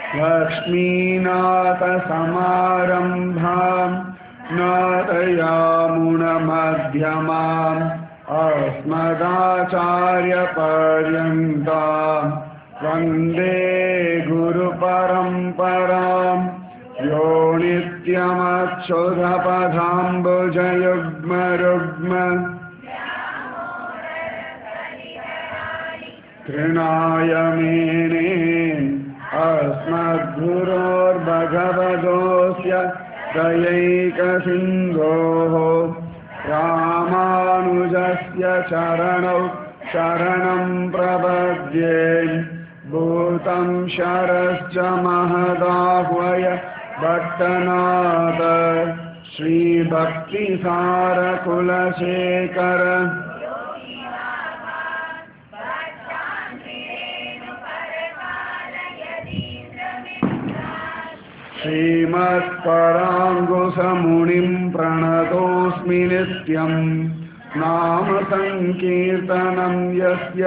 लक्ष्मीनाथसमारम्भाम् नारयामुणमध्यमाम् अस्मदाचार्यपर्यन्ताम् वन्दे गुरुपरम्पराम् यो नित्यमक्षुधपदाम्बुजयुग्मरुग्म तृणाय मेने अस्मद्गुरोर्भगवतोऽस्य दयैकसिन्धोः रामानुजस्य चरणौ शरणं प्रपद्ये भूतं शरश्च महदाह्वय भट्टनाथ श्रीभक्तिसारकुलशेखर श्रीमत्पराङ्गुसमुनिं प्रणतोऽस्मि नित्यम् नाम सङ्कीर्तनं यस्य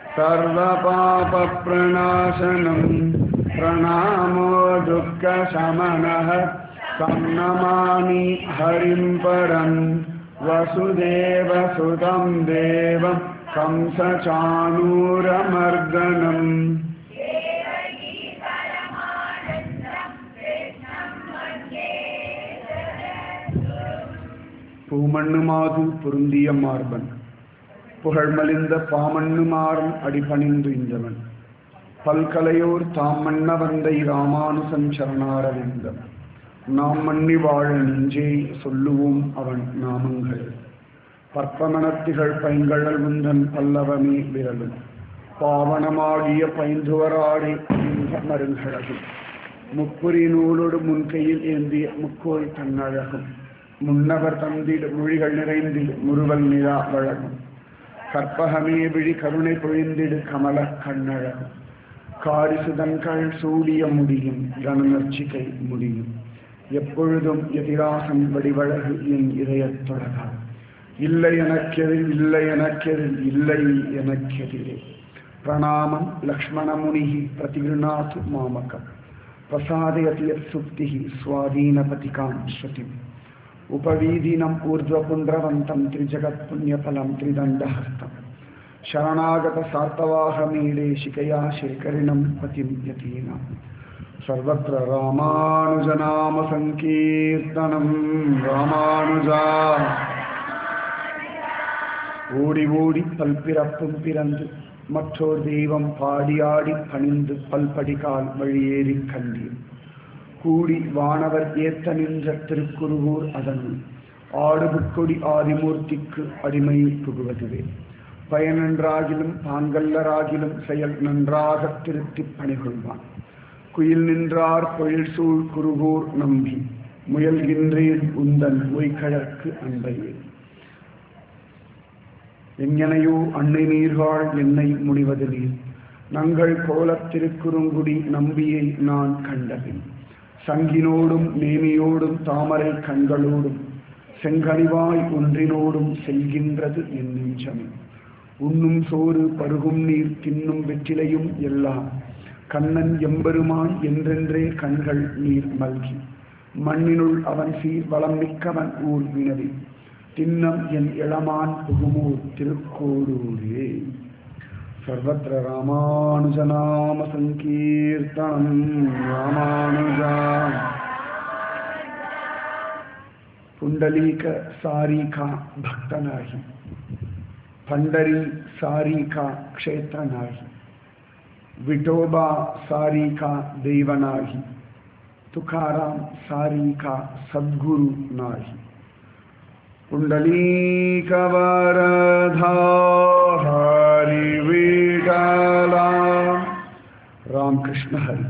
सर्वपापप्रणाशनम् प्रणामो दुःखशमनः तं नमामि हरिं परं वसुदेवसुतं देवं कंसचाणूरमर्दनम् பூமண்ணுமாது பொருந்திய மார்பன் புகழ்மலிந்த பாமண்ணுமாறும் அடிபணிந்து இந்தவன் பல்கலையோர் தாம் மன்ன வந்தை ராமானுசன் சரணாரவிந்தம் நாம் மன்னி வாழ நெஞ்சே சொல்லுவோம் அவன் நாமங்கள் பற்பமணத்திகள் பைங்கழல் முந்தன் பல்லவமே விரலும் பாவனமாகிய பைந்துவராடி மருங்கழகும் முப்புரி நூலோடு முன்கையில் ஏந்திய முக்கோய் தன்னழகும் முன்னவர் தந்திடு மொழிகள் நிறைந்திடு முறுவல் நிலா வழகும் கற்பகமே விழி கருணை பொழிந்திடு கமல கண்ணழகும் காரிசுதன்கள் சூடிய முடியும் கனநர்ச்சிகை முடியும் எப்பொழுதும் எதிராசன் வடிவழகு என் இதயத் தொடரா இல்லை எனக்கெதிர் இல்லை எனக்கெதிர் இல்லை எனக்கெதிரே பிரணாமம் லக்ஷ்மணமுனிः प्रतिगृह्णातु मामकम् प्रसादयति यत्सुप्तिः स्वाधीनपतिकां श्रुतिम् उपवीदिनम् ऊर्ध्वपुण्ड्रवन्तं त्रिजगत्पुण्यफलं त्रिदण्डहस्तं शरणागतसार्तवाहमीडे शिकया शेखरिणं पतिं यतीनां सर्वत्र रामानुजनामसङ्कीर्तनं रामानुजा ஓடி ஓடி பல்பிறப்பும் பிறந்து மற்றோர் தெய்வம் பாடியாடி பணிந்து பல்படிகால் வழியேறி கண்டீர் கூடி வானவர் ஏத்த நின்ற திருக்குருகூர் அதனுள் ஆடுபுட்கொடி ஆதிமூர்த்திக்கு அடிமை புகுவதுவே பயனன்றாகிலும் பாங்கல்லராகிலும் செயல் நன்றாக திருத்திப் பணிகொள்வான் குயில் நின்றார் பொழில் சூழ் குருகூர் நம்பி முயல்கின்றேன் உந்தன் ஒய்கழற்கு அன்பையே எங்கனையோ அன்னை நீர்காள் என்னை முடிவது நீர் நங்கள் கோலத் திருக்குறுங்குடி நம்பியை நான் கண்டபின் சங்கினோடும் நேமியோடும் தாமரை கண்களோடும் செங்கனிவாய் ஒன்றினோடும் செல்கின்றது என் நெஞ்சமே உண்ணும் சோறு பருகும் நீர் தின்னும் வெற்றிலையும் எல்லாம் கண்ணன் எம்பெருமான் என்றென்றே கண்கள் நீர் மல்கி மண்ணினுள் அவன் சீர் வளம் மிக்கவன் ஊர் வினவி தின்னம் என் இளமான் புகுமூர் திருக்கோடூரே सर्वत्र रामानुजनामसङ्कीर्तनं रामानुजा पुण्डलीक सारिका भक्त नाही पंढरी सारिका क्षेत्र नाही विठोबा सारिका देव नाही तुकाराम सारिका सद्गुरु नाही पुण्डलीकवरधा हरि विठला रामकृष्ण हरि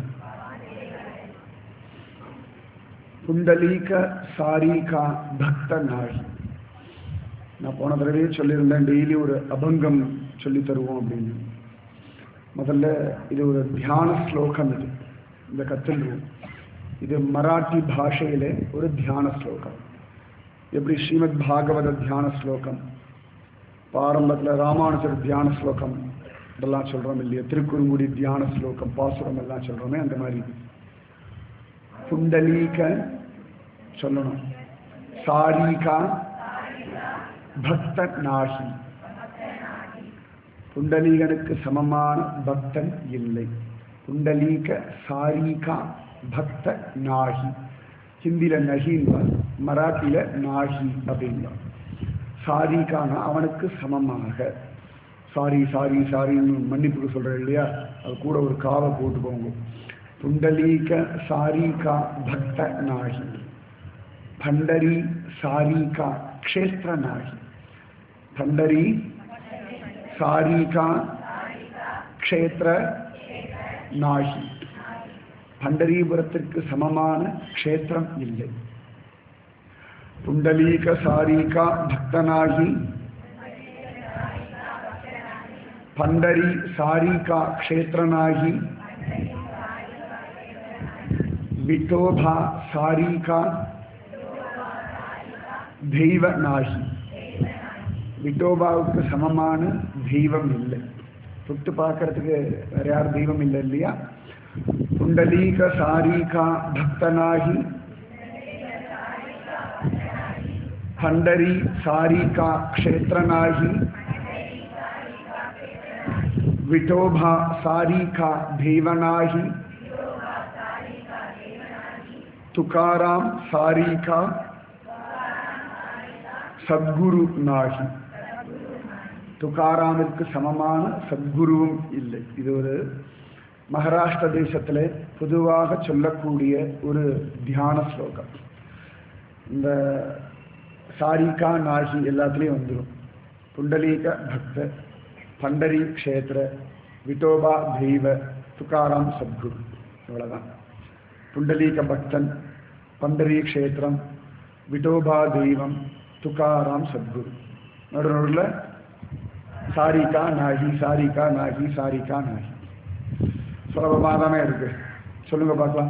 புண்டலீக சாரிகா பக்த நாழி நான் போன தடவையே சொல்லியிருந்தேன் டெய்லி ஒரு அபங்கம் சொல்லி தருவோம் அப்படின்னு முதல்ல இது ஒரு தியான ஸ்லோகம் இது இந்த கத்துல்வோம் இது மராட்டி பாஷையிலே ஒரு தியான ஸ்லோகம் எப்படி ஸ்ரீமத் பாகவத தியான ஸ்லோகம் பாரம்பத்தில் ராமானுஜர் தியான ஸ்லோகம் இதெல்லாம் சொல்கிறோம் இல்லையா திருக்குறுங்குடி தியான ஸ்லோகம் பாசுரம் எல்லாம் சொல்கிறோமே அந்த மாதிரி புண்டலீக சொல்லணும் சாரிகா பக்த நாகி புண்டலீகனுக்கு சமமான பக்தன் இல்லை புண்டலீக சாரிகா பக்த நாகி ஹிந்தியில நகின்பார் மராட்டியில நாகி அப்படின்பார் சாரிகானா அவனுக்கு சமமாக சாரி சாரி சாரின்னு மன்னிப்புக்கு சொல்கிறேன் இல்லையா அது கூட ஒரு காவை போட்டு போங்க புண்டலீக சாரிகா பக்த நாகி பண்டரி சாரிகா க்ஷேத்திர நாகி பண்டரி சாரிகா க்ஷேத்திர நாகி பண்டரீபுரத்திற்கு சமமான க்ஷேத்திரம் இல்லை புண்டலீக சாரிகா பக்தனாகி பண்டரி சாரிகா க்ஷேத்திரனாகி விட்டோபா சாரிகா தெய்வ நாகி விட்டோபாவுக்கு சமமான தெய்வம் இல்லை தொட்டு பார்க்கறதுக்கு வேற யார் தெய்வம் இல்லை இல்லையா புண்டலீக சாரிகா பக்தனாகி பண்டரி சாரிகா க்ஷேத்திரனாகி विठोबा सारी का देवनाही तुकाराम सारी का சத்குரு நாகி துகாராமிற்கு சமமான சத்குருவும் இல்லை இது ஒரு மகாராஷ்டிர தேசத்தில் பொதுவாக சொல்லக்கூடிய ஒரு தியான ஸ்லோகம் இந்த சாரிகா நாகி எல்லாத்துலேயும் வந்துடும் புண்டலீக பக்த பண்டரி க்ஷேத்திர விட்டோபா தெய்வ துக்காராம் சத்குரு இவ்வளோதான் புண்டலீக பக்தன் பண்டரி க்ஷேத்திரம் விட்டோபா தெய்வம் துக்காராம் சத்குரு நடு நடுவில் சாரிகா நாகி சாரிகா நாகி சாரிகா நாகி சுலபமாக தானே இருக்கு சொல்லுங்க பார்க்கலாம்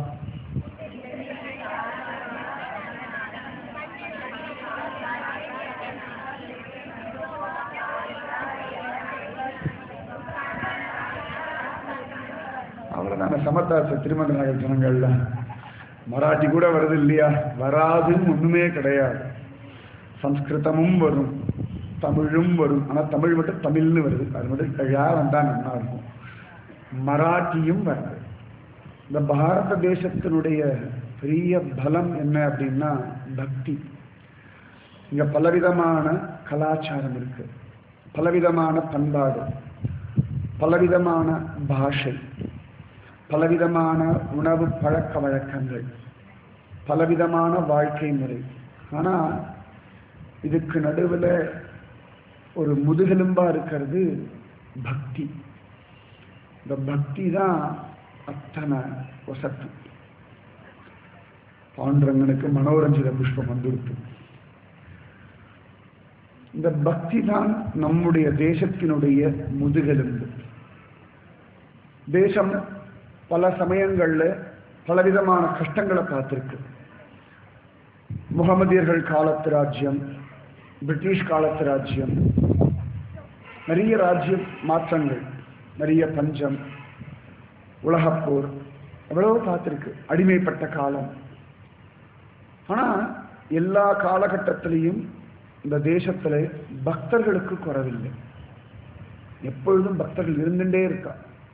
அவ்வளோதான சமத்தாச திருமண நகர் ஜனங்கள்ல மராட்டி கூட வருது இல்லையா வராதுன்னு ஒன்றுமே கிடையாது சம்ஸ்கிருதமும் வரும் தமிழும் வரும் ஆனால் தமிழ் மட்டும் தமிழ்னு வருது அது மட்டும் கழா வந்தால் நல்லா இருக்கும் மராட்டியும் வருது இந்த பாரத தேசத்தினுடைய பெரிய பலம் என்ன அப்படின்னா பக்தி இங்கே பலவிதமான கலாச்சாரம் இருக்கு பலவிதமான பண்பாடு பலவிதமான பாஷை பலவிதமான உணவு பழக்க வழக்கங்கள் பலவிதமான வாழ்க்கை முறை ஆனால் இதுக்கு நடுவில் ஒரு முதுகெலும்பா இருக்கிறது பக்தி இந்த பக்தி தான் அத்தனை வசத்து பாண்டரங்கனுக்கு மனோரஞ்சித புஷ்பம் வந்துடுத்து இந்த பக்தி தான் நம்முடைய தேசத்தினுடைய முதுகெலும்பு தேசம் பல சமயங்களில் பலவிதமான கஷ்டங்களை பார்த்துருக்கு முகமதியர்கள் காலத்து ராஜ்யம் பிரிட்டிஷ் காலத்து ராஜ்யம் நிறைய ராஜ்ய மாற்றங்கள் நிறைய பஞ்சம் உலகப்போர் எவ்வளவோ பார்த்துருக்கு அடிமைப்பட்ட காலம் ஆனால் எல்லா காலகட்டத்திலையும் இந்த தேசத்தில் பக்தர்களுக்கு குறவில்லை எப்பொழுதும் பக்தர்கள் இருந்துட்டே இருக்கா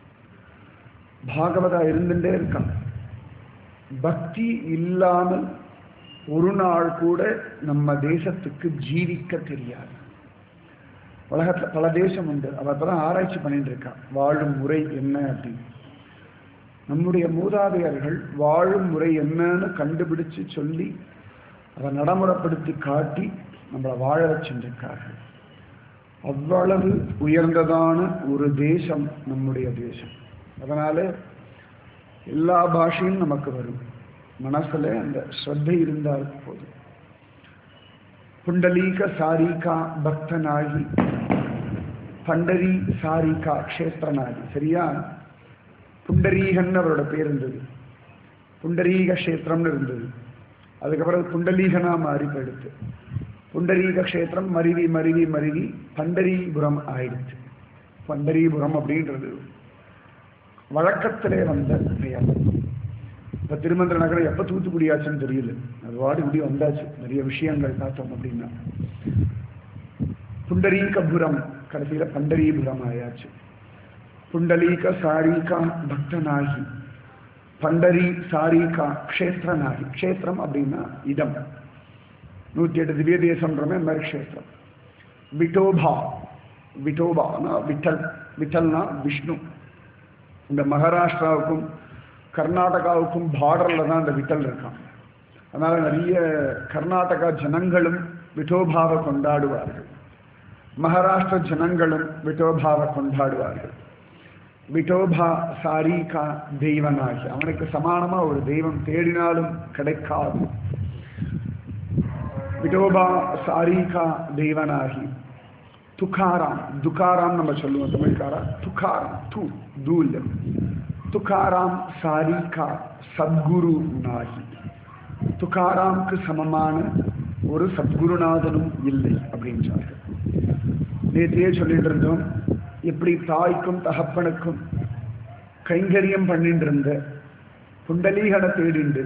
பாகவதா இருந்துட்டே இருக்கா பக்தி இல்லாமல் ஒரு நாள் கூட நம்ம தேசத்துக்கு ஜீவிக்க தெரியாது உலகத்தில் பல தேசம் உண்டு அவ தான் ஆராய்ச்சி பண்ணிட்டு இருக்கா வாழும் முறை என்ன அப்படின்னு நம்முடைய மூதாதையர்கள் வாழும் முறை என்னன்னு கண்டுபிடிச்சு சொல்லி அதை நடைமுறைப்படுத்தி காட்டி நம்மளை வாழ வச்சுருக்கார்கள் அவ்வளவு உயர்ந்ததான ஒரு தேசம் நம்முடைய தேசம் அதனால எல்லா பாஷையும் நமக்கு வரும் மனசுல அந்த ஸ்ரத்தை இருந்தால் போதும் புண்டலீக சாரிகா பக்தனாகி பண்டரி சாரிகா க்ஷேத்திரனாகி சரியா புண்டரீகன் அவரோட பேர் இருந்தது புண்டரீக க்ஷேத்திரம்னு இருந்தது அதுக்கப்புறம் புண்டலீகனா மாறி போயிடுத்து புண்டரீக க்ஷேத்திரம் மருவி மருவி மருவி பண்டரிபுரம் ஆயிடுச்சு பண்டரிபுரம் அப்படின்றது வழக்கத்திலே வந்த பெயர் இப்போ திருமந்திர நகரம் எப்போ தூத்துக்குடி ஆச்சுன்னு தெரியல அது வாடி முடி வந்தாச்சு நிறைய விஷயங்கள் பார்த்தோம் அப்படின்னா புண்டரீகபுரம் கடைசியில் பண்டரீபுரம் ஆயாச்சு புண்டலீக சாரீகா பக்தனாகி பண்டரி சாரீகா க்ஷேத்திரனாகி க்ஷேத்திரம் அப்படின்னா இடம் நூற்றி எட்டு திவ்ய தேசம்ன்றமே இந்த மாதிரி க்ஷேத்திரம் விட்டோபா விட்டோபானா விட்டல் விட்டல்னா விஷ்ணு இந்த மகாராஷ்டிராவுக்கும் கர்நாடகாவுக்கும் பார்டரில் தான் இந்த விட்டல் இருக்கான் அதனால் நிறைய கர்நாடகா ஜனங்களும் விட்டோபாவை கொண்டாடுவார்கள் மகாராஷ்டிர ஜனங்களும் விட்டோபாவை கொண்டாடுவார்கள் விட்டோபா சாரீகா தெய்வனாகி அவனுக்கு சமானமாக ஒரு தெய்வம் தேடினாலும் கிடைக்காது விட்டோபா சாரீகா தெய்வனாகி துக்காராம் துக்காராம் நம்ம சொல்லுவோம் தமிழ்காரா துக்காராம் து தூல்யம் துக்காராம் சாரிகா சத்குரு நாகி துக்காராம்க்கு சமமான ஒரு சத்குருநாதனும் இல்லை அப்படின்னு சொன்னார்கள் நேற்றையே சொல்லிட்டு இருந்தோம் எப்படி தாய்க்கும் தகப்பனுக்கும் கைங்கரியம் பண்ணிட்டு இருந்த புண்டலீகனை தேடிண்டு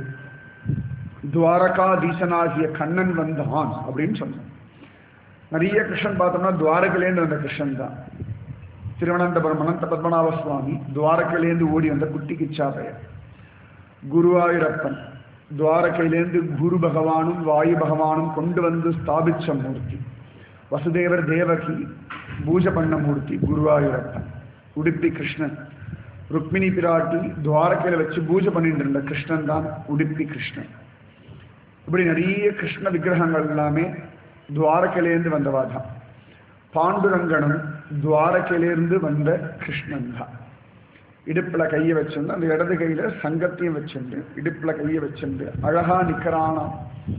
துவாரகாதீசனாகிய கண்ணன் வந்தான் அப்படின்னு சொன்னான் நிறைய கிருஷ்ணன் பார்த்தோம்னா துவாரகிலேருந்து வந்த கிருஷ்ணன் தான் திருவனந்தபுரம் அனந்த பத்மநாப சுவாமி துவாரகையிலேருந்து ஓடி வந்த குட்டி கிச்சா பெயர் குருவாயூரப்பன் துவாரகையிலேருந்து குரு பகவானும் வாயு பகவானும் கொண்டு வந்து ஸ்தாபிச்ச மூர்த்தி வசுதேவர் தேவகி பூஜை பண்ண மூர்த்தி குருவாயூரப்பன் உடுப்பி கிருஷ்ணன் ருக்மிணி பிராட்டி துவாரகையில் வச்சு பூஜை பண்ணிட்டு இருந்த கிருஷ்ணன் தான் உடுப்பி கிருஷ்ணன் இப்படி நிறைய கிருஷ்ண விக்கிரகங்கள் எல்லாமே துவாரகையிலேருந்து வந்தவா தான் பாண்டுரங்கனும் துவாரகையிலேருந்து வந்த கிருஷ்ணன் தான் இடுப்பில் கையை வச்சிருந்து அந்த இடது கையில் சங்கத்தையும் வச்சுண்டு இடுப்பில் கையை வச்சுண்டு அழகா நிற்கிறானாம்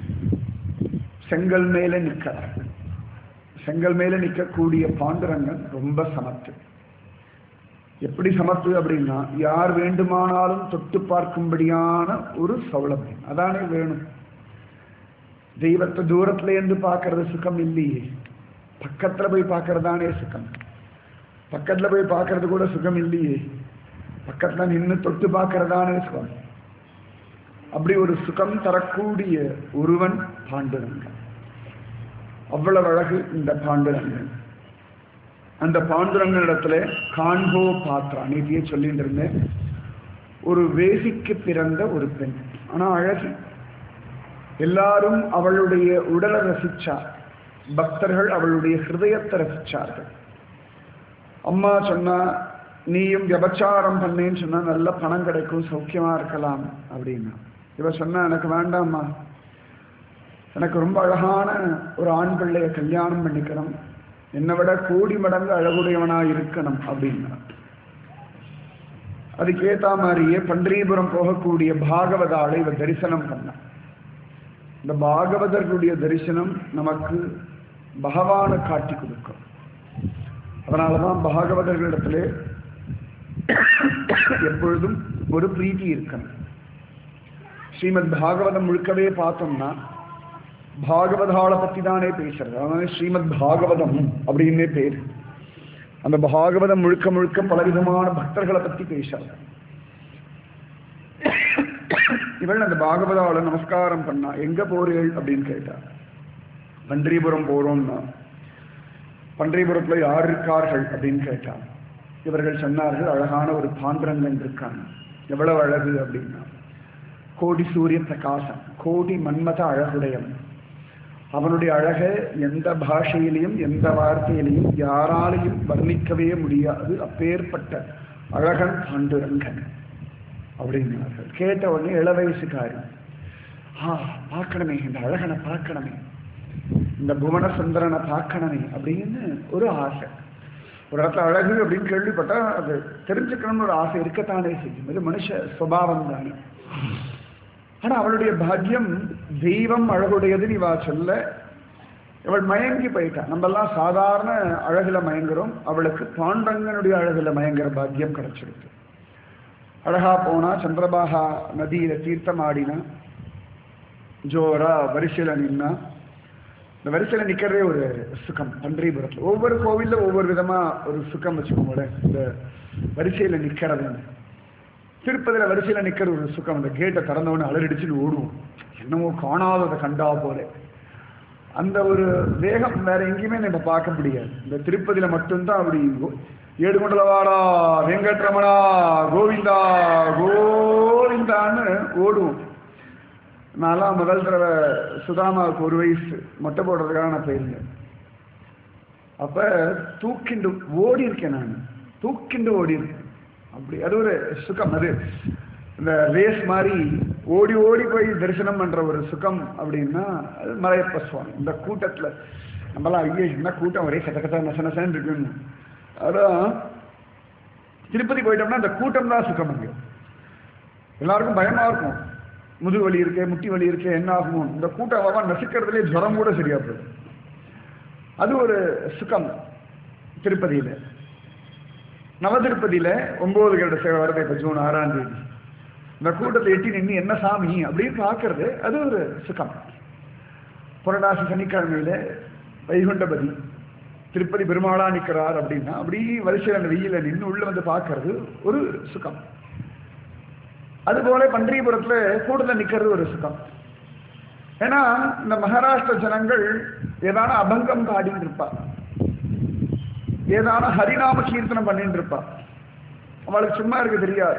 செங்கல் மேலே நிற்கிறான் செங்கல் மேலே நிற்கக்கூடிய பாண்டுரங்கன் ரொம்ப சமத்து எப்படி சமத்து அப்படின்னா யார் வேண்டுமானாலும் தொட்டு பார்க்கும்படியான ஒரு சௌலபியம் அதானே வேணும் தெய்வத்தை தூரத்துல இருந்து பார்க்கறது சுகம் இல்லையே பக்கத்துல போய் பார்க்கறதானே சுகம் பக்கத்துல போய் பார்க்கறது கூட சுகம் இல்லையே பக்கத்துல நின்று தொட்டு பார்க்கறதானே சுகம் அப்படி ஒரு சுகம் தரக்கூடிய ஒருவன் பாண்டுரங்கன் அவ்வளவு அழகு இந்த பாண்டுரங்கன் அந்த பாண்டுரங்கன் இடத்துல காண்போ பாத்ரா நீதியே சொல்லிட்டு இருந்தேன் ஒரு வேசிக்கு பிறந்த ஒரு பெண் ஆனா அழகி எல்லாரும் அவளுடைய உடலை ரசிச்சார் பக்தர்கள் அவளுடைய ஹிருதயத்தை ரசிச்சார்கள் அம்மா சொன்னா நீயும் விபச்சாரம் பண்ணேன்னு சொன்னா நல்ல பணம் கிடைக்கும் சௌக்கியமா இருக்கலாம் அப்படின்னா இவ சொன்னா எனக்கு வேண்டாம்மா எனக்கு ரொம்ப அழகான ஒரு ஆண் பிள்ளைய கல்யாணம் பண்ணிக்கணும் என்னை விட கோடி மடங்கு அழகுடையவனா இருக்கணும் அப்படின்னா அதுக்கேத்த மாதிரியே பண்டீபுரம் போகக்கூடிய பாகவதாளை இவ தரிசனம் பண்ணான் இந்த பாகவதர்களுடைய தரிசனம் நமக்கு பகவானை காட்டி கொடுக்கும் அதனாலதான் பாகவதர்களிடத்திலே எப்பொழுதும் ஒரு பிரீத்தி இருக்கணும் ஸ்ரீமத் பாகவதம் முழுக்கவே பார்த்தோம்னா பாகவதாளை பத்தி தானே பேசுறது அதனால ஸ்ரீமத் பாகவதம் அப்படின்னே பேர் அந்த பாகவதம் முழுக்க முழுக்க பலவிதமான பக்தர்களை பத்தி பேசுறது இவள் அந்த பாகவதால நமஸ்காரம் பண்ணா எங்க போறீள் அப்படின்னு கேட்டா பண்டரிபுரம் போறோம்னா பண்டரிபுரத்துல யார் இருக்கார்கள் அப்படின்னு கேட்டா இவர்கள் சொன்னார்கள் அழகான ஒரு பாண்டரங்கன் இருக்காங்க எவ்வளவு அழகு அப்படின்னா கோடி சூரிய பிரகாசம் கோடி மன்மத அழகுடையவன் அவனுடைய அழகை எந்த பாஷையிலையும் எந்த வார்த்தையிலையும் யாராலையும் வர்ணிக்கவே முடியாது அப்பேற்பட்ட அழகன் பாண்டுரங்கன் அப்படின்னார்கள் கேட்ட உடனே இள வயசுக்காரி ஆ பார்க்கணுமே இந்த அழகனை பார்க்கணுமே இந்த புவன சுந்தரனை பார்க்கணுமே அப்படின்னு ஒரு ஆசை ஒரு இடத்துல அழகு அப்படின்னு கேள்விப்பட்டா அது தெரிஞ்சுக்கணும்னு ஒரு ஆசை இருக்கத்தானே செய்யும் இது மனுஷ சுபாவம் தானே ஆனா அவளுடைய பாக்கியம் தெய்வம் அழகுடையதுன்னு இவா சொல்ல இவள் மயங்கி போயிட்டா நம்ம எல்லாம் சாதாரண அழகுல மயங்குறோம் அவளுக்கு பாண்டங்கனுடைய அழகுல மயங்குற பாக்கியம் கிடைச்சிருக்கு அழகா போனா சந்திரபாகா நதியில தீர்த்தம் ஆடினா ஜோரா வரிசையில நின்னா இந்த வரிசையில நிக்கிறதே ஒரு சுகம் பன்றிபுரத்துல ஒவ்வொரு கோவில்ல ஒவ்வொரு விதமா ஒரு சுகம் வச்சுக்கோங்களேன் இந்த வரிசையில நிக்கிறது திருப்பதியில் வரிசையில் நிற்கிற ஒரு சுகம் அந்த கேட்டை திறந்தவொடனே அலறடிச்சுன்னு ஓடுவோம் என்னமோ காணாததை கண்டா போல அந்த ஒரு வேகம் வேற எங்கேயுமே நம்ம பார்க்க முடியாது இந்த திருப்பதியில மட்டும்தான் அப்படி கோ- ஏடுகொண்டலவாடா வெங்கட்ரமணா கோவிந்தா கோவிந்தான்னு ஓடுவோம் நான்லாம் முதல் தடவை சுதாமாவுக்கு ஒரு வயசு மொட்டை போடுறதுக்காக நான் போயிருந்தேன் அப்ப தூக்கிண்டு ஓடி இருக்கேன் நான் தூக்கிண்டு ஓடி இருக்கேன் அப்படி அது ஒரு சுகம் அது இந்த ரேஸ் மாதிரி ஓடி ஓடி போய் தரிசனம் பண்ற ஒரு சுகம் அப்படின்னா அது மலையப்ப சுவாமி இந்த கூட்டத்துல நம்மலாம் ஐயோ என்ன கூட்டம் ஒரே கத்த கத்த நச நசன்னு இருக்குன்னு அதான் திருப்பதி போயிட்டோம்னா இந்த கூட்டம் தான் சுகம் அங்கே எல்லாருக்கும் பயமா இருக்கும் முதுகு வலி இருக்கு முட்டி வலி இருக்கு என்ன ஆகும் இந்த கூட்டம் அவன் நசுக்கிறதுலே ஜுரம் கூட சரியா போயிடும் அது ஒரு சுகம் திருப்பதியில நவதிருப்பதியில ஒன்பது கருட சேவை வருது இப்ப ஜூன் ஆறாம் தேதி இந்த கூட்டத்தை எட்டி நின்று என்ன சாமி அப்படின்னு பார்க்கறது அது ஒரு சுகம் புரடாசி சனிக்கிழமையில வைகுண்டபதி திருப்பதி பெருமாளா நிற்கிறார் அப்படின்னா அப்படி வரிசையில் அந்த வெயில நின்று உள்ள வந்து பார்க்கறது ஒரு சுகம் அதுபோல பன்றியபுரத்துல கூட்டத்தில் நிற்கிறது ஒரு சுகம் ஏன்னா இந்த மகாராஷ்டிர ஜனங்கள் ஏதான அபங்கம் பாடிட்டு இருப்பா ஏதான ஹரிநாம கீர்த்தனம் பண்ணிட்டு இருப்பா அவளுக்கு சும்மா இருக்க தெரியாது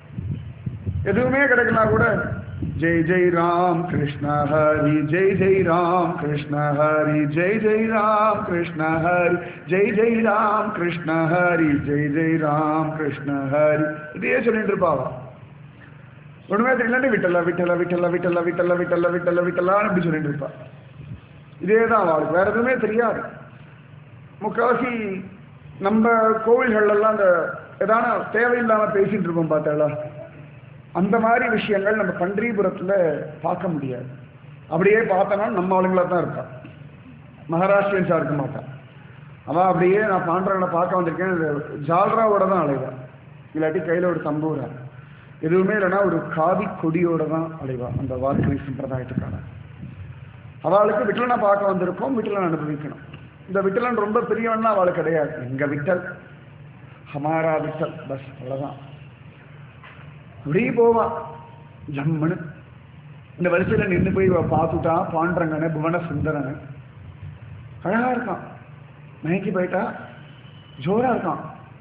எதுவுமே கிடைக்கலாம் கூட ஜெய் ஜெய் ராம் கிருஷ்ண ஹரி ஜெய் ஜெய் ராம் கிருஷ்ண ஹரி ஜெய் ஜெய் ராம் கிருஷ்ண ஹரி ஜெய் ஜெய் ராம் கிருஷ்ண ஹரி ஜெய் ஜெய் ராம் கிருஷ்ண ஹரி இதையே சொல்லிட்டு இருப்பாவா ஒண்ணுமே தெரியலன்னு விட்டல விட்டல விட்டல விட்டல விட்டல விட்டல விட்டல விட்டலான்னு இப்படி சொல்லிட்டு இருப்பா இதே தான் அவளுக்கு வேற எதுவுமே தெரியாது முக்காவாசி நம்ம கோவில்கள் எல்லாம் அந்த ஏதான தேவையில்லாம பேசிட்டு இருப்போம் பார்த்தாளா அந்த மாதிரி விஷயங்கள் நம்ம பன்றிபுரத்துல பார்க்க முடியாது அப்படியே பார்த்தோம்னா நம்ம ஆளுங்களா தான் இருப்பா மகாராஷ்டிரியன்ஸா இருக்க மாட்டான் அவன் அப்படியே நான் பாண்டவங்களை பார்க்க வந்திருக்கேன் இந்த ஜால்ராவோட தான் அலைவா இல்லாட்டி கையில ஒரு தம்பூரா எதுவுமே இல்லைன்னா ஒரு காவி கொடியோட தான் அலைவா அந்த வார்க்கணி சம்பிரதாயத்துக்கான அவளுக்கு விட்டலனை பார்க்க வந்திருக்கோம் விட்டலன் அனுபவிக்கணும் இந்த விட்டலன் ரொம்ப பெரியவன்னா அவளுக்கு கிடையாது எங்க விட்டல் ஹமாரா விட்டல் பஸ் அவ்வளவுதான் அப்படியே போவா ஜம்முன்னு இந்த வரிசையில நின்று போய் இவ பார்த்துட்டா பாண்டரங்கன புவன சுந்தரன அழகா இருக்கான் மயக்கி போயிட்டா ஜோரா இருக்கான்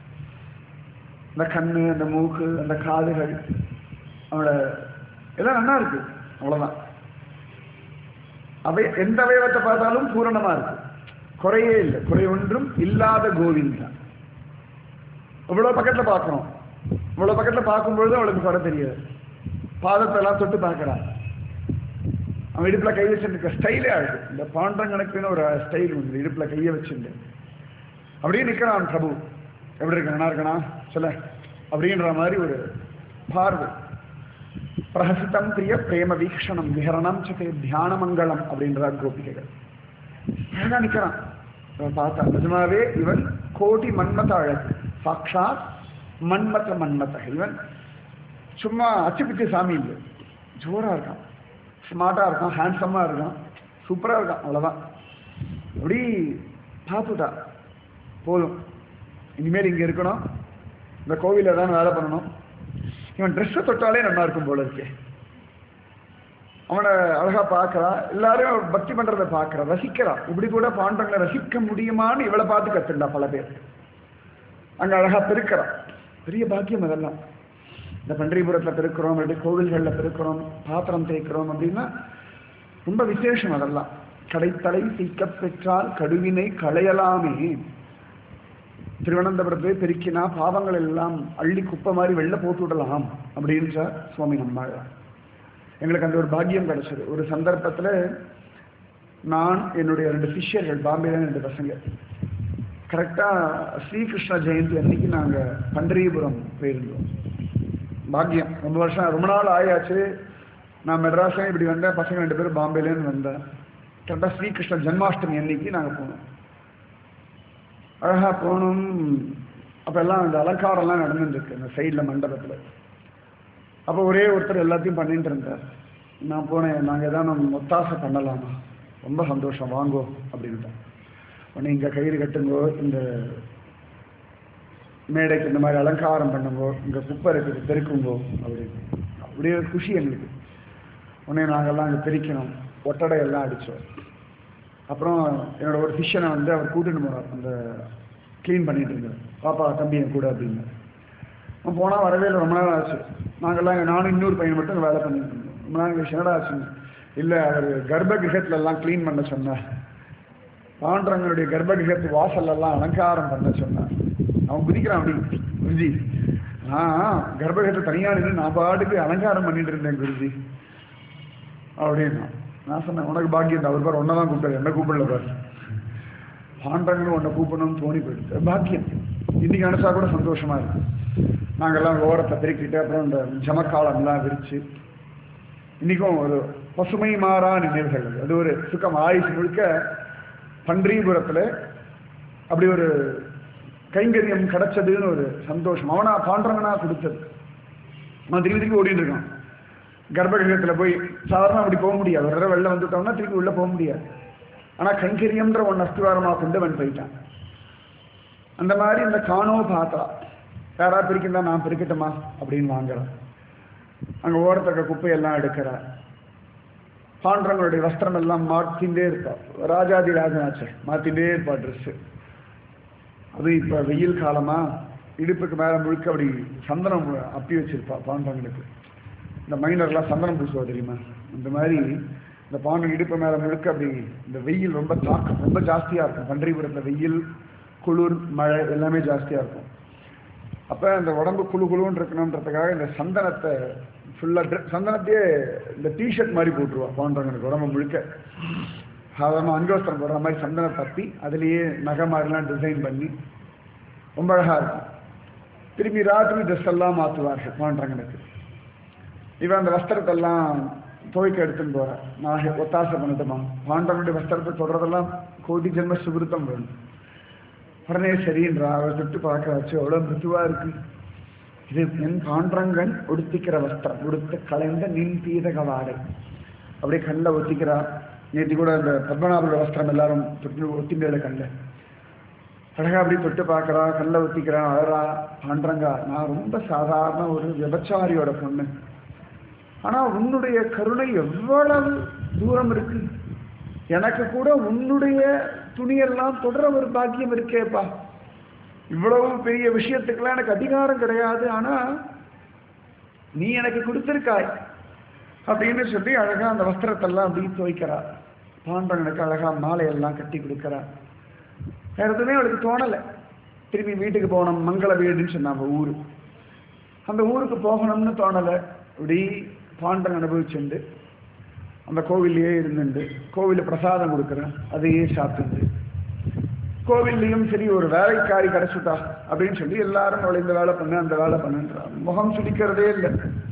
இந்த கண்ணு அந்த மூக்கு அந்த காதுகள் அவனோட எல்லாம் நல்லா இருக்கு அவ்வளவுதான் அவை எந்த அவயவத்தை பார்த்தாலும் பூரணமா இருக்கு குறையே இல்லை குறை ஒன்றும் இல்லாத கோவிந்தா இவ்வளவு பக்கத்துல பார்க்கணும் இவ்வளவு பக்கத்துல பார்க்கும்பொழுது அவளுக்கு குறை தெரியாது பாதத்தை எல்லாம் தொட்டு பார்க்கறான் அவன் இடுப்புல கை வச்சிருக்க ஸ்டைலே அழகு இந்த பாண்டங்கணக்குன்னு ஒரு ஸ்டைல் உண்டு இடுப்புல கையை வச்சுட்டு அப்படியே நிக்கிறான் பிரபு எப்படி இருக்க நல்லா இருக்கனா சொல்ல அப்படின்ற மாதிரி ஒரு பார்வை பிரஹசிதம் பிரிய பிரேம வீக்ஷணம் விஹரணம் சதே தியான மங்களம் அப்படின்றார் கோபிகைகள் அழகா நிக்கிறான் இவன் பார்த்தா நிஜமாவே இவன் கோடி மன்மத அழகு சாக்ஷாத் மன்மத மன்மத இவன் சும்மா அச்சுப்பிச்சு சாமி இல்லை ஜோரா இருக்கான் ஸ்மார்ட்டா இருக்கான் ஹேண்ட்ஸமா இருக்கான் சூப்பரா இருக்கான் அவ்வளவுதான் அப்படி பார்த்துட்டா போதும் இனிமேல் இங்க இருக்கணும் இந்த கோவில தான் வேலை பண்ணணும் இவன் ட்ரெஸ்ஸை தொட்டாலே நல்லா இருக்கும் போல இருக்கே அவனை அழகா பார்க்கறா எல்லாரும் பக்தி பண்றதை பார்க்கறா ரசிக்கிறா இப்படி கூட பாண்டங்களை ரசிக்க முடியுமான்னு இவளை பார்த்து கத்துண்டா பல பேர் அங்க அழகா பெருக்கிறா பெரிய பாக்கியம் அதெல்லாம் இந்த பன்றிபுரத்துல பெருக்கிறோம் அப்படி கோவில்கள்ல பெருக்கிறோம் பாத்திரம் தேய்க்கிறோம் அப்படின்னா ரொம்ப விசேஷம் அதெல்லாம் கடைத்தலை தீக்கப் பெற்றால் கடுவினை களையலாமே திருவனந்தபுரத்தை பெருக்கினா பாவங்கள் எல்லாம் அள்ளி குப்பை மாதிரி வெளில போட்டு விடலாம் அப்படின்றார் சுவாமி நம்மாழ்வார் எங்களுக்கு அந்த ஒரு பாக்கியம் கிடைச்சது ஒரு சந்தர்ப்பத்துல நான் என்னுடைய ரெண்டு சிஷ்யர்கள் பாம்பேல ரெண்டு பசங்க கரெக்டா ஸ்ரீகிருஷ்ண ஜெயந்தி அன்னைக்கு நாங்க பண்டரிபுரம் போயிருந்தோம் பாக்கியம் ரொம்ப வருஷம் ரொம்ப நாள் ஆயாச்சு நான் மெட்ராஸ்ல இப்படி வந்தேன் பசங்க ரெண்டு பேரும் பாம்பேலேருந்து வந்தேன் கரெக்டாக ஸ்ரீகிருஷ்ண ஜென்மாஷ்டமி அன்னைக்கு நாங்கள் போனோம் அழகா போகணும் அப்போ எல்லாம் அந்த அலங்காரம்லாம் நடந்துருக்கு அந்த சைடில் மண்டபத்தில் அப்போ ஒரே ஒருத்தர் எல்லாத்தையும் பண்ணிட்டு இருந்தார் நான் போனேன் நாங்கள் எதாவது நம்ம ஒத்தாசை பண்ணலாமா ரொம்ப சந்தோஷம் வாங்கோ அப்படின்ட்டேன் உடனே இங்கே கயிறு கட்டுங்கோ இந்த மேடைக்கு இந்த மாதிரி அலங்காரம் பண்ணுங்கோ இங்கே குப்பை இருக்குது பெருக்குங்கோ அப்படின்னு அப்படியே ஒரு குஷி எங்களுக்கு உடனே நாங்கள்லாம் அங்கே பெருக்கணும் ஒட்டடை எல்லாம் அடித்தோம் அப்புறம் என்னோட ஒரு ஃபிஷனை வந்து அவர் கூட்டிட்டு போனார் அந்த க்ளீன் பண்ணிட்டு இருந்தார் பாப்பா தம்பி என் கூட அப்படின்னு அவன் போனால் வரவே இல்லை ரொம்ப நேரம் ஆச்சு நாங்கள்லாம் இங்கே நானும் இன்னொரு பையன் மட்டும் வேலை பண்ணிட்டு இருந்தோம் ரொம்ப நேரம் கழிச்சு என்னடா ஆச்சுங்க இல்லை அவர் கர்ப்ப கிரகத்துல எல்லாம் க்ளீன் பண்ண சொன்னார் பாண்டரங்களுடைய கர்ப்ப கிரகத்து வாசல்ல எல்லாம் அலங்காரம் பண்ண சொன்னார் அவன் குதிக்கிறான் அப்படி குருஜி நான் கர்ப்பகிரகத்தை தனியாக நின்று நான் பாட்டுக்கு அலங்காரம் பண்ணிட்டு இருந்தேன் குருஜி அப்படின்னா நான் சொன்னேன் உனக்கு பாக்கியம் அவர் பார் ஒன்றை தான் கூப்பிட்டாரு என்ன கூப்பிடல பார் பாண்டங்களும் உன்னை கூப்பிடணும்னு தோணி போயிடுது பாக்கியம் இன்னைக்கு நினச்சா கூட சந்தோஷமா இருக்கு நாங்கெல்லாம் ஓரத்தை பெருக்கிட்டு அப்புறம் இந்த ஜமக்காலம்லாம் விரிச்சு இன்னைக்கும் ஒரு பசுமை மாறா நினைவுகள் அது. அது ஒரு சுகம் ஆயுசு முழுக்க பன்றிபுரத்தில் அப்படி ஒரு கைங்கரியம் கிடைச்சதுன்னு ஒரு சந்தோஷம் அவனா பாண்டவனா கொடுத்தது அவன் திரும்பி திரும்பி ஓடிட்டு இருக்கான் கர்ப்பகிரகத்தில் போய் சாதாரண அப்படி போக முடியாது ஒரு தடவை வெளில வந்துட்டோம்னா திருப்பி உள்ள போக முடியாது ஆனால் கைங்கரியம்ன்ற ஒன்று அஸ்திவாரமாக கொண்டு அவன் போயிட்டான் அந்த மாதிரி இந்த காணோ பார்த்தா யாராவது பிரிக்கிறதா நான் பிரிக்கட்டுமா அப்படின்னு வாங்குறான் அங்கே ஓரத்தக்க குப்பையெல்லாம் எடுக்கிறா பாண்டவங்களுடைய வஸ்திரம் எல்லாம் மாற்றிண்டே இருப்பா ராஜாதி ராஜனாச்சே மாற்றிண்டே இருப்பா ட்ரெஸ்ஸு அதுவும் இப்போ வெயில் காலமா இடுப்புக்கு மேலே முழுக்க அப்படி சந்தனம் அப்பி வச்சிருப்பா பாண்டவங்களுக்கு இந்த மைனர்லாம் சந்தனம் பூசுவா தெரியுமா இந்த மாதிரி இந்த பாண்டம் இடுப்பு மேலே முழுக்க அப்படி இந்த வெயில் ரொம்ப தாக்கம் ரொம்ப ஜாஸ்தியாக இருக்கும் பன்றிபுரத்தில் வெயில் குளிர் மழை எல்லாமே ஜாஸ்தியாக இருக்கும் அப்போ இந்த உடம்பு குழு குழுன்னு இருக்கணுன்றதுக்காக இந்த சந்தனத்தை ஃபுல்லாக சந்தனத்தையே இந்த டிஷர்ட் மாதிரி போட்டுருவா பாண்டவங்களுக்கு உடம்பு முழுக்க சாதாரண அங்கவஸ்திரம் போடுற மாதிரி சந்தனம் தப்பி அதுலேயே நகை மாதிரிலாம் டிசைன் பண்ணி ரொம்ப அழகாக இருக்கும் திரும்பி ராத்திரி ட்ரெஸ் எல்லாம் மாற்றுவார்கள் பாண்டவங்களுக்கு இவன் அந்த வஸ்திரத்தெல்லாம் துவைக்க எடுத்துன்னு போகிறான் நான் ஒத்தாசை பண்ணட்டுமா பாண்டவனுடைய வஸ்திரத்தை தொடர்றதெல்லாம் கோடி ஜென்ம சுகிருத்தம் வேணும் உடனே சரின்றா அவர் தொட்டு பார்க்கறாச்சு அவ்வளோ மிருதுவாக இருக்கு இது என் பாண்டரங்கன் உடுத்திக்கிற வஸ்திரம் உடுத்த கலைந்த நின் பீதக வாடை அப்படியே கண்ணில் ஒத்திக்கிறா நேற்று கூட அந்த பத்மநாபரோட வஸ்திரம் எல்லாரும் தொட்டு ஒத்திண்டேல கண்ணில் அழகா அப்படி தொட்டு பார்க்கறா கண்ணில் ஒத்திக்கிறான் அழறா பாண்டரங்கா நான் ரொம்ப சாதாரண ஒரு விபச்சாரியோட பொண்ணு ஆனா உன்னுடைய கருணை எவ்வளவு தூரம் இருக்கு எனக்கு கூட உன்னுடைய துணியெல்லாம் தொடர ஒரு பாக்கியம் இருக்கேப்பா இவ்வளவு பெரிய விஷயத்துக்கெல்லாம் எனக்கு அதிகாரம் கிடையாது ஆனா நீ எனக்கு கொடுத்திருக்காய் அப்படின்னு சொல்லி அழகா அந்த வஸ்திரத்தெல்லாம் அப்படி துவைக்கிறா பாண்டவனுக்கு அழகா மாலையெல்லாம் கட்டி கொடுக்கறா வேற எதுவுமே அவளுக்கு தோணலை திரும்பி வீட்டுக்கு போகணும் மங்கள வீடுன்னு சொன்னாங்க ஊரு அந்த ஊருக்கு போகணும்னு தோணலை இப்படி பாண்டன் அனுபவிச்சுண்டு அந்த கோவில்லையே இருந்துண்டு கோவிலில் பிரசாதம் கொடுக்குறேன் அதையே சாப்பிட்டு கோவில்லையும் சரி ஒரு வேலைக்காரி கிடைச்சுட்டா அப்படின்னு சொல்லி எல்லாரும் அவளை இந்த வேலை பண்ணு அந்த வேலை பண்ணுன்றா முகம் சுடிக்கிறதே இல்லை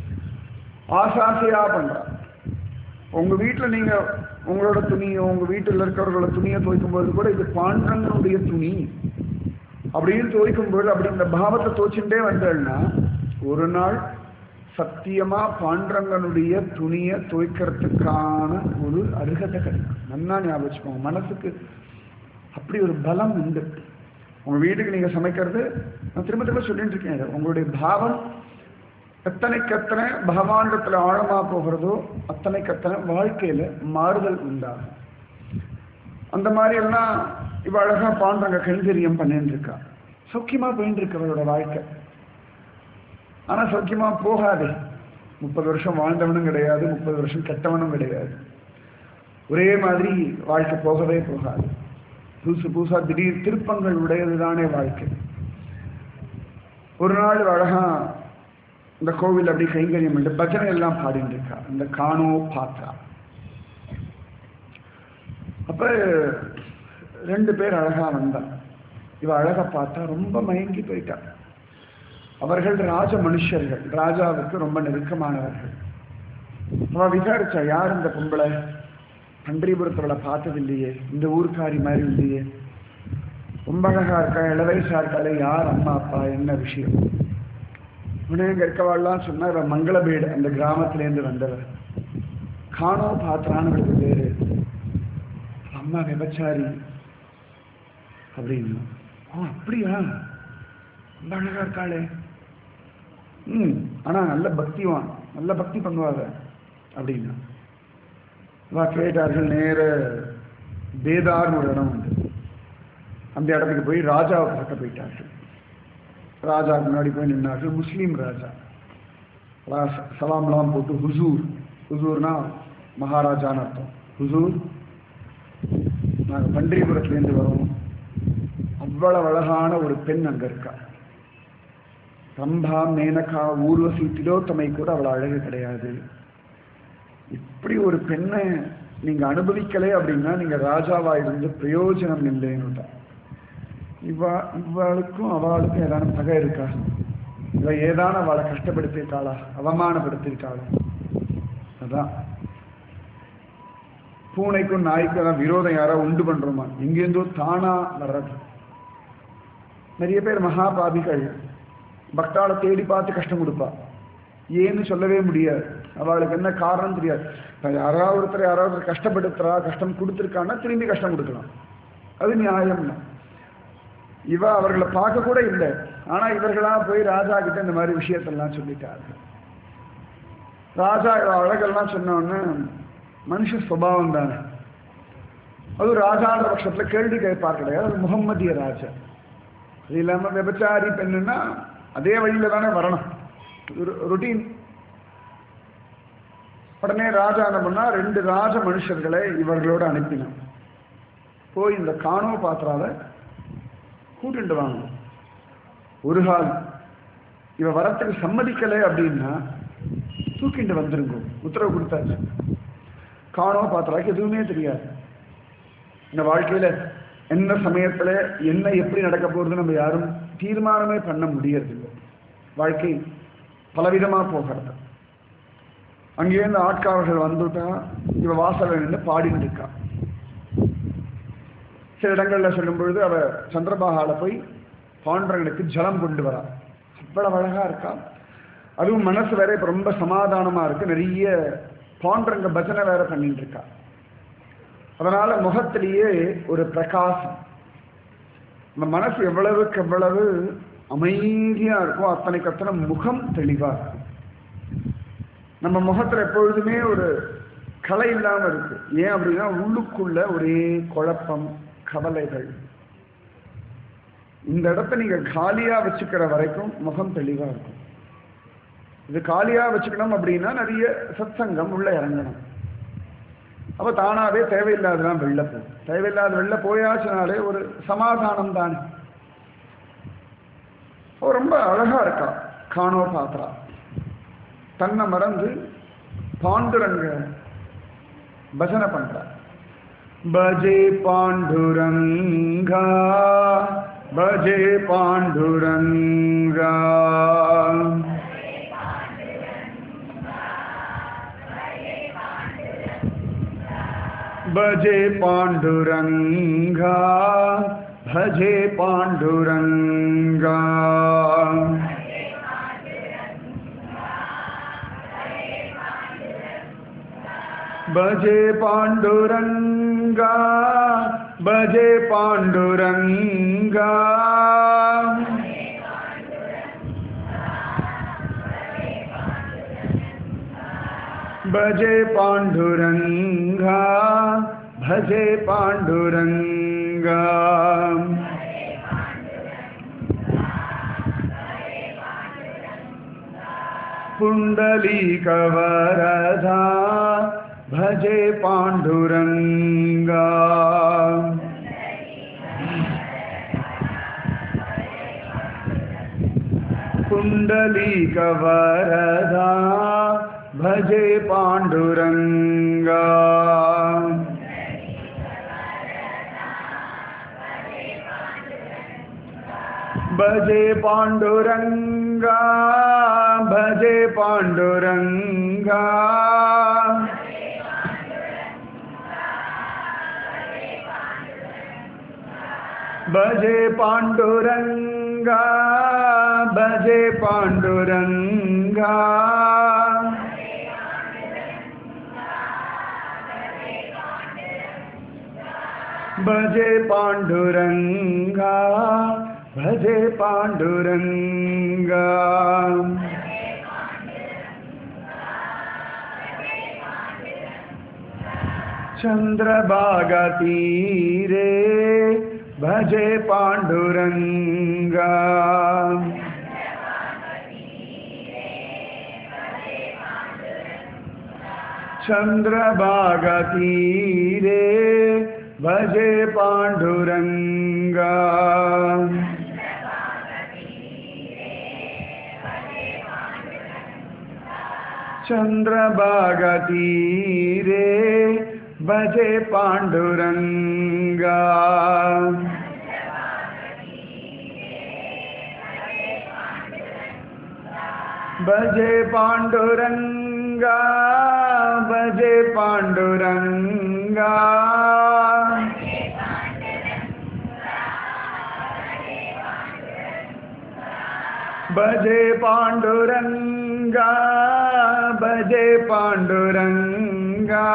ஆசாசையா பண்றா உங்க வீட்டுல நீங்க உங்களோட துணியோ உங்க வீட்டில் இருக்கிறவர்களோட துணியை துவைக்கும் போது கூட இது பாண்டனுடைய துணி அப்படின்னு துவைக்கும் போது அப்படி இந்த பாவத்தை துவைச்சுட்டே வந்தேன்னா ஒரு நாள் சத்தியமா பாண்டரங்கனுடைய துணியை துவைக்கிறதுக்கான ஒரு அருகதை கிடைக்கும் நன்னா ஞாபகம் வச்சுக்கோங்க மனசுக்கு அப்படி ஒரு பலம் உண்டு உங்க வீட்டுக்கு நீங்க சமைக்கிறது நான் திரும்ப திரும்ப சொல்லிட்டு இருக்கேன் இதை. உங்களுடைய பாவம் எத்தனைக்கு எத்தனை பகவானிடத்துல ஆழமா போகிறதோ அத்தனைக்கு அத்தனை வாழ்க்கையில மாறுதல் உண்டாகும் அந்த மாதிரி எல்லாம் இவ அழகா பாண்டங்க கைங்கரியம் பண்ணிட்டு இருக்கா சௌக்கியமா போயிட்டு இருக்கு அவளோட வாழ்க்கை ஆனா சௌக்கியமா போகாது முப்பது வருஷம் வாழ்ந்தவனும் கிடையாது முப்பது வருஷம் கெட்டவனும் கிடையாது ஒரே மாதிரி வாழ்க்கை போகவே போகாது புதுசு புதுசா திடீர் திருப்பங்கள் உடையதுதானே வாழ்க்கை ஒரு நாள் அழகா இந்த கோவில் அப்படி கைங்கரியம் பண்ணி பஜனை எல்லாம் பாடிட்டு இருக்கா இந்த காணோ பாத்தா அப்ப ரெண்டு பேர் அழகா வந்தா இவ அழகா பார்த்தா ரொம்ப மயங்கி போயிட்டா அவர்கள் ராஜ மனுஷர்கள் ராஜாவுக்கு ரொம்ப நெருக்கமானவர்கள் அவ விசாரிச்சா யார் இந்த பொம்பளை பன்றிபுரத்தவளை பார்த்தது இல்லையே இந்த ஊர்க்காரி மாதிரி இல்லையே ரொம்ப அழகா இருக்கா இளவயசா இருக்காளே யார் அம்மா அப்பா என்ன விஷயம் உடனே இங்க இருக்கவாள்லாம் சொன்னா இவ மங்களபேடு அந்த கிராமத்திலேருந்து வந்தவர் காணோ பாத்திரான்னு பேரு அம்மா விபச்சாரி அப்படின்னு ஓ அப்படியா ரொம்ப அழகா இருக்காளே ம் ஆனா நல்ல பக்திவான் நல்ல பக்தி பண்ணுவாங்க அப்படின்னா வா கேட்டார்கள் நேர பேதார்னு ஒரு இடம் உண்டு அந்த இடத்துக்கு போய் ராஜாவை பார்க்க போயிட்டார்கள் ராஜா முன்னாடி போய் நின்னார்கள் முஸ்லீம் ராஜா ரா- சலாம்லாம் போட்டு ஹுசூர் ஹுசூர்னா மகாராஜான்னு அர்த்தம் ஹுசூர் நாங்கள் பண்டிரிபுரத்துலேருந்து வரோம் அவ்வளவு அழகான ஒரு பெண் அங்கே இருக்கா ரம்பா மேனகா ஊர்வசி திலோத்தமை கூட அவ்வளோ அழகு கிடையாது இப்படி ஒரு பெண்ணை நீங்க அனுபவிக்கலை அப்படின்னா நீங்க ராஜாவா இருந்து பிரயோஜனம் இல்லைன்னு இவா இவளுக்கும் அவளுக்கும் ஏதான பகை இருக்கா இவ ஏதான அவளை கஷ்டப்படுத்தியிருக்காளா அவமானப்படுத்தியிருக்காளா அதான் பூனைக்கும் நாய்க்கும் அதான் விரோதம் யாரோ உண்டு பண்றோமா எங்கேருந்தோ தானா வர்றது நிறைய பேர் மகாபாபிகள் பக்தாளை தேடி பார்த்து கஷ்டம் கொடுப்பா ஏன்னு சொல்லவே முடியாது அவளுக்கு என்ன காரணம் தெரியாது இப்ப யாராவது ஒருத்தர் யாராவது ஒருத்தர் கஷ்டப்படுத்துறா கஷ்டம் கொடுத்துருக்கான்னா திரும்பி கஷ்டம் கொடுக்கலாம் அது நியாயம் தான் இவ அவர்களை பார்க்க கூட இல்லை ஆனா இவர்களா போய் ராஜா கிட்ட இந்த மாதிரி விஷயத்தெல்லாம் சொல்லிட்டாங்க ராஜா இவ அழகெல்லாம் சொன்ன உடனே மனுஷ சுபாவம் தானே அது ராஜான்ற பட்சத்துல கேள்வி கேட்பார் கிடையாது அது முகம்மதிய ராஜா அது இல்லாம விபச்சாரி பெண்ணுன்னா அதே வழியில தானே வரணும் ருட்டீன் உடனே ராஜா என்ன பண்ணா ரெண்டு ராஜ மனுஷர்களை இவர்களோட அனுப்பினான் போய் இந்த காணோ பாத்திராவை கூட்டிட்டு வாங்க ஒரு கால் இவ வரத்துக்கு சம்மதிக்கலை அப்படின்னா தூக்கிட்டு வந்துருங்க உத்தரவு கொடுத்தாச்சு காணோ பாத்திராக்கு எதுவுமே தெரியாது இந்த வாழ்க்கையில என்ன சமயத்துல என்ன எப்படி நடக்க போறது நம்ம யாரும் தீர்மானமே பண்ண முடியறதில்லை வாழ்க்கை பலவிதமா போகிறது அங்கேருந்து ஆட்காரர்கள் வந்துட்டா இவ வாசல்ல நின்று பாடிட்டு இருக்கா சில இடங்கள்ல சொல்லும் பொழுது அவ சந்திரபாகால போய் பாண்டவர்களுக்கு ஜலம் கொண்டு வரா அவ்வளவு அழகா இருக்கா அதுவும் மனசு வேற இப்ப ரொம்ப சமாதானமா இருக்கு நிறைய பாண்டரங்க பஜனை வேற பண்ணிட்டு இருக்கா அதனால முகத்திலேயே ஒரு பிரகாசம் நம்ம மனசு எவ்வளவுக்கு எவ்வளவு அமைதியா இருக்கும் அத்தனைக்கு அத்தனை முகம் தெளிவா இருக்கும் நம்ம முகத்துல எப்பொழுதுமே ஒரு கலை இல்லாம இருக்கு ஏன் அப்படின்னா உள்ளுக்குள்ள ஒரே குழப்பம் கவலைகள் இந்த இடத்த நீங்க காலியா வச்சுக்கிற வரைக்கும் முகம் தெளிவா இருக்கும் இது காலியா வச்சுக்கணும் அப்படின்னா நிறைய சத்சங்கம் உள்ள இறங்கணும் அப்ப தானாவே தேவையில்லாதெல்லாம் வெளில போகும் தேவையில்லாத வெளில போயாச்சுனாலே ஒரு சமாதானம் தானே அவ ரொம்ப அழகா இருக்கா காணோ பாத்திரா தன்னை மறந்து பாண்டுரங்க பஜனை பண்றா பஜே பாண்டுரங்கா பஜே பாண்டுரங்கா भजे पाण्डुरङ्गा भजे पाण्डुरङ्गा भजे पाण्डुरङ्गा भजे पाण्डुरङ्गा भजे पाण्डुरङ्गा भजे पाण्डुरङ्गा पुण्डलीकवरदा भजे पाण्डुरङ्गा पुण्डलीकवरदा भजे पाण्डुरङ्गा भजे पाण्डुरङ्गा भजे पाण्डुरङ्गा भजे पाण्डुरङ्गा भजे पाण्डुरङ्गा भजे पाण्डुरङ्गा भजे पाण्डुरङ्गा चन्द्रभागतीरे भजे पाण्डुरङ्गा चन्द्रभागतीरे भजे पाण्डुरङ्गा चन्द्रभागतीरे भजे पाण्डुरङ्गा भजे पाण्डुरङ्गा भजे पाण्डुरङ्गा भजे पाण्डुरङ्गा भजे पाण्डुरङ्गा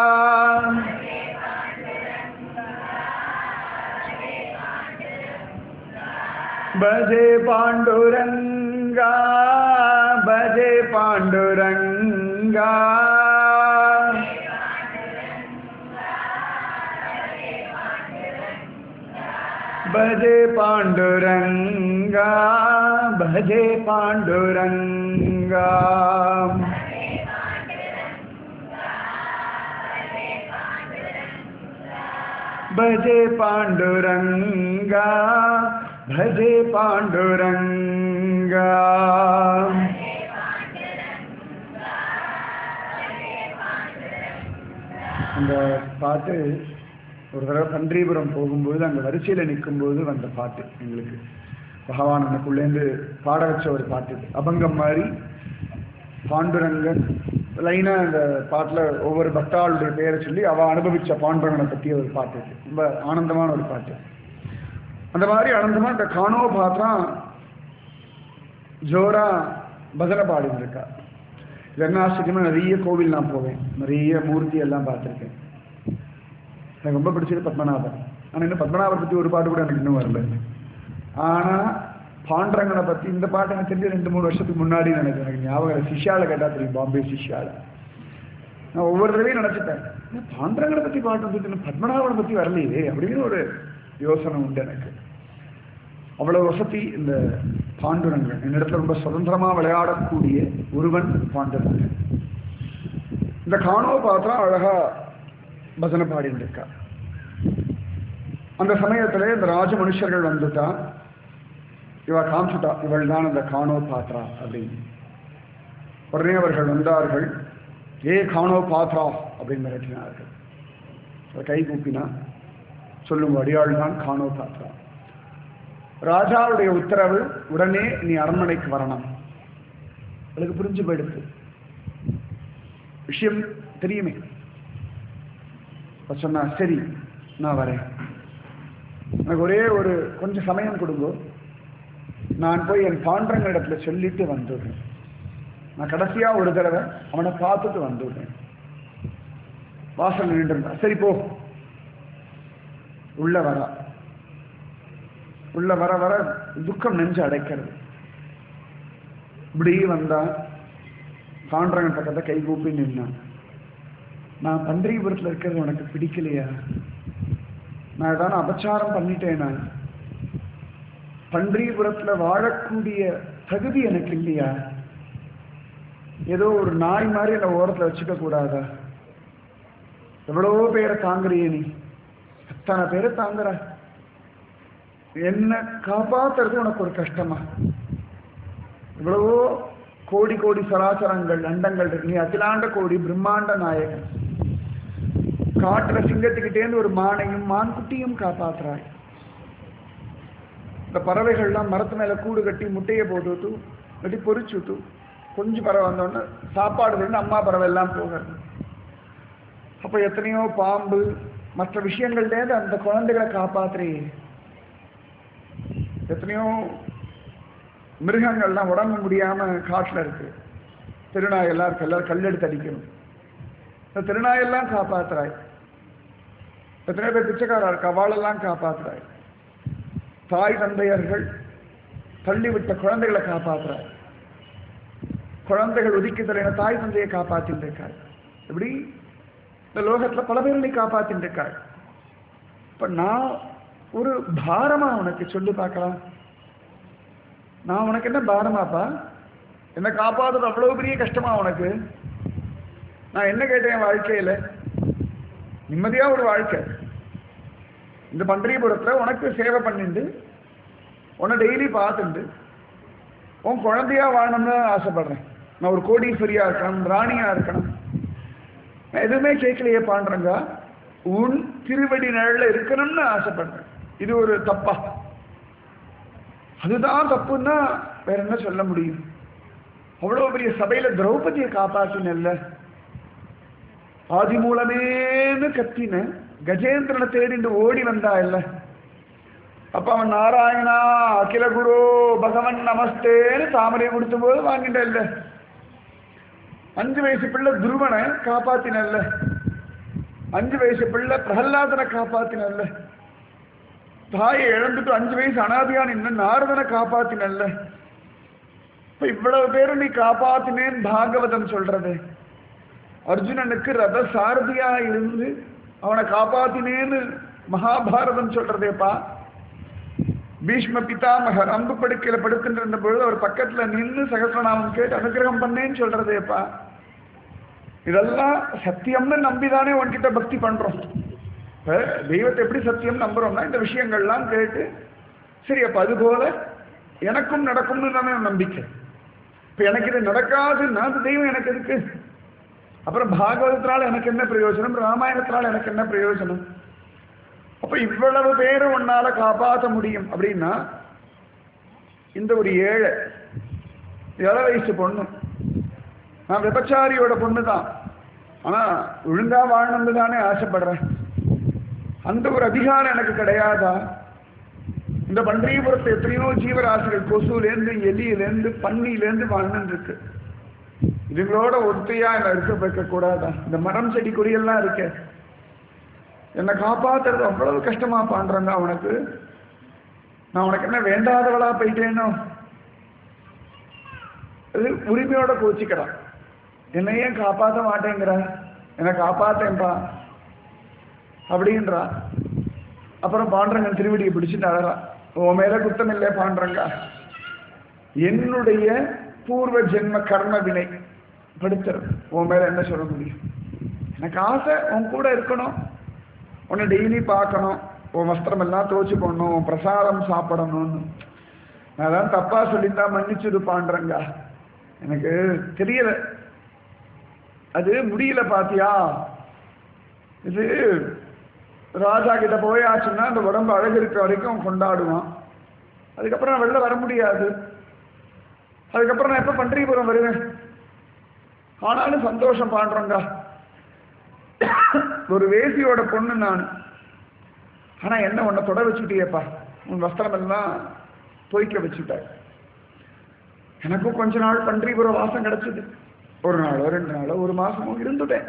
भजे पाण्डुरङ्गा भजे पाण्डुरङ्गा भजे पाण्डुरङ्गा भजे पाण्डुरङ्गा भजे पाण्डुरङ्गा भजे पाण्डुरङ्गा அந்த பாட்டு ஒரு தடவை பன்றிபுரம் போகும்போது அங்கே வரிசையில் நிற்கும்போது வந்த பாட்டு எங்களுக்கு பகவான் எனக்குள்ளேருந்து பாட வச்ச ஒரு பாட்டு இது. அபங்கம் மாதிரி பாண்டுரங்கன் லைனாக அந்த பாட்டில் ஒவ்வொரு பக்தாளுடைய பெயரை சொல்லி அவள் அனுபவித்த பாண்டுரங்கனை பற்றிய ஒரு பாட்டு இது. ரொம்ப ஆனந்தமான ஒரு பாட்டு அந்த மாதிரி ஆனந்தமாக இந்த காணோ பாத்திரா ஜோரா பஜனை பாடிட்டு இருக்கா ஜெகநாஷ்டகமாக நிறைய கோவில் நான் போவேன் நிறைய மூர்த்தி எல்லாம் பார்த்துருக்கேன் எனக்கு ரொம்ப பிடிச்சது பத்மநாபன் ஆனால் இன்னும் பத்மநாபர் பற்றி ஒரு பாட்டு கூட எனக்கு இன்னும் வரல ஆனால் பாண்டரங்கனை பற்றி இந்த பாட்டு எனக்கு தெரிஞ்சு ரெண்டு மூணு வருஷத்துக்கு முன்னாடி நினைக்கிறேன் எனக்கு ஞாபகம் இல்லை. சிஷ்யால கேட்டால் தெரியும் பாம்பே சிஷ்யால நான் ஒவ்வொரு தடவையும் நினச்சிப்பேன் ஏன் பாண்டரங்கனை பற்றி பாட்டு வந்துட்டு இன்னும் பத்மநாபனை பற்றி வரலையே அப்படின்னு ஒரு யோசனை உண்டு எனக்கு அவ்வளவு வசதி இந்த பாண்டுரங்கன் என்னிடத்துல ரொம்ப சுதந்திரமா விளையாடக்கூடிய ஒருவன் பாண்டுரங்கன் இந்த காணோ பார்த்தா அழகா பஜனை பாடிட்டு இருக்கா அந்த சமயத்துல இந்த ராஜ மனுஷர்கள் வந்துட்டா இவ காமிச்சுட்டா இவள் தான் அந்த காணோ பாத்ரா அப்படின்னு உடனே அவர்கள் வந்தார்கள் ஏ காணோ பாத்ரா அப்படின்னு மிரட்டினார்கள் அவ கை கூப்பினா சொல்லும் அடியாள் தான் காணோ பாத்ரா ராஜாவுடைய உத்தரவு உடனே நீ அரண்மனைக்கு வரணும் அவளுக்கு புரிஞ்சு போயிடுது விஷயம் தெரியுமே அப்ப சொன்னா சரி நான் வரேன் எனக்கு ஒரே ஒரு கொஞ்சம் சமயம் கொடுங்கோ நான் போய் என் பாண்டங்க இடத்துல சொல்லிட்டு வந்துடுறேன் நான் கடைசியா ஒரு தடவை அவனை பார்த்துட்டு வந்துடுறேன் வாசல் நின்று இருந்தா சரி போ உள்ள வரா உள்ள வர வர துக்கம் நெஞ்சு அடைக்கிறது இப்படி வந்தா பாண்டரங்கன் பக்கத்தை கை கூப்பி நின்னான் நான் பன்றிபுரத்தில் இருக்கிறது உனக்கு பிடிக்கலையா நான் ஏதாவது அபச்சாரம் பண்ணிட்டேனா பன்றிபுரத்தில் வாழக்கூடிய தகுதி எனக்கு இல்லையா ஏதோ ஒரு நாய் மாதிரி என்னை ஓரத்தில் வச்சுக்க கூடாதா எவ்வளோ பேரை தாங்குறிய நீ அத்தனை பேரை தாங்குற என்ன காப்பாத்துறது உனக்கு ஒரு கஷ்டமா இவ்வளவோ கோடி கோடி சராசரங்கள் அண்டங்கள் இருக்கு நீ அகிலாண்ட கோடி பிரம்மாண்ட நாயகன் காட்டுற சிங்கத்துக்கிட்டேந்து ஒரு மானையும் மான்குட்டியும் காப்பாத்துறாய் இந்த பறவைகள்லாம் மரத்து மேல கூடு கட்டி முட்டையை போட்டு கட்டி பொறிச்சு விட்டு கொஞ்சம் பறவை வந்தோடனே சாப்பாடு வேணும் அம்மா பறவை எல்லாம் போகிறது அப்ப எத்தனையோ பாம்பு மற்ற விஷயங்கள்லேருந்து அந்த குழந்தைகளை காப்பாத்துறியே எத்தனையோ மிருகங்கள்லாம் உடம்பு முடியாம காட்டுல இருக்கு திருநாயெல்லாம் இருக்கு எல்லாரும் கல்லெடுத்து அடிக்கணும் இந்த திருநாயெல்லாம் காப்பாத்துறாய் எத்தனையோ பேர் பிச்சைக்காரா இருக்கு அவளெல்லாம் காப்பாத்துறாய் தாய் தந்தையர்கள் தள்ளிவிட்ட குழந்தைகளை காப்பாற்றுறார் குழந்தைகள் ஒதுக்கித்தலைன தாய் தந்தையை காப்பாத்தின்னு இருக்கார் இப்படி இந்த லோகத்துல பல பேர் நீ காப்பாத்தின்னு இருக்கார் இப்ப நான் ஒரு பாரமா உனக்கு சொல்லி பார்க்கலாம் நான் உனக்கு என்ன பாரமாப்பா என்ன காப்பாத்துறது அவ்வளவு பெரிய கஷ்டமா உனக்கு நான் என்ன கேட்டேன் என் வாழ்க்கையில நிம்மதியா ஒரு வாழ்க்கை இந்த பண்டரிபுரத்துல உனக்கு சேவை பண்ணிட்டு உன்னை டெய்லி பார்த்துட்டு உன் குழந்தையா வாழணும்னு ஆசைப்படுறேன் நான் ஒரு கோடீஸ்வரியா இருக்கணும் ராணியா இருக்கணும் நான் எதுவுமே கேட்கலையே பாண்டுறங்க உன் திருவடி நிழல்ல இருக்கணும்னு ஆசைப்படுறேன் இது ஒரு தப்பா அதுதான் தப்புன்னா வேற என்ன சொல்ல முடியும் அவ்வளவு பெரிய சபையில திரௌபதியை காப்பாத்தினல்ல ஆதி மூலமேன்னு கத்தின கஜேந்திரனை தேடிண்டு ஓடி வந்தா இல்ல அப்ப அவன் நாராயணா அகில குரு பகவன் நமஸ்தேன்னு தாமரை கொடுத்த போது வாங்கிட்ட இல்ல அஞ்சு வயசு பிள்ளை துருவனை காப்பாத்தினல்ல அஞ்சு வயசு பிள்ளை பிரகல்லாதனை காப்பாத்தினல்ல தாயை இழந்துட்டு அஞ்சு வயசு அனாதியான இன்னும் நாரதனை காப்பாத்தினல்ல இப்ப இவ்வளவு பேரும் நீ காப்பாத்தினேன் பாகவதம் சொல்றது அர்ஜுனனுக்கு ரத சாரதியா இருந்து அவனை காப்பாத்தினேன்னு மகாபாரதம் சொல்றதேப்பா பீஷ்ம பிதாமகர் அம்பு படுக்கையில படுத்துட்டு இருந்த பொழுது அவர் பக்கத்துல நின்று சகசிரநாமம் கேட்டு அனுகிரகம் பண்ணேன்னு சொல்றதேப்பா இதெல்லாம் சத்தியம்னு நம்பிதானே உன்கிட்ட பக்தி பண்றோம் இப்ப தெய்வத்தை எப்படி சத்தியம் நம்புறோம்னா இந்த விஷயங்கள்லாம் கேட்டு சரி அப்ப அது போல எனக்கும் நடக்கும்னு தானே நம்பிக்கை இப்ப எனக்கு இது நடக்காதுன்னா அது தெய்வம் எனக்கு இருக்கு அப்புறம் பாகவதத்தினால எனக்கு என்ன பிரயோஜனம் ராமாயணத்தினால எனக்கு என்ன பிரயோஜனம் அப்ப இவ்வளவு பேரை உன்னால காப்பாற்ற முடியும் அப்படின்னா இந்த ஒரு ஏழை இள வயசு பொண்ணு நான் விபச்சாரியோட பொண்ணு தான் ஆனா ஒழுங்கா வாழணும்னு தானே ஆசைப்படுறேன் அந்த ஒரு அதிகாரம் எனக்கு கிடையாதா இந்த பண்டரிபுரத்தை எத்தனையோ ஜீவராசிகள் கொசுலேருந்து எலியிலேருந்து பன்னியிலேருந்து வாழ்ந்துட்டு இருக்கு இதுங்களோட ஒத்தையா என்ன இருக்க வைக்க கூடாதா இந்த மரம் செடி கொடியெல்லாம் இருக்க என்னை காப்பாத்துறது அவ்வளவு கஷ்டமா பாண்டுறாங்க உனக்கு நான் உனக்கு என்ன வேண்டாதவளா போயிட்டேனோ இது உரிமையோட கோச்சிக்கிறான் என்னை ஏன் காப்பாற்ற மாட்டேங்கிற என்னை காப்பாத்தேன்பா அப்படின்றா அப்புறம் பாண்டரங்கன் திருவடியை பிடிச்சிட்டு அழறா உன் மேல குத்தம் இல்லை பாண்டரங்க என்னுடைய பூர்வ ஜென்ம கர்ம வினை படுத்துறது உன் மேல என்ன சொல்ல முடியும் எனக்கு ஆசை உன் கூட இருக்கணும் உன்னை டெய்லி பார்க்கணும் உன் வஸ்திரம் எல்லாம் துவச்சு போடணும் உன் பிரசாதம் சாப்பிடணும்னு நான் தான் தப்பா சொல்லியிருந்தா மன்னிச்சுது பாண்டரங்க எனக்கு தெரியல அது முடியல பாத்தியா இது ராஜா கிட்ட போயாச்சுன்னா அந்த உடம்பு அழகு இருக்கிற வரைக்கும் கொண்டாடுவான் அதுக்கப்புறம் நான் வெளில வர முடியாது அதுக்கப்புறம் நான் எப்போ பண்டரிபுரம் வருவேன் ஆனாலும் சந்தோஷம் பாடுறோங்க ஒரு வேசியோட பொண்ணு நான் ஆனா என்ன உன்னை தொட வச்சுட்டியேப்பா உன் வஸ்திரம் எல்லாம் துவைக்க வச்சுட்ட எனக்கும் கொஞ்ச நாள் பண்டரிபுரம் வாசம் கிடைச்சது ஒரு நாளோ ரெண்டு நாளோ ஒரு மாசமோ இருந்துட்டேன்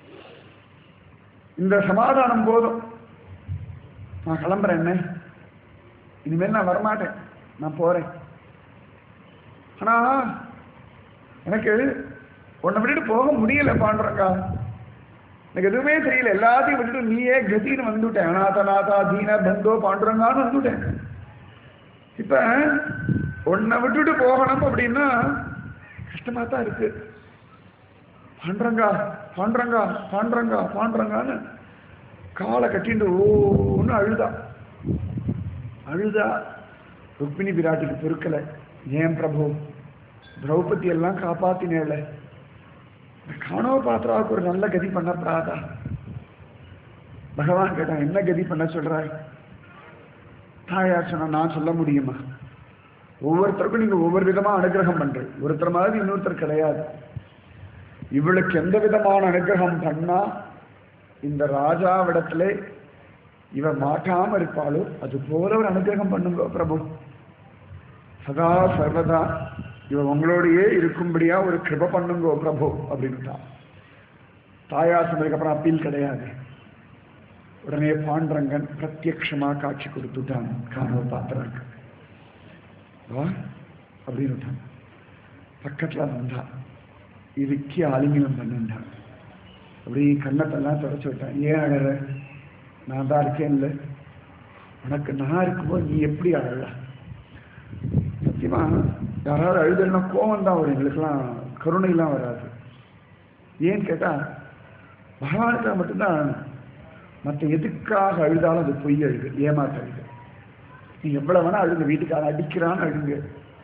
இந்த சமாதானம் போதும் நான் கிளம்புறேன் என்ன இனிமேல் நான் வரமாட்டேன் நான் போறேன் ஆனா எனக்கு உன்னை விட்டுட்டு போக முடியல பாண்டுறக்கா எனக்கு எதுவுமே தெரியல எல்லாத்தையும் விட்டுட்டு நீயே கதின்னு வந்துட்டேன் அநாதநாதா தீன பந்தோ பாண்டுறங்கான்னு வந்துட்டேன் இப்ப உன்னை விட்டுட்டு போகணும் அப்படின்னா கஷ்டமா தான் இருக்கு பாண்டுறங்கா பாண்டுறங்கா பாண்டுறங்கா பாண்டுறங்கான்னு காலை கட்டிட்டு ஓன்னு அழுதா அழுதா ருக்மிணி பிராட்டிக்கு பொறுக்கல ஏன் பிரபு திரௌபதி எல்லாம் காப்பாத்தினேல காணவ பாத்திராவுக்கு ஒரு நல்ல கதி பண்ணப்படாதா பகவான் கேட்டான் என்ன கதி பண்ண சொல்றாய் தாயார் சொன்னா நான் சொல்ல முடியுமா ஒவ்வொருத்தருக்கும் நீங்க ஒவ்வொரு விதமா அனுகிரகம் பண்றீங்க ஒருத்தர் மாதிரி இன்னொருத்தர் கிடையாது இவளுக்கு எந்த விதமான அனுகிரகம் பண்ணா இந்த ராஜாவிடத்துல இவ மாட்டாம இருப்பாளோ அது போல ஒரு அனுகிரகம் பண்ணுங்க பிரபு சதா சர்வதா இவ உங்களோடையே இருக்கும்படியா ஒரு கிருப பண்ணுங்கோ பிரபு அப்படின்னுட்டான் தாயார் சொன்னதுக்கு அப்புறம் அப்பீல் கிடையாது உடனே பாண்டரங்கன் பிரத்யக்ஷமா காட்சி கொடுத்துட்டான் காணவ பாத்திரங்க வா அப்படின்னு விட்டான் பக்கத்துல வந்தா இறுக்கி ஆலிங்கனம் பண்ணிட்டான் அப்படி கண்ணத்தெல்லாம் தொடச்சு விட்டான் ஏன் அழற நான் தான் இருக்கேன்ல உனக்கு நான் இருக்கும்போது நீ எப்படி அழலாம் சத்தியமா யாராவது அழுதல்னா கோவம் தான் வரும் எங்களுக்கெல்லாம் கருணைலாம் வராது ஏன்னு கேட்டா பகவானுக்காக மட்டும்தான் அழணும் மற்ற எதுக்காக அழுதாலும் அது பொய் அழுது ஏமாத்த அழுது நீ எவ்வளவு வேணா அழுங்க வீட்டுக்காரன் அடிக்கிறான்னு அழுங்க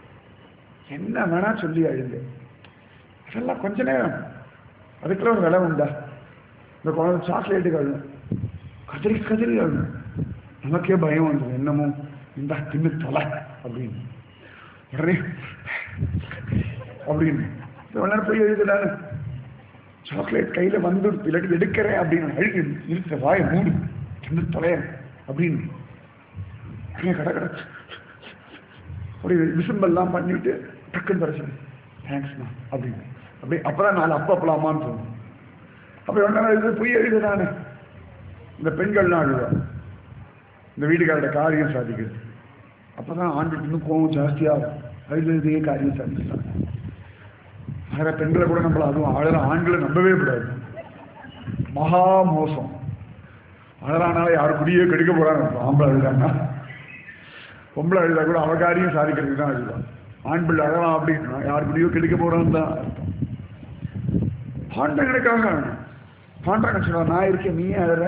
என்ன வேணா சொல்லி அழுங்க அதெல்லாம் கொஞ்ச நேரம் அதுக்கெல்லாம் ஒரு விலை உண்டா இந்த குழந்தை சாக்லேட்டுக்கு அழுகும் கதறி கதறி அழுகும் நமக்கே பயம் வந்துடும் என்னமோ இந்த தின்னு தொலை அப்படின்னு உடனே அப்படின்னு இவ்வளவு நேரம் போய் எழுதுனானு சாக்லேட் கையில வந்து இல்லாட்டி எடுக்கிறேன் அப்படின்னு அழுகி நிறுத்த வாய மூடு தின்னு தொலைய அப்படின்னு உடனே கடை கடை அப்படி விசும்பெல்லாம் பண்ணிட்டு டக்குன்னு தர சொல்லி தேங்க்ஸ்ண்ணா அப்படின்னு அப்படி அப்பதான் நாலு அப்பா அப்பலாமான்னு தோணும் அப்ப என்ன இது பொய் எழுது நானு இந்த பெண்கள்லாம் அழுவா இந்த வீட்டுக்காரோட காரியம் சாதிக்கிறது அப்பதான் ஆண்டுக்கு இன்னும் கோவம் ஜாஸ்தியாகும் அழுதுறதே காரியம் சாதிக்கலாம் ஆகிற பெண்களை கூட நம்மள அதுவும் அழற ஆண்களை நம்பவே கூடாது மகா மோசம் அழறானால யார் குடியே கெடுக்க போறாங்க ஆம்பளை அழுதாங்கன்னா பொம்பளை அழுதா கூட அவ காரியம் சாதிக்கிறதுக்கு தான் அழுதா ஆண் பிள்ளை அழலாம் அப்படின்னா யார் குடியோ கெடுக்க போறான்னு தான் அர்த்தம் பாண்டங்களுக்காக அழணும் பாண்டங்க சொல்லுவா நான் இருக்கேன் நீயே அழற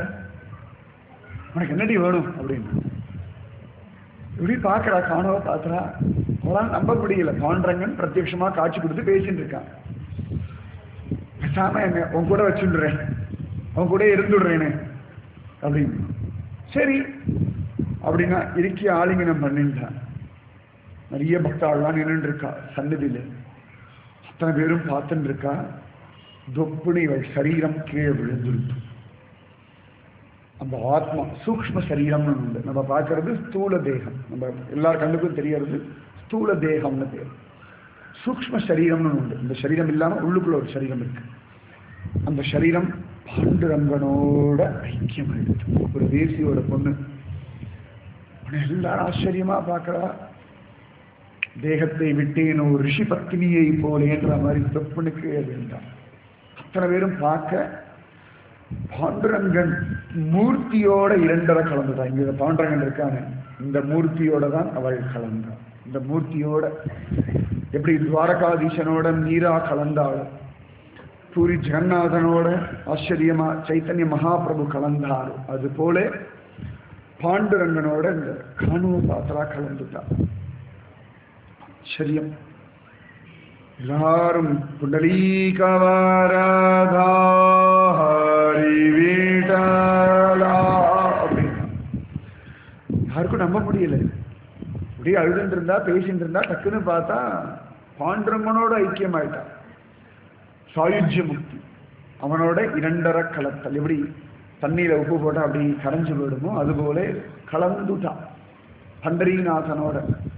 உனக்கு என்னடி வேணும் அப்படின்னு இப்படி பார்க்கறா காணவ பார்க்கறா அவளால் நம்ப முடியல பாண்டரங்கன் பிரத்யட்சமா காட்சி கொடுத்து பேசிட்டு இருக்கான் பேசாம என்ன உன் கூட வச்சுடுறேன் அவன் கூட இருந்துடுறேனே அப்படின்னு சரி அப்படின்னா இறுக்கி ஆலிங்கனம் பண்ணிட்டான் நிறைய பக்தாள்லாம் நின்று இருக்கா சன்னதியில் அத்தனை பேரும் பார்த்துட்டு இருக்கா தொப்புனி இவள் சரீரம் கீழே விழுந்துருத்து அந்த ஆத்மா சூக்ம சரீரம்னு உண்டு நம்ம பார்க்கறது ஸ்தூல தேகம் நம்ம எல்லார் கண்ணுக்கும் தெரியறது ஸ்தூல தேகம்னு பேர் சூக்ம சரீரம்னு உண்டு இந்த சரீரம் இல்லாம உள்ளுக்குள்ள ஒரு சரீரம் இருக்கு அந்த சரீரம் பாண்டுரங்கனோட ஐக்கியமாயிடுச்சு ஒரு தேசியோட பொண்ணு உடனே எல்லாரும் ஆச்சரியமா பார்க்கறா தேகத்தை விட்டேன் ஒரு ரிஷி பத்தினியை போலேன்ற மாதிரி தொப்புனுக்கு இருந்தான் அத்தனை பேரும் பார்க்க பாண்டுரங்கன் மூர்த்தியோட இரண்டரை கலந்துதான் இங்க பாண்டுரங்கன் இருக்கானே இந்த மூர்த்தியோட தான் அவள் கலந்தாள் இந்த மூர்த்தியோட எப்படி துவாரகாதீசனோட மீரா கலந்தாள் பூரி ஜெகநாதனோட ஆச்சரியமா சைத்தன்ய மகாபிரபு கலந்தார் அது போல பாண்டுரங்கனோட இந்த காணுவ பாத்திரா கலந்துட்டா ஆச்சரியம் எல்லாரும் புண்டலீகவரதா ஹரி வீட்டலா அப்படின்னா யாருக்கும் நம்ப முடியல இப்படியே அழுதுட்டு இருந்தா பேசிட்டு இருந்தா டக்குன்னு பார்த்தா பாண்டுரங்கனோட ஐக்கியமாயிட்டான் சாயுஜ்ய முக்தி அவனோட இரண்டரை கலத்தல் எப்படி தண்ணீரை உப்பு போட்டா அப்படி கரைஞ்சு போயிடுமோ அதுபோல கலந்துட்டான் பண்டரீநாதனோட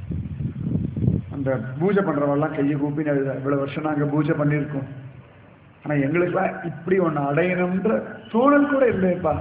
அந்த பூஜை பண்றவெல்லாம் கையை கூப்பின்னு எழுத இவ்வளவு வருஷம் நாங்க பூஜை பண்ணியிருக்கோம் ஆனா எங்களுக்கெல்லாம் இப்படி ஒண்ணு அடையணும்ன்ற தோணல் கூட இல்லையப்பா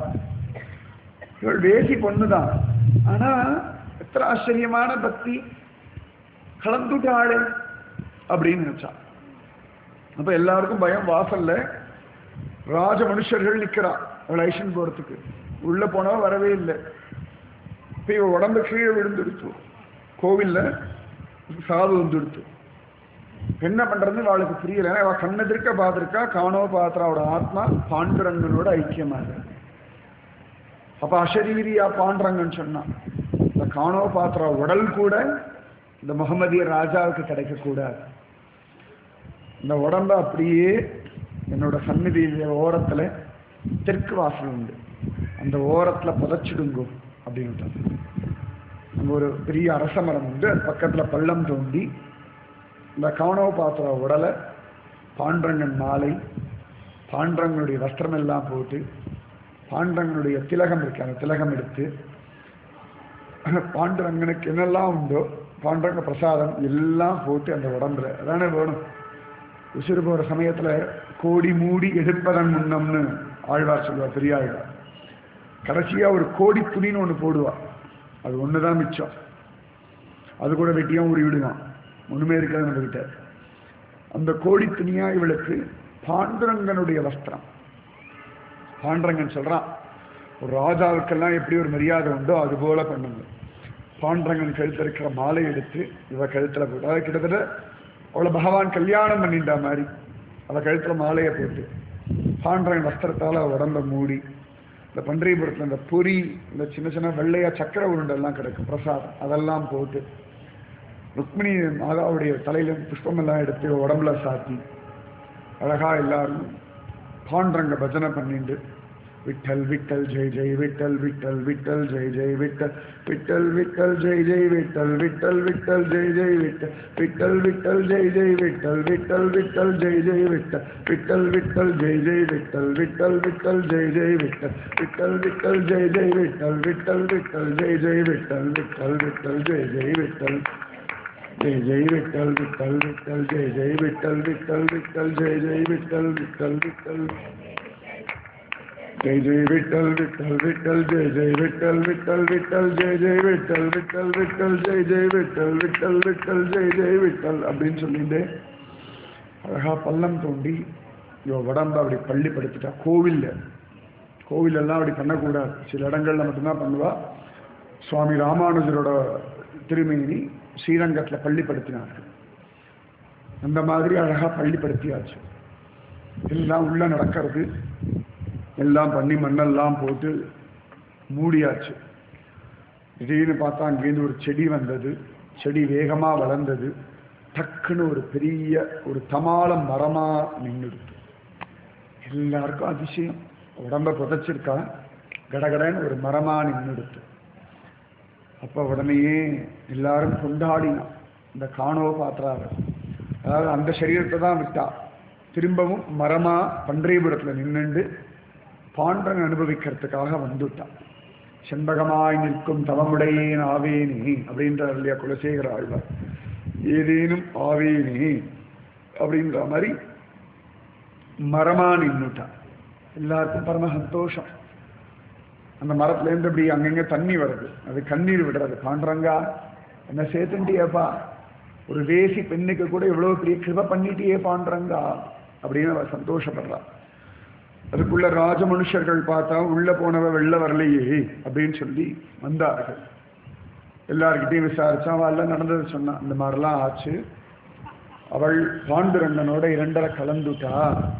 இவள் வேசி பொண்ணுதான் ஆனா எத்தனை ஆச்சரியமான பக்தி கலந்துட்டாளே அப்படின்னு நினைச்சா அப்ப எல்லாருக்கும் பயம் வாசல்ல ராஜ மனுஷர்கள் நிக்கிறா அவள் ஐஷன் போறதுக்கு உள்ள போனவ வரவே இல்லை இப்ப இவ உடம்பு கீழே விழுந்துடுச்சு கோவில்ல சாவு வந்துடுத்து என்ன பண்றதுன்னு அவளுக்கு புரியல ஏன்னா அவ கண்ணெதிர்க்க பார்த்திருக்கா காணோ பாத்திராவோட ஆத்மா பாண்டுரங்கனோட ஐக்கியமாக அப்ப அஷரீரியா பாண்டுரங்கன் சொன்னான் இந்த காணோ பாத்திரா உடல் கூட இந்த முகமதிய ராஜாவுக்கு கிடைக்கக்கூடாது இந்த உடம்ப அப்படியே என்னோட சந்நிதியில ஓரத்துல தெற்கு வாசல் உண்டு அந்த ஓரத்துல புதைச்சிடுங்கோ அப்படின்னு அங்க ஒரு பெரிய அரச மரம் உண்டு அது பக்கத்துல பள்ளம் தோண்டி இந்த கவனவ பாத்திர உடலை பாண்டரங்கன் மாலை பாண்டரங்கனுடைய வஸ்திரம் எல்லாம் போட்டு பாண்டரங்கனுடைய திலகம் இருக்கு அந்த திலகம் எடுத்து பாண்டுரங்கனுக்கு என்னெல்லாம் உண்டோ பாண்டரங்க பிரசாதம் எல்லாம் போட்டு அந்த உடம்புல அதானே வேணும் உசிறு போகிற சமயத்தில் கோடி மூடி எடுப்பதன் முன்னம்னு ஆழ்வார் சொல்லுவார் பெரிய ஆழ்வார் கடைசியாக ஒரு கோடி துணின்னு ஒன்று போடுவா அது ஒன்று தான் மிச்சம் அது கூட வெட்டியும் ஊறி விடுவான் ஒண்ணுமே இருக்காது நம்ம கிட்ட அந்த கோடி துணியா இவளுக்கு பாண்டுரங்கனுடைய வஸ்திரம் பாண்டரங்கன் சொல்றான் ஒரு ராஜாவுக்கெல்லாம் எப்படி ஒரு மரியாதை உண்டோ அது போல பண்ணுங்க பாண்டரங்கன் கழுத்துல இருக்கிற மாலை எடுத்து இவ கழுத்துல போட்டு அதாவது கிட்டத்தட்ட அவளை பகவான் கல்யாணம் பண்ணிட்டா மாதிரி அவ கழுத்துல மாலையை போட்டு பாண்டரங்கன் வஸ்திரத்தால அவ உடம்ப மூடி இந்த பன்றிபுரத்துல இந்த பொரி இந்த சின்ன சின்ன வெள்ளையா சக்கர உருண்டெல்லாம் கிடக்கும் பிரசாதம் அதெல்லாம் போட்டு ருக்மிணி மாதாவுடைய தலையில புஷ்பமெல்லாம் எடுத்து உடம்புல சாத்தி அழகா எல்லாரும் பாண்டரங்க பஜனை பண்ணிட்டு விட்டல் விட்டல் ஜெய் ஜெய் விட்டல் விட்டல் விட்டல் ஜெய் ஜெய் விட்டல் விட்டல் விட்டல் ஜெய் ஜெய் விட்டல் விட்டல் விட்டல் ஜெய் ஜெய் விட்டல் விட்டல் விட்டல் ஜெய் ஜெய் விட்டல் விட்டல் விட்டல் ஜெய் ஜெய் விட்டல் விட்டல் விட்டல் ஜெய் ஜெய் விட்டல் விட்டல் விட்டல் ஜெய் ஜெய் விட்டல் விட்டல் விட்டல் ஜெய் ஜெய் விட்டல் விட்டல் விட்டல் ஜெய் ஜெய் விட்டல் விட்டல் விட்டல் ஜெய் ஜெய் விட்டல் जय जय विठ्ठल विठ्ठल विठ्ठल जय जय विठ्ठल विठ्ठल विठ्ठल जय जय विठ्ठल विठ्ठल विठ्ठल जय जय विठ्ठल विठ्ठल विठ्ठल जय जय विठ्ठल विठ्ठल विठ्ठल जय जय विठ्ठल विठ्ठल विठ्ठल जय जय विठ्ठल विठ्ठल विठ्ठल जय जय विठ्ठल அப்படின்னு சொல்லிட்டு அழகா பள்ளம் தோண்டி இவ உடம்ப அப்படி பள்ளி படுத்துட்டா கோவில்ல கோவில் எல்லாம் அப்படி பண்ணக்கூடாது சில இடங்கள்ல மட்டும்தான் பண்ணுவா சுவாமி ராமானுஜரோட திருமேனி ஸ்ரீரங்கத்தில் பள்ளிப்படுத்தினார்கள் அந்த மாதிரி அழகா பள்ளிப்படுத்தியாச்சு எல்லாம் உள்ள நடக்கிறது எல்லாம் பண்ணி மண்ணெல்லாம் போட்டு மூடியாச்சு திடீர்னு பார்த்தா அங்கேருந்து ஒரு செடி வந்தது செடி வேகமா வளர்ந்தது டக்குன்னு ஒரு பெரிய ஒரு தமாலம் மரமா நின்றுடுது எல்லாருக்கும் அதிசயம் உடம்ப புதைச்சிருக்கா கடகடன்னு ஒரு மரமா நின்றுடுது அப்போ உடனேயே எல்லாரும் கொண்டாடினான் இந்த காணோ பாத்திராவ அதாவது அந்த சரீரத்தை தான் விட்டா திரும்பவும் மரமா பன்றையபுரத்தில் நின்னுண்டு பாண்டரன் அனுபவிக்கிறதுக்காக வந்துட்டான் செண்பகமாய் நிற்கும் தவமுடையேன் ஆவேனே அப்படின்றார் இல்லையா குலசேகர ஆழ்வார் ஏதேனும் ஆவேனே அப்படின்ற மாதிரி மரமா நின்னுட்டான் எல்லாருக்கும் பரம சந்தோஷம் அந்த மரத்துலேருந்து இப்படி அங்கங்க தண்ணி வருது அது கண்ணீர் விடுறது பாண்டரங்கா என்ன சேர்த்துட்டியேப்பா ஒரு வேசி பெண்ணுக்கு கூட இவ்வளோ பெரிய கிருப பண்ணிட்டியே பாண்டரங்கா அப்படின்னு அவ சந்தோஷப்படுறா அதுக்குள்ள ராஜ மனுஷர்கள் பார்த்தா உள்ள போனவ வெளில வரலையே அப்படின்னு சொல்லி வந்தார்கள் எல்லார்கிட்டையும் விசாரிச்சா அவள் எல்லாம் நடந்தது சொன்னா இந்த மாதிரிலாம் ஆச்சு அவள் பாண்டுரங்கனோட இரண்டரை கலந்துட்டா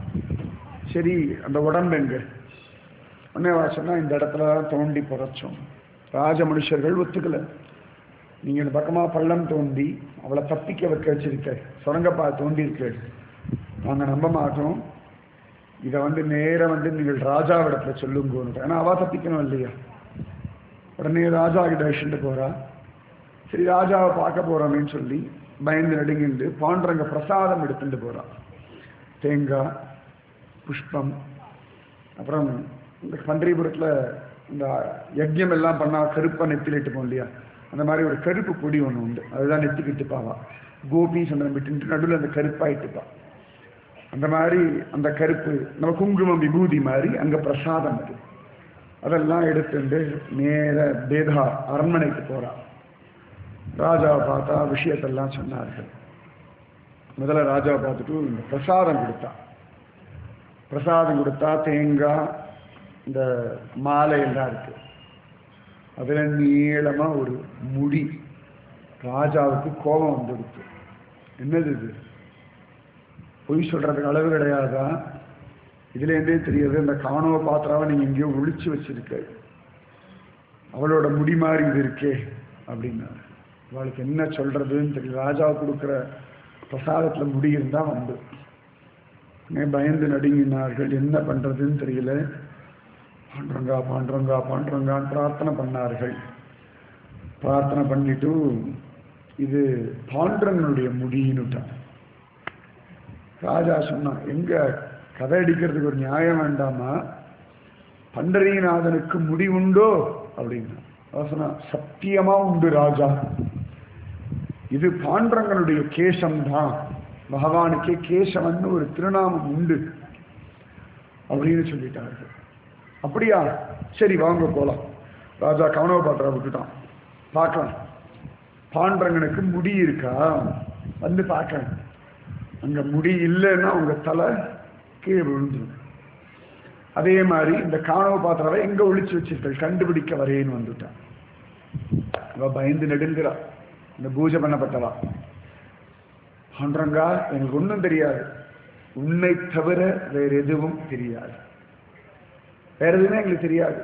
சரி அந்த உடம்பு எங்க உடனே அவ சொன்னா இந்த இடத்துல தான் தோண்டி புதைச்சோம் ராஜ மனுஷர்கள் ஒத்துக்கல நீங்க இந்த பக்கமா பள்ளம் தோண்டி அவளை தப்பிக்க வைக்க வச்சிருக்க சுரங்கப்பா தோண்டி இருக்கு நாங்க நம்ப மாட்டோம் இதை வந்து நேரா வந்து நீங்கள் ராஜாவிடத்துல சொல்லுங்க ஏன்னா அவ தப்பிக்கணும் இல்லையா உடனே ராஜா கிட்ட வச்சுட்டு போறா சரி ராஜாவை பார்க்க போறோமேன்னு சொல்லி பயந்து நடுங்கிண்டு பாண்டரங்க பிரசாதம் எடுத்துட்டு போறா தேங்காய் புஷ்பம் அப்புறம் இந்த பன்றிபுரத்தில் இந்த யஜ்யம் எல்லாம் பண்ணா கருப்பா நெத்திலிட்டு போம் இல்லையா அந்த மாதிரி ஒரு கருப்பு பொடி ஒன்று உண்டு அதுதான் நெத்திக்கு இட்டுப்பாவா கோபி சந்தனம் விட்டு நடுவில் அந்த கருப்பா இட்டுப்பா அந்த மாதிரி அந்த கருப்பு நம்ம குங்குமம் விபூதி மாதிரி அங்க பிரசாதம் அது அதெல்லாம் எடுத்துட்டு நேர பேதா அரண்மனைக்கு போறா ராஜாவை பார்த்தா விஷயத்தெல்லாம் சொன்னார்கள் முதல்ல ராஜாவை பார்த்துட்டு இந்த பிரசாதம் கொடுத்தா பிரசாதம் கொடுத்தா தேங்காய் இந்த மாலை எல்லாம் இருக்கு அதுல நீளமா ஒரு முடி ராஜாவுக்கு கோபம் வந்துடுச்சு என்னது இது பொய் சொல்றதுக்கு அளவு கிடையாதா இதுல இருந்தே தெரியுது இந்த காணவ பாத்திராவை நீங்க எங்கேயோ ஒளிச்சு வச்சிருக்க அவளோட முடி மாதிரி இது இருக்கே அப்படின்னாரு அவளுக்கு என்ன சொல்றதுன்னு தெரியல ராஜா கொடுக்குற பிரசாதத்துல முடி இருந்தா வந்து உடனே பயந்து நடுங்கினார்கள் என்ன பண்றதுன்னு தெரியல பாண்டரங்கா பாண்டரங்கா பாண்டரங்கான்னு பிரார்த்தனை பண்ணார்கள் பிரார்த்தனை பண்ணிட்டு இது பாண்டரங்கனுடைய முடின்னுட்டான் ராஜா சொன்னான் எங்க கதை அடிக்கிறதுக்கு ஒரு நியாயம் வேண்டாமா பண்டரீநாதனுக்கு முடி உண்டோ அப்படின்னா அவன் சொன்னான் சத்தியமா உண்டு ராஜா இது பாண்டரங்கனுடைய கேசம்தான் பகவானுக்கே கேசவன்னு ஒரு திருநாமம் உண்டு அப்படின்னு சொல்லிட்டார்கள் அப்படியா சரி வாங்க போலாம் ராஜா கவனவை பாத்திர விட்டுட்டான் பார்க்கலாம் பாண்டரங்கனுக்கு முடி இருக்கா வந்து பார்க்கணும் அங்க முடி இல்லைன்னா உங்க தலை கீழே விழுந்துடும் அதே மாதிரி இந்த காணவ பாத்திரவை எங்க ஒளிச்சு வச்சிருக்கள் கண்டுபிடிக்க வரேன்னு வந்துட்டான் அவ பயந்து நெடுங்கிறா இந்த பூஜை பண்ணப்பட்டவா பாண்டரங்கா எனக்கு ஒன்றும் தெரியாது உன்னை தவிர வேற எதுவும் தெரியாது வேற எதுவுமே எங்களுக்கு தெரியாது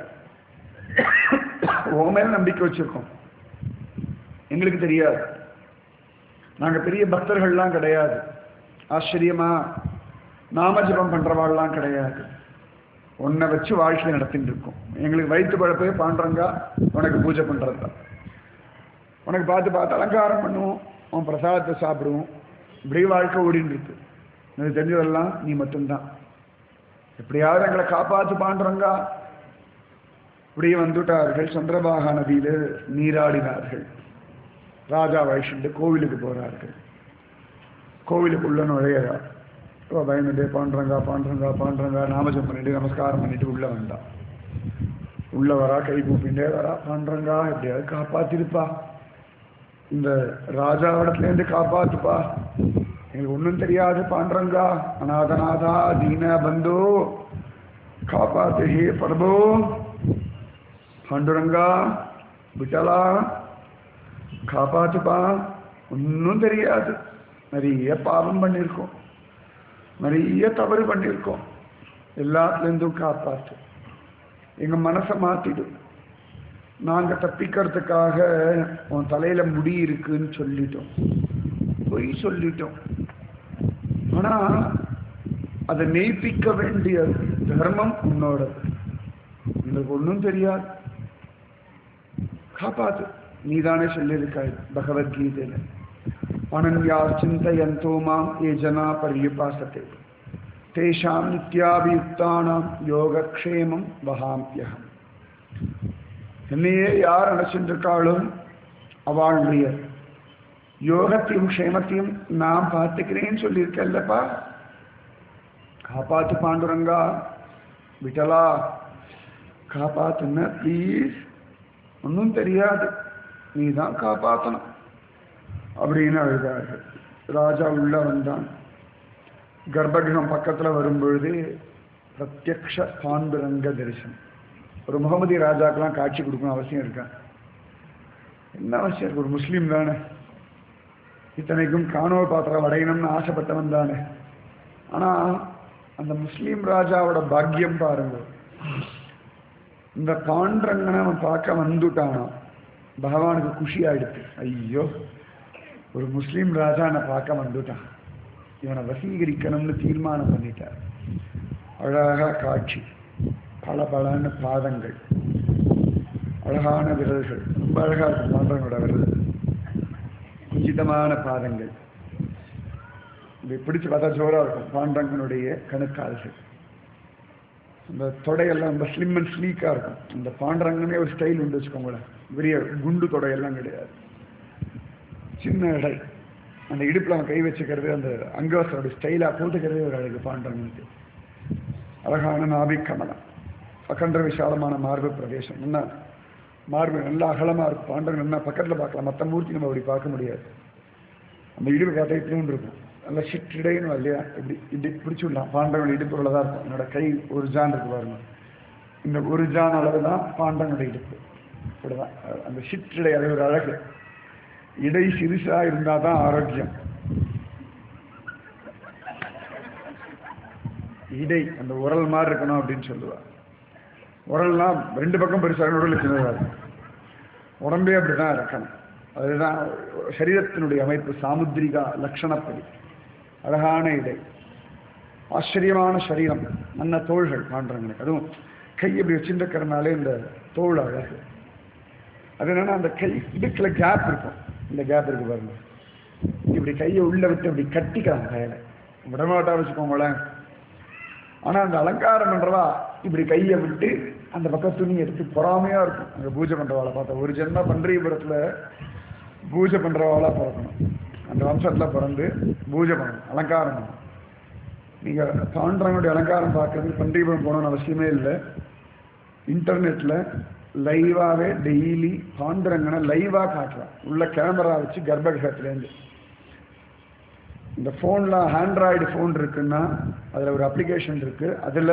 உன் மேல நம்பிக்கை வச்சிருக்கோம் எங்களுக்கு தெரியாது நாங்க பெரிய பக்தர்கள்லாம் கிடையாது ஆச்சரியமா நாமஜபம் பண்றவாள்லாம் கிடையாது உன்னை வச்சு வாழ்க்கை நடத்திட்டு இருக்கோம் எங்களுக்கு வயிற்று பழப்பே பாண்டறங்கா உனக்கு பூஜை பண்றது தான் உனக்கு பார்த்து பார்த்து அலங்காரம் பண்ணுவோம் உன் பிரசாதத்தை சாப்பிடுவோம் இப்படி வாழ்க்கை ஓடின்னு இருக்கு எனக்கு தெரிஞ்சதெல்லாம் நீ மட்டும்தான் எப்படியாவது எங்களை காப்பாத்து பாண்டறங்கா இப்படியே வந்துட்டார்கள் சந்திரபாகா நதியில நீராடினார்கள் ராஜா வயசுண்டு கோவிலுக்கு போறார்கள் கோவிலுக்குள்ள நுழையிறார் இவ பயந்துட்டே பாண்டுறங்கா பாண்டுறங்கா பாண்டுறங்கா நாமஜம் பண்ணிட்டு நமஸ்காரம் பண்ணிட்டு உள்ள வந்தா உள்ள வரா கை கூப்பிண்டே வரா பாண்டுறங்கா எப்படியாவது காப்பாத்திருப்பா இந்த ராஜாவிடத்துலேருந்து காப்பாத்துப்பா எங்களுக்கு ஒன்றும் தெரியாது பாண்டுறங்கா அநாதநாதா தீன பந்தோ காப்பாத்து ஹே பிரபோ பாண்டுரங்கா விட்டலா காப்பாத்துப்பா ஒன்றும் தெரியாது நிறைய பாவம் பண்ணியிருக்கோம் நிறைய தவறு பண்ணியிருக்கோம் எல்லாத்துலேருந்தும் காப்பாத்து எங்கள் மனசை மாற்றிடும் நாங்கள் தப்பிக்கிறதுக்காக உன் தலையில் முடி இருக்குன்னு சொல்லிட்டோம் பொய் சொல்லிட்டோம் ஆனால் அதை மெய்ப்பிக்க வேண்டிய தர்மம் உன்னோடது எங்களுக்கு ஒன்றும் தெரியாது காப்பாத்து நீதானே சொல்லியிருக்காய் பகவத்கீதையில அனன்யா சிந்தயந்தோ மாம் ஏ ஜனா பரியுபாசத்தை தேஷாம் நித்யாபியுக்தானாம் யோகக்ஷேமம் வகாம்பியகம் என்னையே யார் நினைச்சிருக்காளோ அவளுடைய யோகத்தையும் க்ஷேமத்தையும் நான் பார்த்துக்கிறேன்னு சொல்லியிருக்கல்லப்பா காப்பாத்து பாண்டுரங்கா விட்டலா காப்பாத்துன ப்ளீஸ் ஒன்றும் தெரியாது நீ தான் காப்பாற்றணும் அப்படின்னு அழுதார்கள் ராஜா உள்ள வந்தான் கர்ப்பகிரகம் பக்கத்தில் வரும்பொழுது பிரத்யக்ஷ பாண்டுரங்க தரிசனம் ஒரு முகமதி ராஜாக்கெல்லாம் காட்சி கொடுக்கணும் அவசியம் இருக்கா என்ன அவசியம் இருக்கு ஒரு முஸ்லீம் தானே இத்தனைக்கும் காணவ பாத்திரம் அடையணும்னு ஆசைப்பட்டவன் தானே ஆனால் அந்த முஸ்லீம் ராஜாவோட பாக்கியம் பாருங்க இந்த பாண்டரங்கனை அவன் பார்க்க வந்துட்டானா பகவானுக்கு குஷி ஆயிடுச்சு ஐயோ ஒரு முஸ்லீம் ராஜா என்னை பார்க்க வந்துட்டான் இவனை வசீகரிக்கணும்னு தீர்மானம் பண்ணிட்டார் அழகா காட்சி பல பலன்னு பாதங்கள் அழகான விரல்கள் ரொம்ப அழகா இருக்கும் பாண்டவனோட விரல் குஞ்சிதமான பாதங்கள் இதை பிடிச்சு பார்த்தா ஜோரா இருக்கும் பாண்டங்கனுடைய கணுக்கால்கள் இந்த தொடையெல்லாம் ரொம்ப ஸ்லிம் அண்ட் ஸ்லீக்காக இருக்கும் இந்த பாண்டரங்கனே ஒரு ஸ்டைல் உண்டு வச்சுக்கோங்களேன் பெரிய குண்டு தொடையெல்லாம் கிடையாது சின்ன இடை அந்த இடுப்பில் அவன் கை வச்சுக்கிறது அந்த அங்கவசரோட ஸ்டைலாக போட்டுக்கிறதே ஒரு அழகு பாண்டரங்கனுக்கு அழகான நாபிக் கமலம் அகன்ற விசாலமான மார்பு பிரதேசம் என்ன மார்பு நல்லா அகலமாக இருக்கும் பாண்டரங்க என்ன பக்கத்தில் பார்க்கலாம் மற்ற மூர்த்தி நம்ம அப்படி பார்க்க முடியாது அந்த இடுப்பு பார்த்தா இப்படியும் இருக்கும் நல்லா சிற்றிடைன்னு இல்லையா இப்படி இப்படி பிடிச்சி விடலாம் பாண்டவன் இடுப்புல தான் இருக்கும் என்னோட கை ஒரு ஜான் இருக்கு பாருங்க இந்த ஒரு ஜான் அளவு தான் பாண்டவனோட இடுப்பு இப்படிதான் அந்த சிற்றிடை அது ஒரு அழகு இடை சிறுசா இருந்தால் தான் ஆரோக்கியம் இடை அந்த உரல் மாதிரி இருக்கணும் அப்படின்னு சொல்லுவா உரல்லாம் ரெண்டு பக்கம் பெருசாக உடல் சின்னதாக இருக்கும் உடம்பே அப்படிதான் இருக்கணும் அதுதான் சரீரத்தினுடைய அமைப்பு சாமுத்திரிகா லட்சணப்படி அழகான இடை ஆச்சரியமான சரீரம் நல்ல தோள்கள் காண்றாங்க அதுவும் கை இப்படி வச்சுருக்கிறனாலே இந்த தோல் அழகு அது என்னன்னா அந்த கை இடுக்கில் கேப் இருக்கும் இந்த கேப் இருக்கு பாருங்க இப்படி கையை உள்ள விட்டு இப்படி கட்டிக்கிறாங்க கையில விடமாட்டா வச்சுக்கோங்களேன் ஆனா அந்த அலங்காரம் பண்றவா இப்படி கையை விட்டு அந்த பக்கம் துணி எடுத்து பொறாமையா இருக்கும் அங்க பூஜை பண்றவாளை பார்த்தா ஒரு ஜென்ம பன்றியபுரத்துல பூஜை பண்றவாளா பிறக்கணும் அந்த வம்சத்துல பிறந்து பூஜை பண்ணணும் அலங்காரம் பண்ணணும் நீங்க பாண்டவனுடைய அலங்காரம் பார்க்கறதுக்கு பண்டிகைபுரம் போகணும்னு அவசியமே இல்லை இன்டர்நெட்ல லைவாகவே டெய்லி பாண்டுரங்கனை லைவாக காட்டுறான் உள்ள கேமரா வச்சு கர்ப்பகிரகத்துலேருந்து இந்த ஃபோனில் ஆண்ட்ராய்டு ஃபோன் இருக்குன்னா அதில் ஒரு அப்ளிகேஷன் இருக்குது அதில்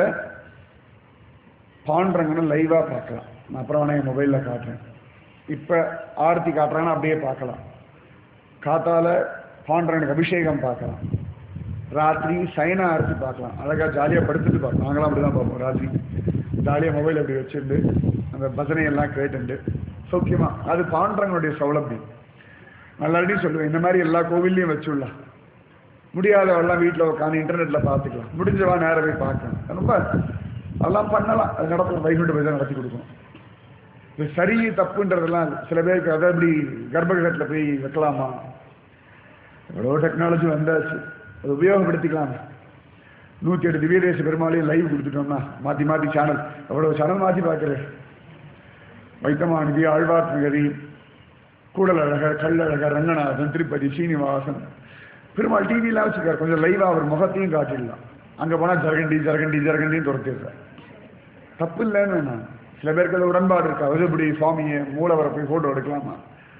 பாண்டுரங்கனை லைவாக பார்க்கலாம் நான் அப்புறம் வேணா என் மொபைலில் காட்டுறேன் இப்போ ஆர்த்தி காட்டுறாங்கன்னா அப்படியே பார்க்கலாம் காத்தால பாண்டரனுக்கு அபிஷேகம் பார்க்கலாம் ராத்திரி சைன ஆர்த்தி பார்க்கலாம் அழகாக ஜாலியாக படுத்துட்டு பார்க்கலாம் நாங்களாம் அப்படி தான் பார்ப்போம் ராத்திரி ஜாலியாக மொபைல் அப்படி வச்சுட்டு அந்த பஜனையெல்லாம் கேட்டுண்டு சௌக்கியமா அது பாண்டரங்களுடைய சௌலபியம் நல்லாடி சொல்லுவேன் இந்த மாதிரி எல்லா கோவில்லையும் வச்சுடலாம் முடியாதவெல்லாம் வீட்டில் உட்காந்து இன்டர்நெட்டில் பார்த்துக்கலாம் முடிஞ்சவா நேரம் போய் பார்க்கலாம் ரொம்ப அதெல்லாம் பண்ணலாம் அது நடத்தலாம் வைகுண்ட போய் தான் நடத்தி கொடுக்கணும் இது சரி தப்புன்றதெல்லாம் சில பேருக்கு அதை எப்படி கர்ப்பகிரகத்தில் போய் வைக்கலாமா எவ்வளோ டெக்னாலஜி வந்தாச்சு அதை உபயோகப்படுத்திக்கலாமே நூற்றி எட்டு திவ்யதேச பெருமாளையும் லைவ் கொடுத்துட்டோம்னா மாற்றி மாற்றி சேனல் எவ்வளோ சேனல் மாற்றி பார்க்குறேன் வைத்தமாநிதி ஆழ்வார் நகரி கூடல் அழகர் கல்லழகர் ரங்கநாதன் திருப்பதி சீனிவாசன் பெருமாள் டிவிலாம் வச்சுருக்காரு கொஞ்சம் லைவாக அவர் முகத்தையும் காட்டிடலாம் அங்கே போனால் ஜரகண்டி ஜரகண்டி ஜரகண்டின்னு துரத்திடுறார் தப்பு இல்லைன்னு நான் சில பேருக்கு அது உடன்பாடு இருக்கா அது இப்படி சுவாமியை மூலவரை போய் ஃபோட்டோ எடுக்கலாமா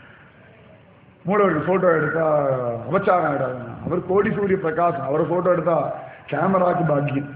மூலவருக்கு ஃபோட்டோ எடுத்தா அபச்சாரம் ஆகிடாதுண்ணா அவர் கோடி சூரிய பிரகாசம் அவரை ஃபோட்டோ எடுத்தா கேமராக்கு பாக்கியம்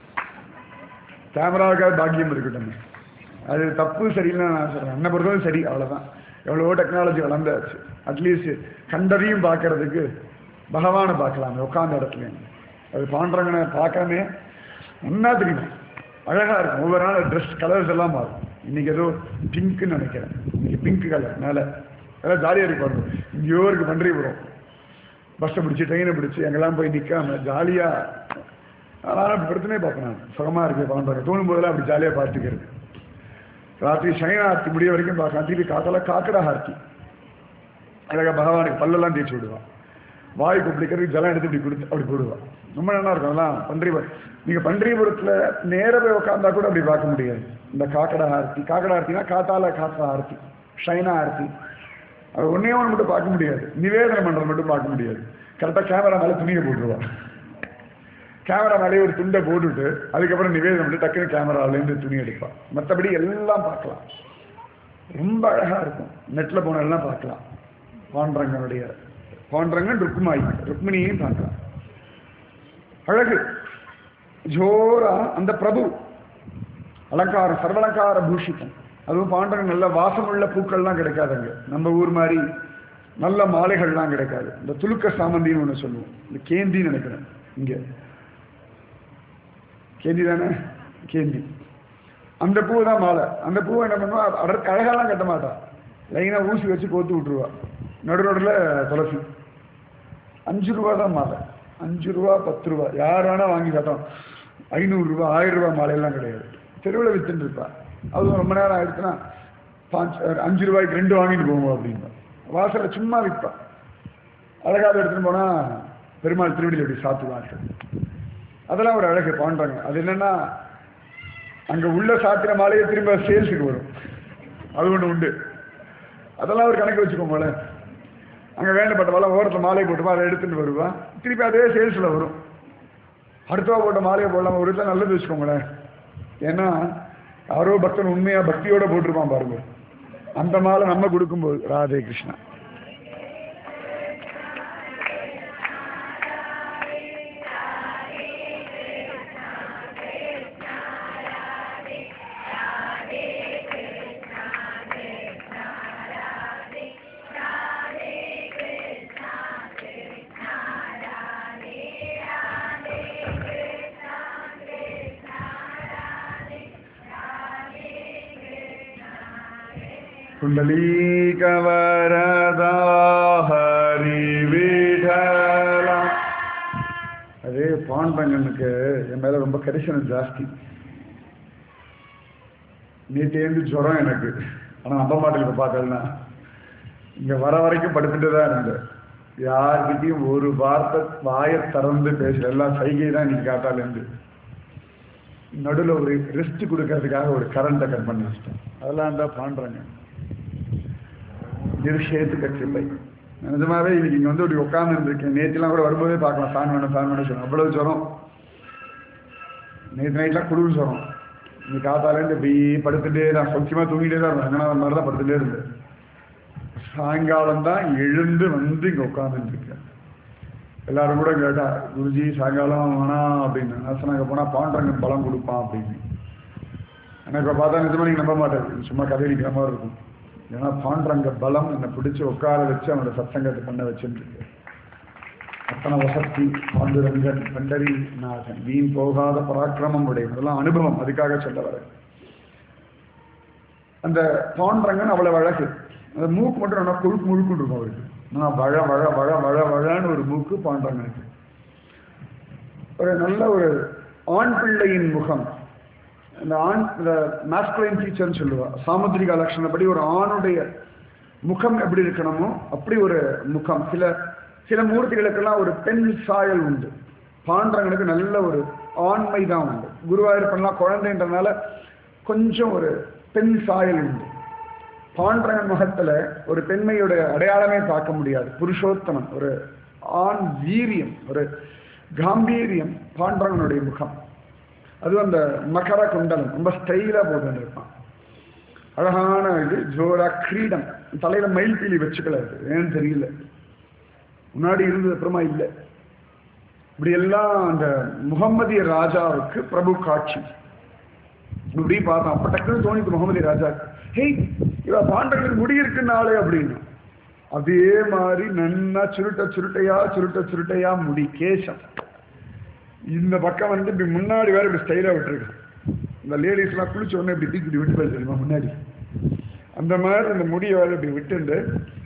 கேமராவுக்காக பாக்கியம் இருக்கட்டும் அது தப்பு சரியில்லைன்னு நான் சொல்கிறேன் என்ன பொறுத்தவரை சரி அவ்வளோதான் எவ்வளவோ டெக்னாலஜி வளர்ந்தாச்சு அட்லீஸ்ட் கண்டதையும் பார்க்கறதுக்கு பகவானை பார்க்கலாமே உட்காந்த இடத்துல அது பாண்டவங்கனை பார்க்காமே நல்லா தெரியும் அழகாக இருக்கும் ஒவ்வொரு நாள் ட்ரெஸ் கலர்ஸ் எல்லாம் மாறும் இன்னைக்கு ஏதோ பிங்க்னு நினைக்கிறேன் இன்னைக்கு பிங்க் கலர் மேலே எல்லாம் ஜாலியாக இருக்கு பாருங்க இங்கேயோ இருக்கு பன்றிபுரம் பஸ்ஸை பிடிச்சி ட்ரெயினை பிடிச்சி எங்கெல்லாம் போய் நிற்காம ஜாலியாக அதனால் பிரச்சனையே பார்ப்பேன் நான் சுகமாக இருக்கு பாண்டவங்க தோணும் போதெல்லாம் அப்படி ஜாலியாக பார்த்துக்கிறது ராத்திரி சயன ஆர்த்தி முடிய வரைக்கும் பார்க்கலாம் திருப்பி காத்தால காக்கடா ஆர்த்தி அழகாக பகவானுக்கு பல்லெல்லாம் தேய்ச்சி விடுவான் வாய் குப்பிடிக்கிறதுக்கு ஜலம் எடுத்து இப்படி கொடுத்து அப்படி போடுவான் ரொம்ப நல்லா இருக்கும் அதெல்லாம் பன்றிபுரம் நீங்கள் பன்றிபுரத்தில் நேர போய் உட்காந்தா கூட அப்படி பார்க்க முடியாது இந்த காக்கடா ஆர்த்தி காக்கடா ஆர்த்தினா காத்தால காக்கா ஆர்த்தி ஷைனா ஆர்த்தி அது ஒன்றே ஒன்று மட்டும் பார்க்க முடியாது நிவேதனம் பண்ணுறது மட்டும் பார்க்க முடியாது கரெக்டாக கேமரா மேலே துணியை போட்டுருவான் கேமரா மேலே ஒரு துண்டை போட்டுட்டு அதுக்கப்புறம் நிவேதனம் பண்ணி டக்குனு கேமராலேருந்து துணி எடுப்பான் மற்றபடி எல்லாம் பார்க்கலாம் ரொம்ப அழகாக இருக்கும் நெட்டில் போன எல்லாம் பார்க்கலாம் பாண்டரங்கனுடைய பாண்டரங்கன் ருக்மாயி ருக்மிணியையும் பார்க்கலாம் அழகு ஜோரா அந்த பிரபு அலங்காரம் சர்வலங்கார பூஷிதம் அதுவும் பாண்டரன் நல்ல வாசமுள்ள பூக்கள்லாம் கிடைக்காதுங்க நம்ம ஊர் மாதிரி நல்ல மாலைகள்லாம் கிடைக்காது இந்த துலுக்க சாமந்தின்னு ஒன்று சொல்லுவோம் இந்த கேந்தின்னு நினைக்கிறேன் இங்கே கேந்தி தானே கேந்தி அந்த பூ தான் மாலை அந்த பூவை என்ன பண்ணுவா அடர் அழகாலாம் கட்ட மாட்டா லைனாக ஊசி வச்சு கோத்து விட்ருவா நடு நடுவில் துளசி அஞ்சு ரூபா தான் மாலை அஞ்சு ரூபா பத்து ரூபா யார் வேணால் வாங்கி கட்டோம் ஐநூறுரூவா ஆயிரம் ரூபா மாலையெல்லாம் கிடையாது தெருவில் வித்துட்டு இருப்பா அதுவும் ரொம்ப நேரம் ஆயிடுச்சுன்னா பாஞ்சு அஞ்சு ரூபாய்க்கு ரெண்டு வாங்கிட்டு போவோம் அப்படின்பா வாசலில் சும்மா விற்பா அழகாக எடுத்துன்னு போனால் பெருமாள் திருவடியில் இப்படி சாத்துவார்கள் அதெல்லாம் ஒரு அழகு பாண்டாங்க அது என்னன்னா அங்கே உள்ள சாத்திர மாலையை திரும்ப சேல்ஸுக்கு வரும் அது ஒன்று உண்டு அதெல்லாம் ஒரு கணக்கு வச்சுக்கோங்களே அங்கே வேண்டப்பட்ட வளம் ஓரத்தில் மாலை போட்டுப்பா அதை எடுத்துட்டு வருவா திருப்பி அதே சேல்ஸில் வரும் அடுத்தவா போட்ட மாலையை போடலாம் ஒரு இடத்துல நல்லது வச்சுக்கோங்களேன் ஏன்னா யாரோ பக்தன் உண்மையாக பக்தியோட போட்டிருப்பான் பாருங்க அந்த மாலை நம்ம கொடுக்கும்போது ராதே கிருஷ்ணா குண்டலீகவரதா ஹரி விடலா அதே பாண்டங்கனுக்கு என் மேல ரொம்ப கரிசனம் ஜாஸ்தி நேற்றேந்து ஜுரம் எனக்கு ஆனால் நம்ப மாட்டேன் இப்போ பார்த்தேன்னா இங்கே வர வரைக்கும் படுத்துட்டு தான் இருந்தேன் யார்கிட்டையும் ஒரு வார்த்தை வாயை திறந்து பேசல எல்லாம் சைகை தான் இன்னைக்கு காட்டாலேருந்து நடுவில் ஒரு ரெஸ்ட் கொடுக்கறதுக்காக ஒரு கரண்ட்டை கட் பண்ணி வச்சிட்டேன் அதெல்லாம் தான் பாண்டுறாங்க நிருஷேத்து கட்சிப்பை நிஜமாவே இன்னைக்கு இங்கே வந்து இப்படி உட்கார்ந்து இருந்திருக்கேன் நேற்றுலாம் கூட வரும்போதே பார்க்கலாம் ஃபேன் வேணும் ஃபேன் வேணும் சொல்லணும் அவ்வளவு ஜுரம் நேற்று நைட்லாம் குளிர் ஜுரம் நீ காத்தாலேருந்து இப்படி படுத்துட்டே தான் சௌக்கியமாக தூங்கிட்டே தான் இருந்தேன் ரங்கநாதன் மாதிரி தான் படுத்துட்டே இருந்தேன் சாயங்காலம் தான் எழுந்து வந்து இங்கே உட்காந்துருக்கேன் எல்லாரும் கூட கேட்டா குருஜி சாயங்காலம் வேணாம் அப்படின்னு நான் அங்கே போனால் பாண்டரங்க பலம் கொடுப்பான் அப்படின்னு எனக்கு இப்ப பார்த்தா நிஜமா நீங்கள் நம்ப மாட்டேன் சும்மா கதையடிக்கிற மாதிரி இருக்கும் ஏன்னா பாண்டரங்க பலம் என்னை பிடிச்சி உட்கார வச்சு அவனோட சத்சங்கத்தை பண்ண வச்சுருக்கு அத்தனை வசத்தி பாண்டுரங்கன் பண்டரி நாதன் வீண் போகாத பராக்கிரமம் உடைய இதெல்லாம் அனுபவம் அதுக்காக சொல்ல வரேன் அந்த பாண்டரங்கன் அவ்வளவு அழகு அந்த மூக்கு மட்டும் நல்லா கொழுக்கு முழுக்குன்னு இருக்கும் அவருக்கு நான் வழ வழ வழ வழ வழன்னு ஒரு மூக்கு பாண்டரங்கனுக்கு ஒரு நல்ல ஒரு ஆண் பிள்ளையின் முகம் இந்த ஆண் இந்த மாஸ்குலைன் ஃபீச்சர்னு சொல்லுவா சாமுத்திரிகா லட்சணப்படி ஒரு ஆணுடைய முகம் எப்படி இருக்கணுமோ அப்படி ஒரு முகம் சில சில மூர்த்திகளுக்கெல்லாம் ஒரு பெண் சாயல் உண்டு பாண்டரங்கனுக்கு நல்ல ஒரு ஆண்மை தான் உண்டு குருவாயூரப்பன்லாம் குழந்தைன்றனால கொஞ்சம் ஒரு பெண் சாயல் உண்டு பாண்டரங்கன் முகத்துல ஒரு பெண்மையுடைய அடையாளமே பார்க்க முடியாது புருஷோத்தமன் ஒரு ஆண் வீரியம் ஒரு காம்பீரியம் பாண்டரங்கனுடைய முகம் அதுவும் அந்த மகர குண்டலம் ரொம்ப ஸ்டைலா போட்டு இருப்பான் அழகான இது ஜோரா கிரீடம் தலையில மயில் பீலி வச்சுக்கல அது ஏன்னு தெரியல முன்னாடி இருந்தது அப்புறமா இல்லை இப்படி எல்லாம் அந்த முகம்மதிய ராஜாவுக்கு பிரபு காட்சி இப்படி பார்த்தோம் அப்ப டக்குன்னு தோணித்து முகமதிய ராஜா ஹேய் இவ பாண்டங்களுக்கு முடி இருக்குன்னாலே அப்படின்னு அதே மாதிரி நன்னா சுருட்ட சுருட்டையா சுருட்ட சுருட்டையா முடி கேசம் இந்த பக்கம் வந்து இப்படி முன்னாடி வேற இப்படி ஸ்டைலா விட்டுருக்கு இந்த லேடிஸ்லாம் குளிச்ச உடனே இப்படி தூக்கி இப்படி விட்டு போய் தெரியுமா முன்னாடி அந்த மாதிரி இந்த முடியை வேற இப்படி விட்டுண்டு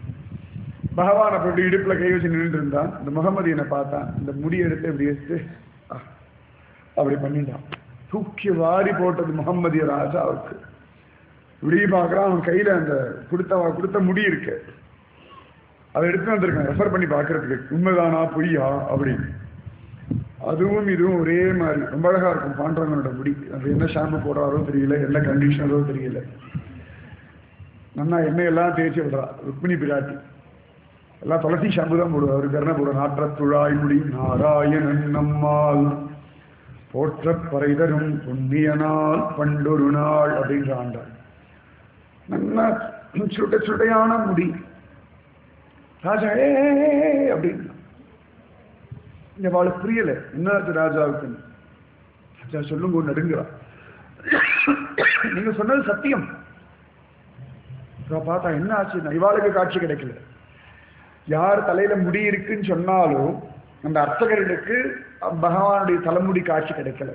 பகவானை போட்டு இடுப்புல கை வச்சு நின்றுட்டு இருந்தான் இந்த முகமதியனை பார்த்தான் இந்த முடியை எடுத்து இப்படி எடுத்து ஆ, அப்படி பண்ணிட்டான் தூக்கி வாரி போட்டது முகம்மதிய ராஜாவுக்கு இப்படி பார்க்குறான் அவன் கையில அந்த கொடுத்த கொடுத்த முடி இருக்கு அதை எடுத்து வந்திருக்கான் ரெஃபர் பண்ணி பார்க்கறதுக்கு உண்மைதானா பொய்யா அப்படின்னு அதுவும் இதுவும் ஒரே மாதிரி ரொம்ப அழகா இருக்கும் பாண்டவங்களோட முடி அது என்ன ஷாம்பு போடுறாரோ தெரியல என்ன கண்டிஷனரோ தெரியல நன்னா எண்ணெய் எல்லாம் தேய்ச்சி விடுறா ருக்மிணி பிராட்டி எல்லாம் துளசி ஷாம்பு தான் போடுவா அவருக்கு என்ன போடுவா நாற்றத்துழாய் முடி நாராயணன் நம்மால் போற்ற பறைதரும் புண்ணியனால் பண்டொரு நாள் அப்படின்ற ஆண்டாள் நல்லா சுட்ட சுட்டையான முடி ராஜா ஏ அப்படின்னு இந்த அவளுக்கு புரியல என்னாச்சு ராஜாவுக்கு ராஜா சொல்லுங்க நடுங்கிறா நீங்க சொன்னது சத்தியம் இவ பார்த்தா என்ன ஆச்சு இவாளுக்கு காட்சி கிடைக்கல யார் தலையில முடி இருக்குன்னு சொன்னாலும் அந்த அர்ச்சகர்களுக்கு பகவானுடைய தலைமுடி காட்சி கிடைக்கல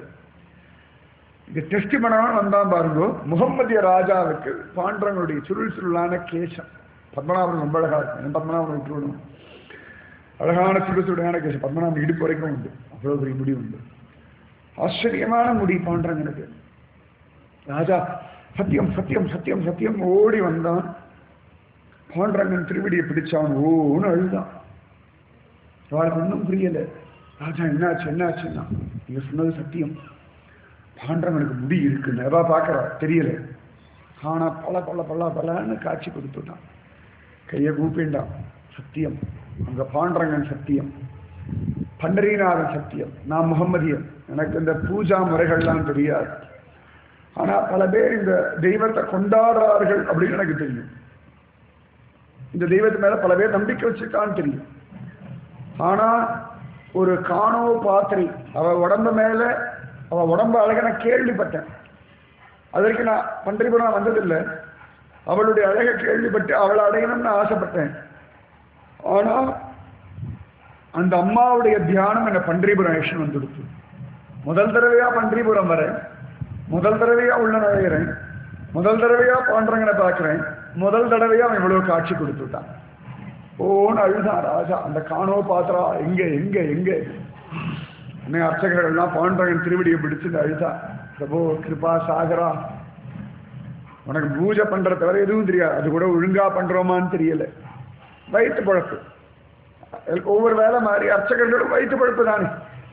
இது டெஸ்ட் பண்ணவன் வந்தான் பாருங்க முகம்மதிய ராஜாவுக்கு பாண்டவங்களுடைய சுருள் சுருளான கேசம் பத்மநாபன் ரொம்ப அழகா இருக்கும் பத்மநாபன் விட்டுவிடும் அழகான சுடு சுடான கேசம் பத்மநாபன் இடுப்பு வரைக்கும் உண்டு அவ்வளவு பெரிய முடி உண்டு ஆச்சரியமான முடி பாண்டவங்களுக்கு ராஜா சத்தியம் சத்தியம் சத்தியம் சத்தியம் ஓடி வந்தான் பாண்டரங்கன் திருவடியை பிடிச்சான் ஓன்னு அழுதான் அவளுக்கு ஒன்றும் புரியல ராஜா என்னாச்சு என்னாச்சுன்னா நீங்க சொன்னது சத்தியம் பாண்டவனுக்கு முடி இருக்கு எவா பார்க்கறா தெரியல ஆனா பல பல பல பலன்னு காட்சி கொடுத்துட்டான் கையை கூப்பிண்டான் சத்தியம் அங்க பாண்டரங்கன் சத்தியம் பண்டரிநாதன் சத்தியம் நான் முகம்மதியன் எனக்கு இந்த பூஜா முறைகள்லாம் தெரியாது ஆனா பல பேர் இந்த தெய்வத்தை கொண்டாடுறார்கள் அப்படின்னு எனக்கு தெரியும் இந்த தெய்வத்து மேல பல பேர் நம்பிக்கை வச்சிருக்கான்னு தெரியும் ஆனா ஒரு காணோ பாத்திரை அவ உடம்பு மேல அவ உடம்பு அழக நான் கேள்விப்பட்டேன் அதற்கு நான் பன்றிபுரம் வந்ததில்லை அவளுடைய அழகை கேள்விப்பட்டு அவளை அடையணும்னு ஆசைப்பட்டேன் ஆனா அந்த அம்மாவுடைய தியானம் என்னை பன்றிபுரம் ஆக்ஷன் வந்துடுச்சு முதல் தடவையா பன்றிபுரம் வரேன் முதல் தடவையா உள்ள நுழையிறேன் முதல் தடவையா பாண்டரங்கனை பார்க்கிறேன் முதல் தடவையா அவன் இவ்வளவு காட்சி கொடுத்துட்டான் ஓன்னு அழுதான் ராஜா அந்த காணோ பாத்திரா எங்க எங்க எங்க அன்னை அர்ச்சகர்கள் எல்லாம் பாண்டரங்கன் திருவடியை பிடிச்சு அழுதா பிரபோ கிருபா சாகரா உனக்கு பூஜை பண்ற தவிர எதுவும் தெரியாது அது கூட ஒழுங்கா பண்றோமான்னு தெரியல வயிற்று பழப்பு ஒவ்வொரு வேலை மாதிரி அர்ச்சகர்களும் வயிற்று பழப்பு தானே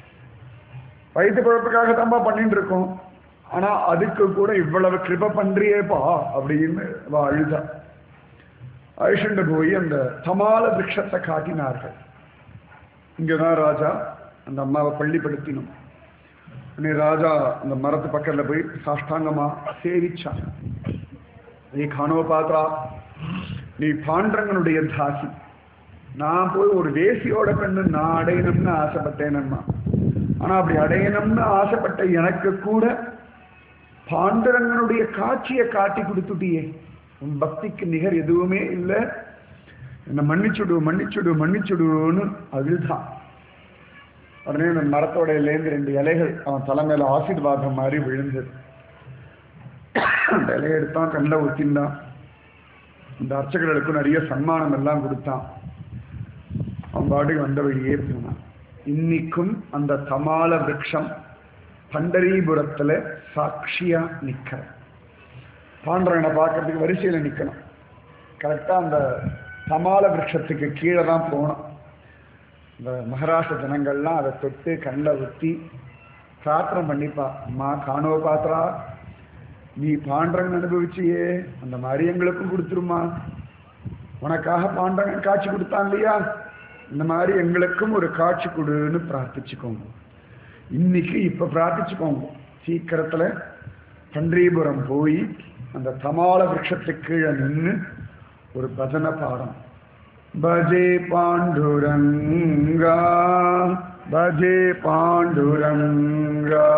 வயிற்று பழப்புக்காக தான்ப்பா பண்ணிட்டு இருக்கோம் ஆனா அதுக்கு கூட இவ்வளவு கிருப பண்றியேப்பா அப்படின்னு அவ அழுதா அழிச்சுண்டு போய் அந்த தமால விரக்ஷத்தை காட்டினார்கள் இங்கதான் ராஜா அந்த அம்மாவை பள்ளிப்படுத்தினோம் உடனே ராஜா அந்த மரத்து பக்கத்துல போய் சாஷ்டாங்கமா சேவிச்சான் நீ காணோ பாத்ரா நீ பாண்டரங்கனுடைய தாசி நான் போய் ஒரு வேசியோட கண்ணு நான் அடையணும்னு ஆசைப்பட்டேனம்மா ஆனா அப்படி அடையணும்னு ஆசைப்பட்ட எனக்கு கூட பாண்டரங்கனுடைய காட்சியை காட்டி கொடுத்துட்டியே உன் பக்திக்கு நிகர் எதுவுமே இல்லை என்னை மன்னிச்சுடு மன்னிச்சுடு மன்னிச்சுடுன்னு அழுதான் உடனே அந்த மரத்தோட இலேந்து ரெண்டு இலைகள் அவன் தலைமையில ஆசீர்வாதம் மாதிரி விழுந்தது அந்த இலையை எடுத்தான் கண்ணில் ஊத்தின்றான் இந்த அர்ச்சகர்களுக்கும் நிறைய சன்மானம் எல்லாம் கொடுத்தான் அவன் பாட்டுக்கு வந்த வழியே போனான் இன்னைக்கும் அந்த தமால விரக்ஷம் பண்டரிபுரத்துல சாட்சியா நிக்கிற பாண்டவனை பார்க்கறதுக்கு வரிசையில நிக்கணும் கரெக்டா அந்த தமால விரக்ஷத்துக்கு கீழே தான் போகணும் இந்த மகாராஷ்டிர ஜனங்கள்லாம் அதை தொட்டு கண்ணில் ஊற்றி பிரார்த்தனை பண்ணிப்பா அம்மா காணோ பாத்திரா நீ பாண்டரங்கன் அனுபவிச்சியே அந்த மாதிரி எங்களுக்கும் கொடுத்துருமா உனக்காக பாண்டரங்கன் காட்சி கொடுத்தான் இல்லையா இந்த மாதிரி எங்களுக்கும் ஒரு காட்சி கொடுன்னு பிரார்த்திச்சுக்கோங்க இன்னைக்கு இப்ப பிரார்த்திச்சுக்கோங்க சீக்கிரத்துல பண்டீபுரம் போய் அந்த தமால விரக்ஷத்துக்கு கீழே நின்று ஒரு பஜனை பாடம் பஜே பாண்டுரங்கா பஜே பாண்டுரங்கா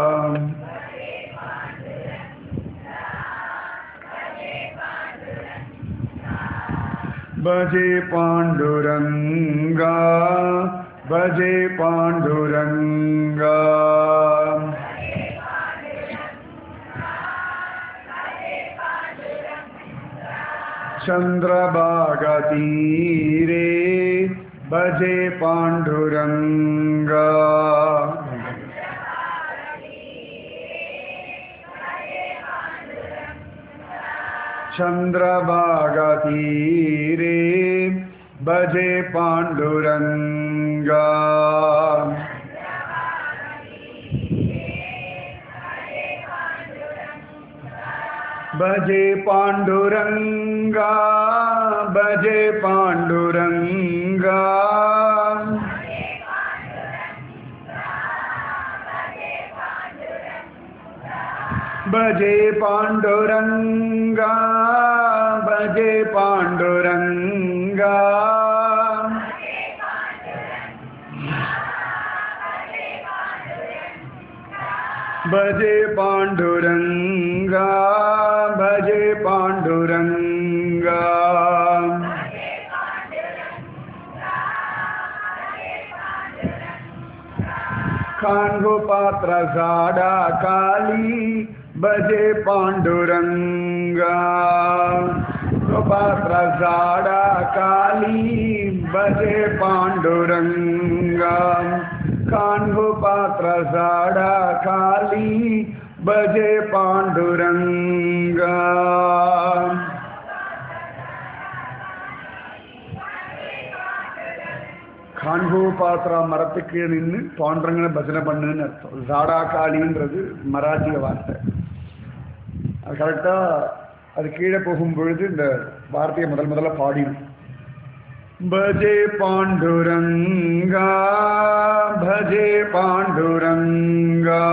भजे पाण्डुरङ्गा भजे पाण्डुरङ्गा चन्द्रभागतीरे भजे पाण्डुरङ्गा चन्द्रभागतीरे भजे पाण्डुरङ्गा भजे पाण्डुरङ्गा भजे पाण्डुरङ्गा भजे पाण्डुरङ्गा भजे पाण्डुरङ्गा भजे पाण्डुरङ्गा भजे पाण्डुरङ्गा खान्गोपात्र साडा काली भजे पाण्डुरङ्गा गोपात्र साडा काली भजे पाण्डुरङ्गा कान्गोपात्र साडा काली भजे पाण्डुरङ्गा காண்போ பாத்திரா மரத்துக்கு நின்று பாண்டரங்கனை பஜனை பண்ணுன்னு அர்த்தம் ஜாடா காளின்றது மராட்டிய வார்த்தை அது கரெக்டாக அது கீழே போகும் பொழுது இந்த வார்த்தையை முதல் முதல்ல பாடிடும் பஜே பாண்டுரங்கா பஜே பாண்டுரங்கா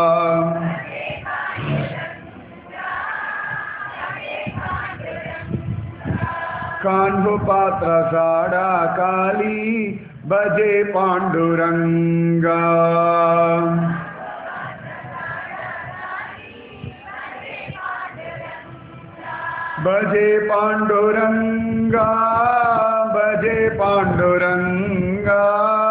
कान्हो पात्र साडा काली भजे पाण्डुरङ्गा भजे पाण्डुरङ्गा भजे पाण्डुरङ्गा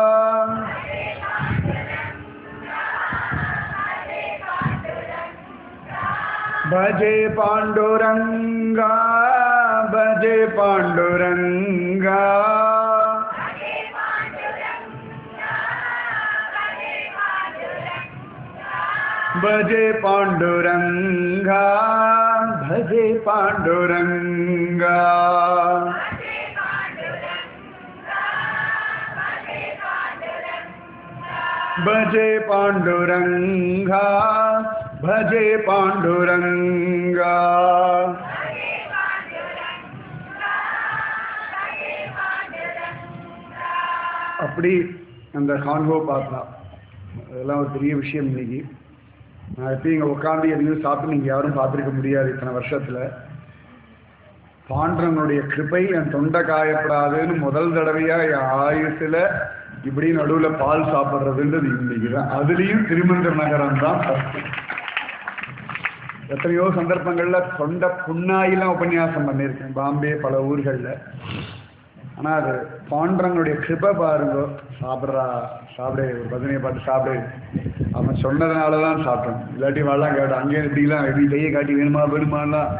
भजे पाण्डुरङ्गा भजे पाण्डुरङ्गा भजे पाण्डुरङ्गा भजे पाण्डुरङ्गा भजे पाण्डुरङ्गा भजे पाण्डुरङ्गा அப்படி அந்த கான்கோ பார்த்தா அதெல்லாம் ஒரு பெரிய விஷயம் இன்னைக்கு நான் எப்பயும் இங்கே உட்காந்து எதையும் சாப்பிட்டு நீங்கள் யாரும் பார்த்துருக்க முடியாது இத்தனை வருஷத்தில் பாண்டவனுடைய கிருபை என் தொண்டை காயப்படாதுன்னு முதல் தடவையா என் ஆயுசுல இப்படி நடுவுல பால் சாப்பிட்றதுன்றது இன்னைக்கு தான் அதுலேயும் திருமந்திர நகரம் தான் first. எத்தனையோ சந்தர்ப்பங்கள்ல தொண்டை புண்ணாயெல்லாம் உபன்யாசம் பண்ணியிருக்கேன் பாம்பே பல ஊர்களில் ஆனா அது பாண்டவனுடைய கிருபை பாருங்க சாப்பிட்றா சாப்பிடு ஒரு பதினையை பார்த்து சாப்பிடு அவன் சொன்னதுனால தான் சாப்பிட்டேன் இல்லாட்டி வாழலாம் கேட்டேன் அங்கேயும் இப்படிலாம் எப்படி கையை காட்டி வேணுமா வேணுமாலாம்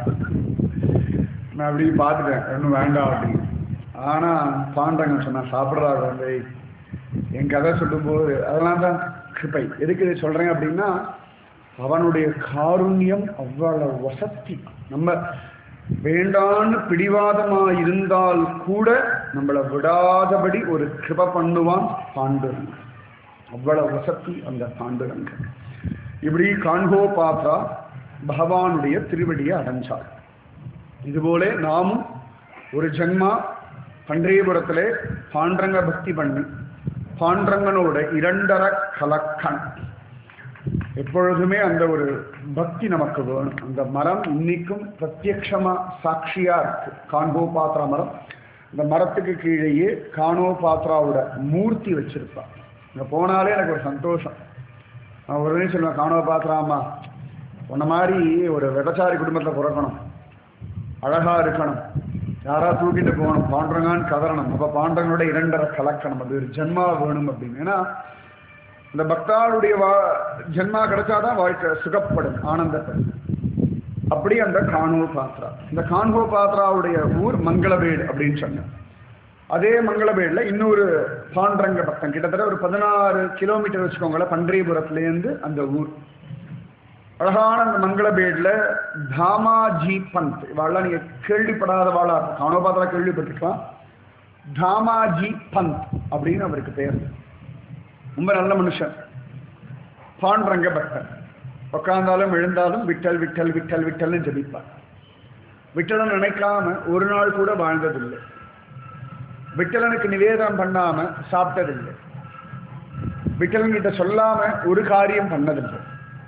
நான் அப்படி பார்த்துட்டேன் ஒன்றும் வேண்டாம் அப்படின்னு ஆனால் பாண்டங்க சொன்னான் சாப்பிட்றா குழந்தை என் கதை சொல்லும்போது அதெல்லாம் தான் கிருப்பை எதுக்கு இதை சொல்கிறேன் அப்படின்னா அவனுடைய காருண்யம் அவ்வளவு வசத்தி நம்ம வேண்டான்னு பிடிவாதமா இருந்தால் கூட நம்மளை விடாதபடி ஒரு கிருப பண்ணுவான் பாண்டுரங்க அவ்வளவு வசத்தி அந்த பாண்டுரங்க இப்படி காண்கோ பார்த்தா பகவானுடைய திருவடியை அடைஞ்சார் இதுபோல நாமும் ஒரு ஜென்மா பண்டரிபுரத்திலே பாண்டரங்க பக்தி பண்ணி பாண்டரங்கனோட இரண்டர கலக்கன் எப்பொழுதுமே அந்த ஒரு பக்தி நமக்கு வேணும் அந்த மரம் இன்னைக்கும் பிரத்யக்ஷமா சாட்சியா இருக்கு காண்போ பாத்திரா மரம் இந்த மரத்துக்கு கீழேயே காணோ பாத்ராவோட மூர்த்தி வச்சிருப்பா இங்க போனாலே எனக்கு ஒரு சந்தோஷம் நான் உடனே சொல்லுவேன் காணோ பாத்திராமா உன்ன மாதிரி ஒரு விபச்சாரி குடும்பத்தை பிறக்கணும் அழகா இருக்கணும் யாரா தூக்கிட்டு போகணும் பாண்டரங்கான்னு கதறணும் அப்ப பாண்டரங்களோட இரண்டரை கலக்கணும் அது ஒரு ஜென்மா வேணும் அப்படின்னு ஏன்னா இந்த பக்தாளுடைய வா ஜென்மா கிடைச்சாதான் வாழ்க்கை சுகப்படும் ஆனந்தப்படும் அப்படி அந்த காணோ பாத்ரா இந்த கான்ஹோ பாத்ராவுடைய ஊர் மங்களவேடு அப்படின்னு சொன்னேன் அதே மங்களவேடில் இன்னொரு பாண்டரங்க பக்கம் கிட்டத்தட்ட ஒரு பதினாறு கிலோமீட்டர் வச்சுக்கோங்களேன் பண்டரிபுரத்துலேருந்து அந்த ஊர் அழகான அந்த மங்களபேடில் தாமாஜி பந்த் இவாள்லாம் நீங்கள் கேள்விப்படாத வாழா காணோபாத்திரா கேள்விப்பட்டிருக்கலாம் தாமாஜி பந்த் அப்படின்னு அவருக்கு பேர் ரொம்ப நல்ல மனுஷன் பாண்டரங்க பக்தன் உட்கார்ந்தாலும் எழுந்தாலும் விட்டல் விட்டல் விட்டல் விட்டல்னு ஜபிப்பார் விட்டலன் நினைக்காம ஒரு நாள் கூட வாழ்ந்ததில்லை விட்டலனுக்கு நிவேதனம் பண்ணாம சாப்பிட்டதில்லை விட்டலன் கிட்ட சொல்லாம ஒரு காரியம் பண்ணதில்லை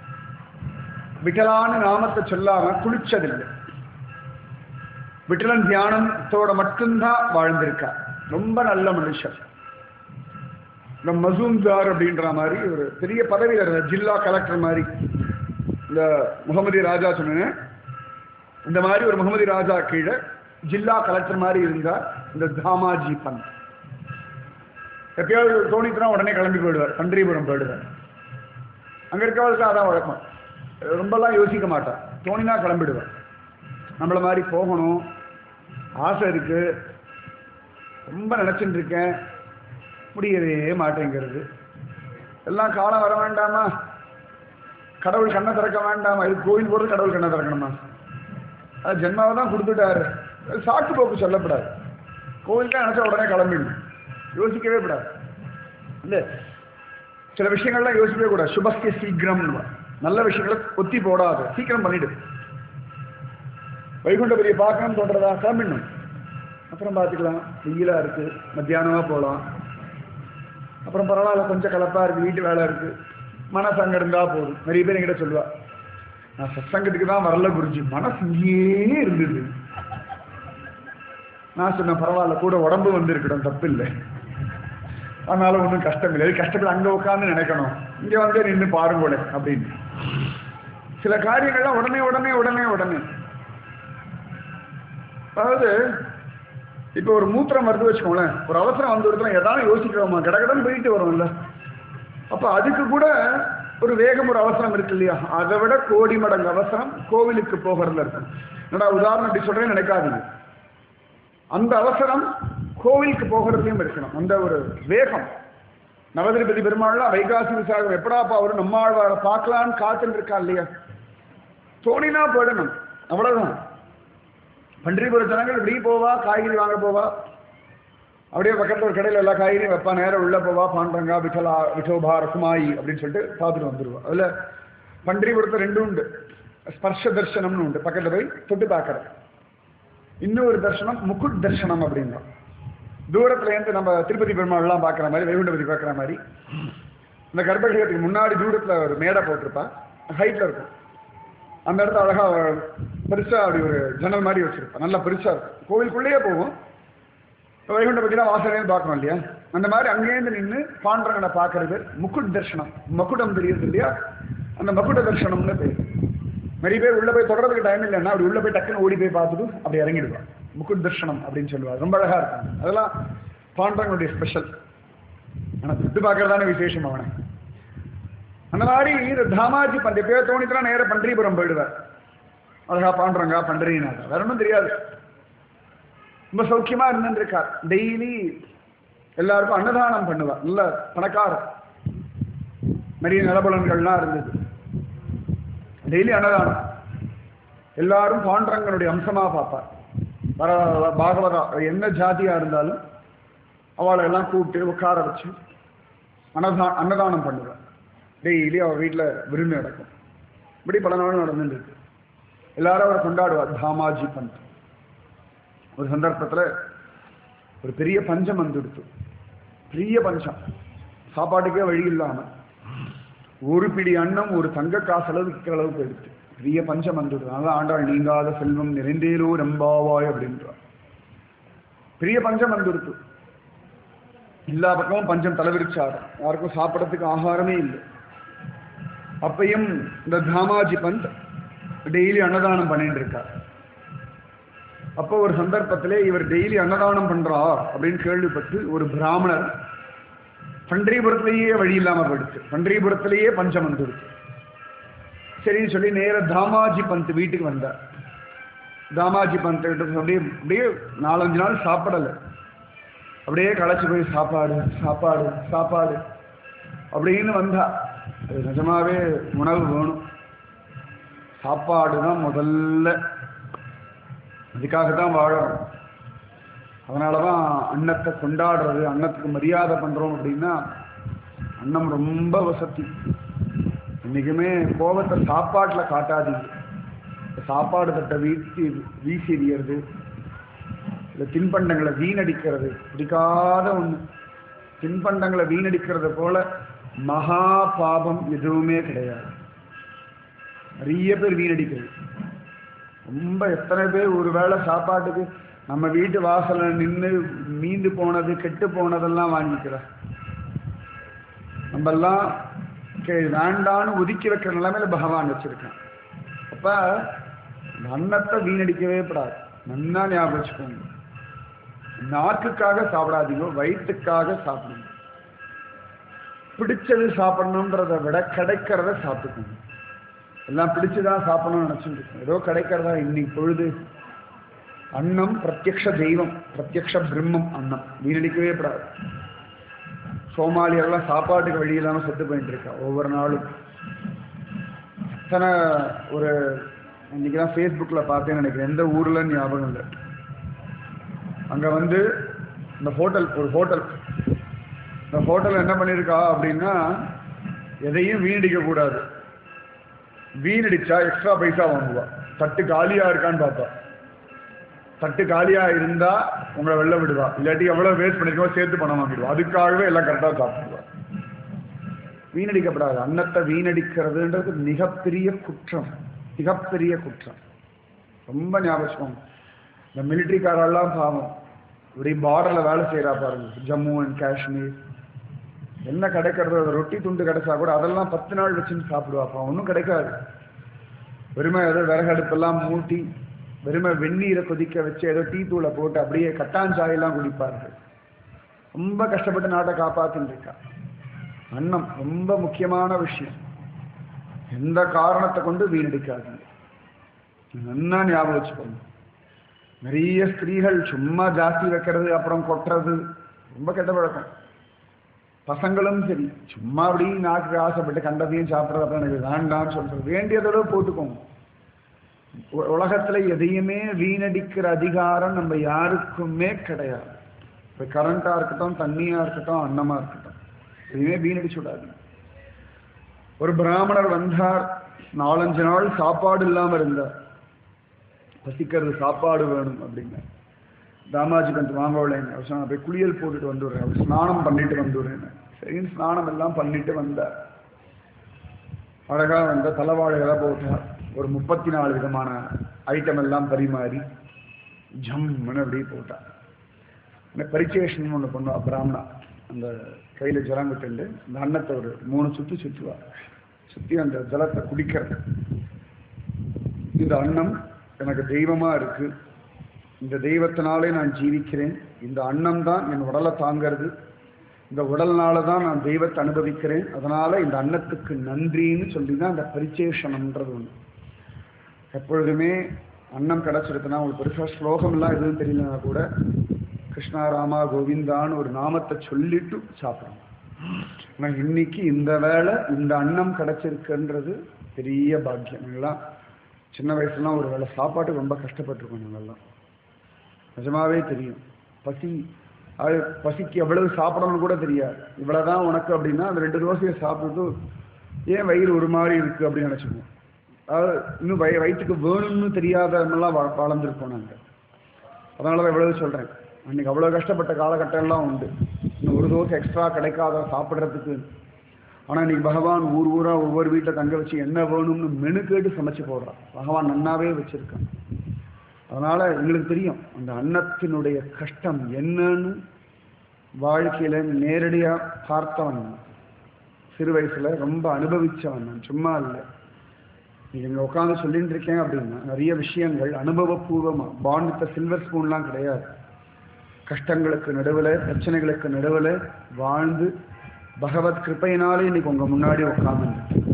விட்டலான நாமத்தை சொல்லாம குளிச்சதில்லை விட்டலன் தியானத்தோட மட்டும்தான் வாழ்ந்திருக்கார் ரொம்ப நல்ல மனுஷன் இந்த மசூம்தார் அப்படின்ற மாதிரி ஒரு பெரிய பதவியில் இருந்த ஜில்லா கலெக்டர் மாதிரி இந்த முகமதி ராஜா சொன்னேன் இந்த மாதிரி ஒரு முகமதி ராஜா கீழே ஜில்லா கலெக்டர் மாதிரி இருந்தார் இந்த தாமாஜி பந்த் எப்பயாவது தோணித்துனா உடனே கிளம்பி போயிடுவார் பன்றிபுரம் போயிடுவார் அங்கே இருக்கவங்களுக்கு அதான் வழக்கம் ரொம்பலாம் யோசிக்க மாட்டார் தோணினா கிளம்பிடுவார் நம்மளை மாதிரி போகணும் ஆசை இருக்கு ரொம்ப நினச்சிட்டு இருக்கேன் முடியவே மாட்டேங்கிறது எல்லாம் காலம் வர வேண்டாமா கடவுள் கண்ணை திறக்க வேண்டாமா இது கோயில் போகிறது கடவுள் கண்ணை திறக்கணுமா அது ஜென்மாவை தான் கொடுத்துட்டாரு அது சாக்கு போக்கு சொல்லப்படாது கோயிலுக்கு நினச்சா உடனே கிளம்பிடணும் யோசிக்கவே கூடாது இல்லை சில விஷயங்கள்லாம் யோசிக்கவே கூடாது சுபஸ்திய சீக்கிரம்னு நல்ல விஷயங்களை ஒத்தி போடாது சீக்கிரம் பண்ணிடு வைகுண்டபதியை பார்க்கணும்னு தோன்றதா கிளம்பிடணும் அப்புறம் பார்த்துக்கலாம் வெயிலா இருக்கு மத்தியானமாக போகலாம் அப்புறம் பரவாயில்ல கொஞ்சம் கலப்பா இருக்கு வீட்டு வேலை இருக்கு மனசு அங்கே இருந்தா போதும் நிறைய பேர் என்கிட்ட சொல்லுவா நான் சத்சங்கத்துக்கு தான் வரல குருஜி மனசு இங்கேயே இருந்தது நான் சொன்னேன் பரவாயில்ல கூட உடம்பு வந்து இருக்கட்டும் தப்பு இல்லை அதனால ஒன்றும் கஷ்டம் இல்லை கஷ்டப்பட அங்கே உட்காந்து நினைக்கணும் இங்கே வந்து நின்று பாருங்கோட அப்படின்னு சில காரியங்கள்லாம் உடனே உடனே உடனே உடனே அதாவது இப்போ ஒரு மூத்திரம் வருது வச்சுக்கோங்களேன் ஒரு அவசரம் வந்து இடத்துல ஏதாவது யோசிக்கிறோமா கடகடன்னு போயிட்டு வரும்ல அப்போ அதுக்கு கூட ஒரு வேகம் ஒரு அவசரம் இருக்கு இல்லையா அதை விட கோடி மடங்கு அவசரம் கோவிலுக்கு போகிறதுல இருக்கும் என்னடா உதாரணம் இப்படி சொல்றேன்னு நினைக்காதீங்க அந்த அவசரம் கோவிலுக்கு போகிறதுலையும் இருக்கணும் அந்த ஒரு வேகம் நவதிருப்பதி பெருமாள்லாம் வைகாசி விசாகம் எப்படாப்பா அவரு நம்மாழ்வாரை பார்க்கலான்னு காத்துட்டு இருக்கா இல்லையா தோணினா போயிடணும் அவ்வளவுதான் பன்றிபுர ஜனங்கள் இப்படி போவா காய்கறி வாங்க போவா அப்படியே பக்கத்தில் ஒரு கடையில் எல்லா காய்கறியும் வைப்பா நேரம் உள்ள போவா பாண்டங்கா விட்டலா விட்டோபா ரகுமாயி அப்படின்னு சொல்லிட்டு பார்த்துட்டு வந்துடுவா அதில் பன்றிபுரத்தில் ரெண்டும் உண்டு ஸ்பர்ஷ தர்சனம்னு உண்டு பக்கத்தில் போய் தொட்டு பார்க்கறது இன்னொரு தர்சனம் முக்குட் தர்சனம் அப்படின்னா தூரத்துல இருந்து நம்ம திருப்பதி பெருமாள்லாம் பார்க்குற மாதிரி வைகுண்டபதி பார்க்குற மாதிரி இந்த கர்ப்பகிரகத்துக்கு முன்னாடி தூரத்துல ஒரு மேடை போட்டிருப்பா ஹைட்ல இருக்கும் அந்த இடத்துல அழகா பெருசா அப்படி ஒரு ஜன்னல் மாதிரி வச்சிருப்பா நல்லா பெருசா இருக்கும் கோவிலுக்குள்ளேயே போகும் இப்போ வைகுண்ட பத்தினா வாசலையும் பார்க்கணும் இல்லையா அந்த மாதிரி அங்கேயிருந்து நின்று பாண்டரங்கனை பார்க்கறது முக்குட் தர்ஷனம் மக்குடம் தெரியுது இல்லையா அந்த மக்குட தர்ஷனம்னு பேர் நிறைய பேர் உள்ள போய் தொடர்றதுக்கு டைம் இல்லைன்னா அப்படி உள்ள போய் டக்குன்னு ஓடி போய் பார்த்துட்டு அப்படி இறங்கிடுவான் முக்குட் தர்ஷனம் அப்படின்னு சொல்லுவாங்க ரொம்ப அழகா இருக்கும் அதெல்லாம் பாண்டரங்களுடைய ஸ்பெஷல் ஆனா தொட்டு பார்க்கறதான விசேஷம் அவனை அந்த மாதிரி இந்த தாமாஜி பண்ற பேர் தோணித்தெல்லாம் நேர பன்றிபுரம் போயிடுவார் அழகா பாண்டுறங்க பண்டறினார் வேற ஒன்றும் தெரியாது ரொம்ப சௌக்கியமா இருந்திருக்கார் டெய்லி எல்லாருக்கும் அன்னதானம் பண்ணுவார் நல்ல பணக்காரர் நிறைய நிலபலன்கள்லாம் இருந்தது டெய்லி அன்னதானம் எல்லாரும் பாண்டரங்கனுடைய அம்சமா பார்ப்பார் வர பாகவதா என்ன ஜாதியா இருந்தாலும் அவளை எல்லாம் கூப்பிட்டு உட்கார வச்சு அன்னதா அன்னதானம் பண்ணுவார் டெய்லி அவள் வீட்டில் விருந்து நடக்கும் இப்படி பல நாள் நடந்துட்டு இருக்கு எல்லாரும் அவரை கொண்டாடுவார் தாமாஜி பந்த் ஒரு சந்தர்ப்பத்தில் ஒரு பெரிய பஞ்சம் வந்துடுத்து பெரிய பஞ்சம் சாப்பாட்டுக்கே வழி இல்லாமல் ஒரு பிடி அன்னம் ஒரு தங்க காசு அளவு விற்கிற அளவுக்கு எடுத்து பெரிய பஞ்சம் வந்துடுது அதனால ஆண்டாள் நீங்காத செல்வம் நிறைந்தேலோ ரம்பாவாய் அப்படின்றார் பெரிய பஞ்சம் வந்துடுத்து எல்லா பக்கமும் பஞ்சம் தலைவிரிச்சாரு யாருக்கும் சாப்பிடறதுக்கு ஆகாரமே இல்லை அப்பையும் இந்த தாமாஜி பந்த் டெய்லி அன்னதானம் பண்ணிட்டு இருக்கார் அப்போ ஒரு சந்தர்ப்பத்திலே இவர் டெய்லி அன்னதானம் பண்றா அப்படின்னு கேள்விப்பட்டு ஒரு பிராமணர் பன்றிபுரத்திலேயே வழி இல்லாம போயிடுச்சு பன்றிபுரத்திலேயே பஞ்சம் வந்துடுச்சு சரின்னு சொல்லி நேர தாமாஜி பந்த் வீட்டுக்கு வந்தார் தாமாஜி பந்த் கிட்ட அப்படியே அப்படியே நாலஞ்சு நாள் சாப்பிடலை அப்படியே களைச்சு போய் சாப்பாடு சாப்பாடு சாப்பாடு அப்படின்னு வந்தா அது நிஜமாவே உணவு வேணும் சாப்பாடு தான் முதல்ல அதுக்காக தான் வாழறோம் அதனால தான் அன்னத்தை கொண்டாடுறது அன்னத்துக்கு மரியாதை பண்ணுறோம் அப்படின்னா அன்னம் ரொம்ப வசதி என்றைக்குமே கோபத்தை சாப்பாட்டில் காட்டாதீங்க சாப்பாடு தட்டை வீசி வீசி எறியறது இல்லை தின்பண்டங்களை வீணடிக்கிறது பிடிக்காத ஒன்று தின்பண்டங்களை வீணடிக்கிறது போல மகா பாபம் எதுவுமே கிடையாது நிறைய பேர் வீணடிக்கிறது ரொம்ப எத்தனை பேர் ஒரு வேளை சாப்பாட்டுக்கு நம்ம வீட்டு வாசல்ல நின்று மீந்து போனது கெட்டு போனதெல்லாம் வாங்கிக்கிறோம் நம்மெல்லாம் கே- வேண்டான்னு ஒதுக்கி வைக்கிற நிலைமையில பகவான் வச்சிருக்கான் அப்ப இந்த அன்னத்தை வீணடிக்கவே கூடாது நல்லா ஞாபகம் வச்சுக்கோங்க நாக்குக்காக சாப்பிடாதீங்க வயிற்றுக்காக சாப்பிடுங்க பிடிச்சது சாப்பிடணுன்றதை விட கிடைக்கிறத சாப்பிட்டுக்கோங்க எல்லாம் பிடிச்சுதான் சாப்பிடணும்னு நினைச்சுட்டு இருக்கோம் ஏதோ கிடைக்கிறதா இன்னைக்கு பொழுது அன்னம் பிரத்யக்ஷ தெய்வம் பிரத்யக்ஷ பிரம்மம் அன்னம் வீணடிக்கவே கூடாது சோமாலியெல்லாம் சாப்பாட்டுக்கு வழி இல்லாம செத்து போயிட்டு இருக்கா ஒவ்வொரு நாளும் அத்தனை ஒரு இன்னைக்கு தான் ஃபேஸ்புக்கில் பார்த்தேன்னு நினைக்கிறேன் எந்த ஊர்ல ஞாபகம் இல்லை அங்க வந்து இந்த ஹோட்டல் ஒரு ஹோட்டல் இந்த ஹோட்டல் என்ன பண்ணியிருக்கா அப்படின்னா எதையும் வீணடிக்க கூடாது வீணடிச்சா எக்ஸ்ட்ரா பைசா வாங்குவா தட்டு காலியா இருக்கான்னு பார்ப்பா தட்டு காலியா இருந்தா உங்களை வெளில விடுவா இல்லாட்டி எவ்வளவு வேஸ்ட் பண்ணிருக்கோ சேர்த்து பணம் வாங்கிடுவா அதுக்காகவே எல்லாம் கரெக்டாக சாப்பிடுவா வீணடிக்கப்படாது அன்னத்தை வீணடிக்கிறதுன்றது மிகப்பெரிய குற்றம் மிகப்பெரிய குற்றம் ரொம்ப ஞாபகம் இந்த மிலிட்ரிக்காரெல்லாம் பாவம் இப்படி பார்டரில் வேலை செய்கிறா பாருங்க ஜம்மு அண்ட் காஷ்மீர் என்ன கிடைக்கிறது அது ரொட்டி துண்டு கிடைச்சா கூட அதெல்லாம் பத்து நாள் வச்சுன்னு சாப்பிடுவாப்பா ஒன்றும் கிடைக்காது வெறுமை ஏதோ விறகு அடுப்பெல்லாம் மூட்டி வெறுமை வெந்நீரை கொதிக்க வச்சு ஏதோ டீ தூளை போட்டு அப்படியே கட்டாஞ்சாயெல்லாம் குடிப்பார்கள் ரொம்ப கஷ்டப்பட்டு நாட்டை காப்பாத்தின்னு இருக்கா அன்னம் ரொம்ப முக்கியமான விஷயம் எந்த காரணத்தை கொண்டு வீணடிக்காதீங்க நல்லா ஞாபகம் வச்சுக்கோங்க நிறைய ஸ்திரீகள் சும்மா ஜாஸ்தி வைக்கிறது அப்புறம் கொட்டுறது ரொம்ப கெட்ட பழக்கம் பசங்களும் சரி சும்மா அப்படி நாக்கு ஆசைப்பட்டு கண்டதையும் சாப்பிட்றது அப்புறம் எனக்கு வேண்டாம்னு சொல்றது வேண்டியதோட போட்டுக்கோங்க உ- உலகத்துல எதையுமே வீணடிக்கிற அதிகாரம் நம்ம யாருக்குமே கிடையாது இப்போ கரண்டா இருக்கட்டும் தண்ணியா இருக்கட்டும் அன்னமா இருக்கட்டும் எதையுமே வீணடிச்சு விடாதீங்க ஒரு பிராமணர் வந்தார் நாலஞ்சு நாள் சாப்பாடு இல்லாம இருந்தார் பசிக்கிறது சாப்பாடு வேணும் அப்படிங்க தாமாஜி கொஞ்சம் வாங்க விளையாங்க அவர் சொன்னார், போய் குளியல் போட்டுட்டு வந்துடுறேன் அவர் ஸ்நானம் பண்ணிட்டு வந்துடுறேன் சரி ஸ்நானம் எல்லாம் பண்ணிட்டு வந்தார் அழகா வந்த தலைவாழைகளை போட்டார் ஒரு முப்பத்தி நாலு விதமான ஐட்டம் எல்லாம் பரிமாறி ஜம்முன்னு அப்படியே போட்டார் இந்த பரிச்சேஷன் ஒன்று பண்ணுவா பிராமணா அந்த கையில் ஜலம் விட்டுண்டு இந்த அன்னத்தை ஒரு மூணு சுற்றி சுற்றுவா சுற்றி அந்த ஜலத்தை குடிக்கிறது இந்த அன்னம் எனக்கு தெய்வமா இருக்கு இந்த தெய்வத்தினாலே நான் ஜீவிக்கிறேன் இந்த அன்னம் தான் என் உடலை தாங்கிறது இந்த உடல்னால தான் நான் தெய்வத்தை அனுபவிக்கிறேன் அதனால இந்த அன்னத்துக்கு நன்றின்னு சொல்லி தான் அந்த பரிச்சேஷனம்ன்றது ஒன்று எப்பொழுதுமே அன்னம் கிடச்சிருக்குன்னா உங்களுக்கு பெருசாக ஸ்லோகம்லாம் எதுவும் தெரியலனா கூட கிருஷ்ணா ராமா கோவிந்தான்னு ஒரு நாமத்தை சொல்லிட்டு சாப்பிடணும் ஆனால் இன்னைக்கு இந்த வேளை இந்த அன்னம் கிடச்சிருக்குன்றது பெரிய பாக்கியம் எல்லாம் சின்ன வயசுலாம் ஒரு வேளை சாப்பாட்டுக்கு ரொம்ப கஷ்டப்பட்டிருக்கோம் நாங்கெல்லாம் நிஜமாவே தெரியும் பசி அது பசிக்கு எவ்வளவு சாப்பிடணும்னு கூட தெரியாது இவ்வளவுதான் உனக்கு அப்படின்னா அந்த ரெண்டு தோசையை சாப்பிட்டு ஏன் வயிறு ஒரு மாதிரி இருக்கு அப்படின்னு நினச்சிக்குவோம் அதாவது இன்னும் வய வயிற்றுக்கு வேணும்னு தெரியாதவங்கெல்லாம் வா வளர்ந்துருக்கோம் நாங்கள் அதனால தான் இவ்வளவு சொல்கிறேன் அன்னைக்கு அவ்வளோ கஷ்டப்பட்ட காலகட்டம் எல்லாம் உண்டு இன்னும் ஒரு தோசை எக்ஸ்ட்ரா கிடைக்காத சாப்பிட்றதுக்கு ஆனால் இன்னைக்கு பகவான் ஊர் ஊராக ஒவ்வொரு வீட்டில் தங்க வச்சு என்ன வேணும்னு மெனு கேட்டு சமைச்சு போடுறான் பகவான் நன்னாவே வச்சிருக்கான் அதனால் எங்களுக்கு தெரியும் அந்த அன்னத்தினுடைய கஷ்டம் என்னன்னு வாழ்க்கையில் நேரடியாக பார்த்தவன் நான். சிறு வயசில் ரொம்ப அனுபவிச்சவன் நான் சும்மா இல்லை இங்கே உட்காந்து சொல்லிட்டு இருக்கேன் அப்படின்னா நிறைய விஷயங்கள் அனுபவபூர்வமாக பாண்ட் வித் சில்வர் ஸ்பூன்லாம் கிடையாது கஷ்டங்களுக்கு நடுவில் பிரச்சனைகளுக்கு நடுவில் வாழ்ந்து பகவத் கிருப்பையினாலே இன்னைக்கு உங்கள் முன்னாடி உட்காந்து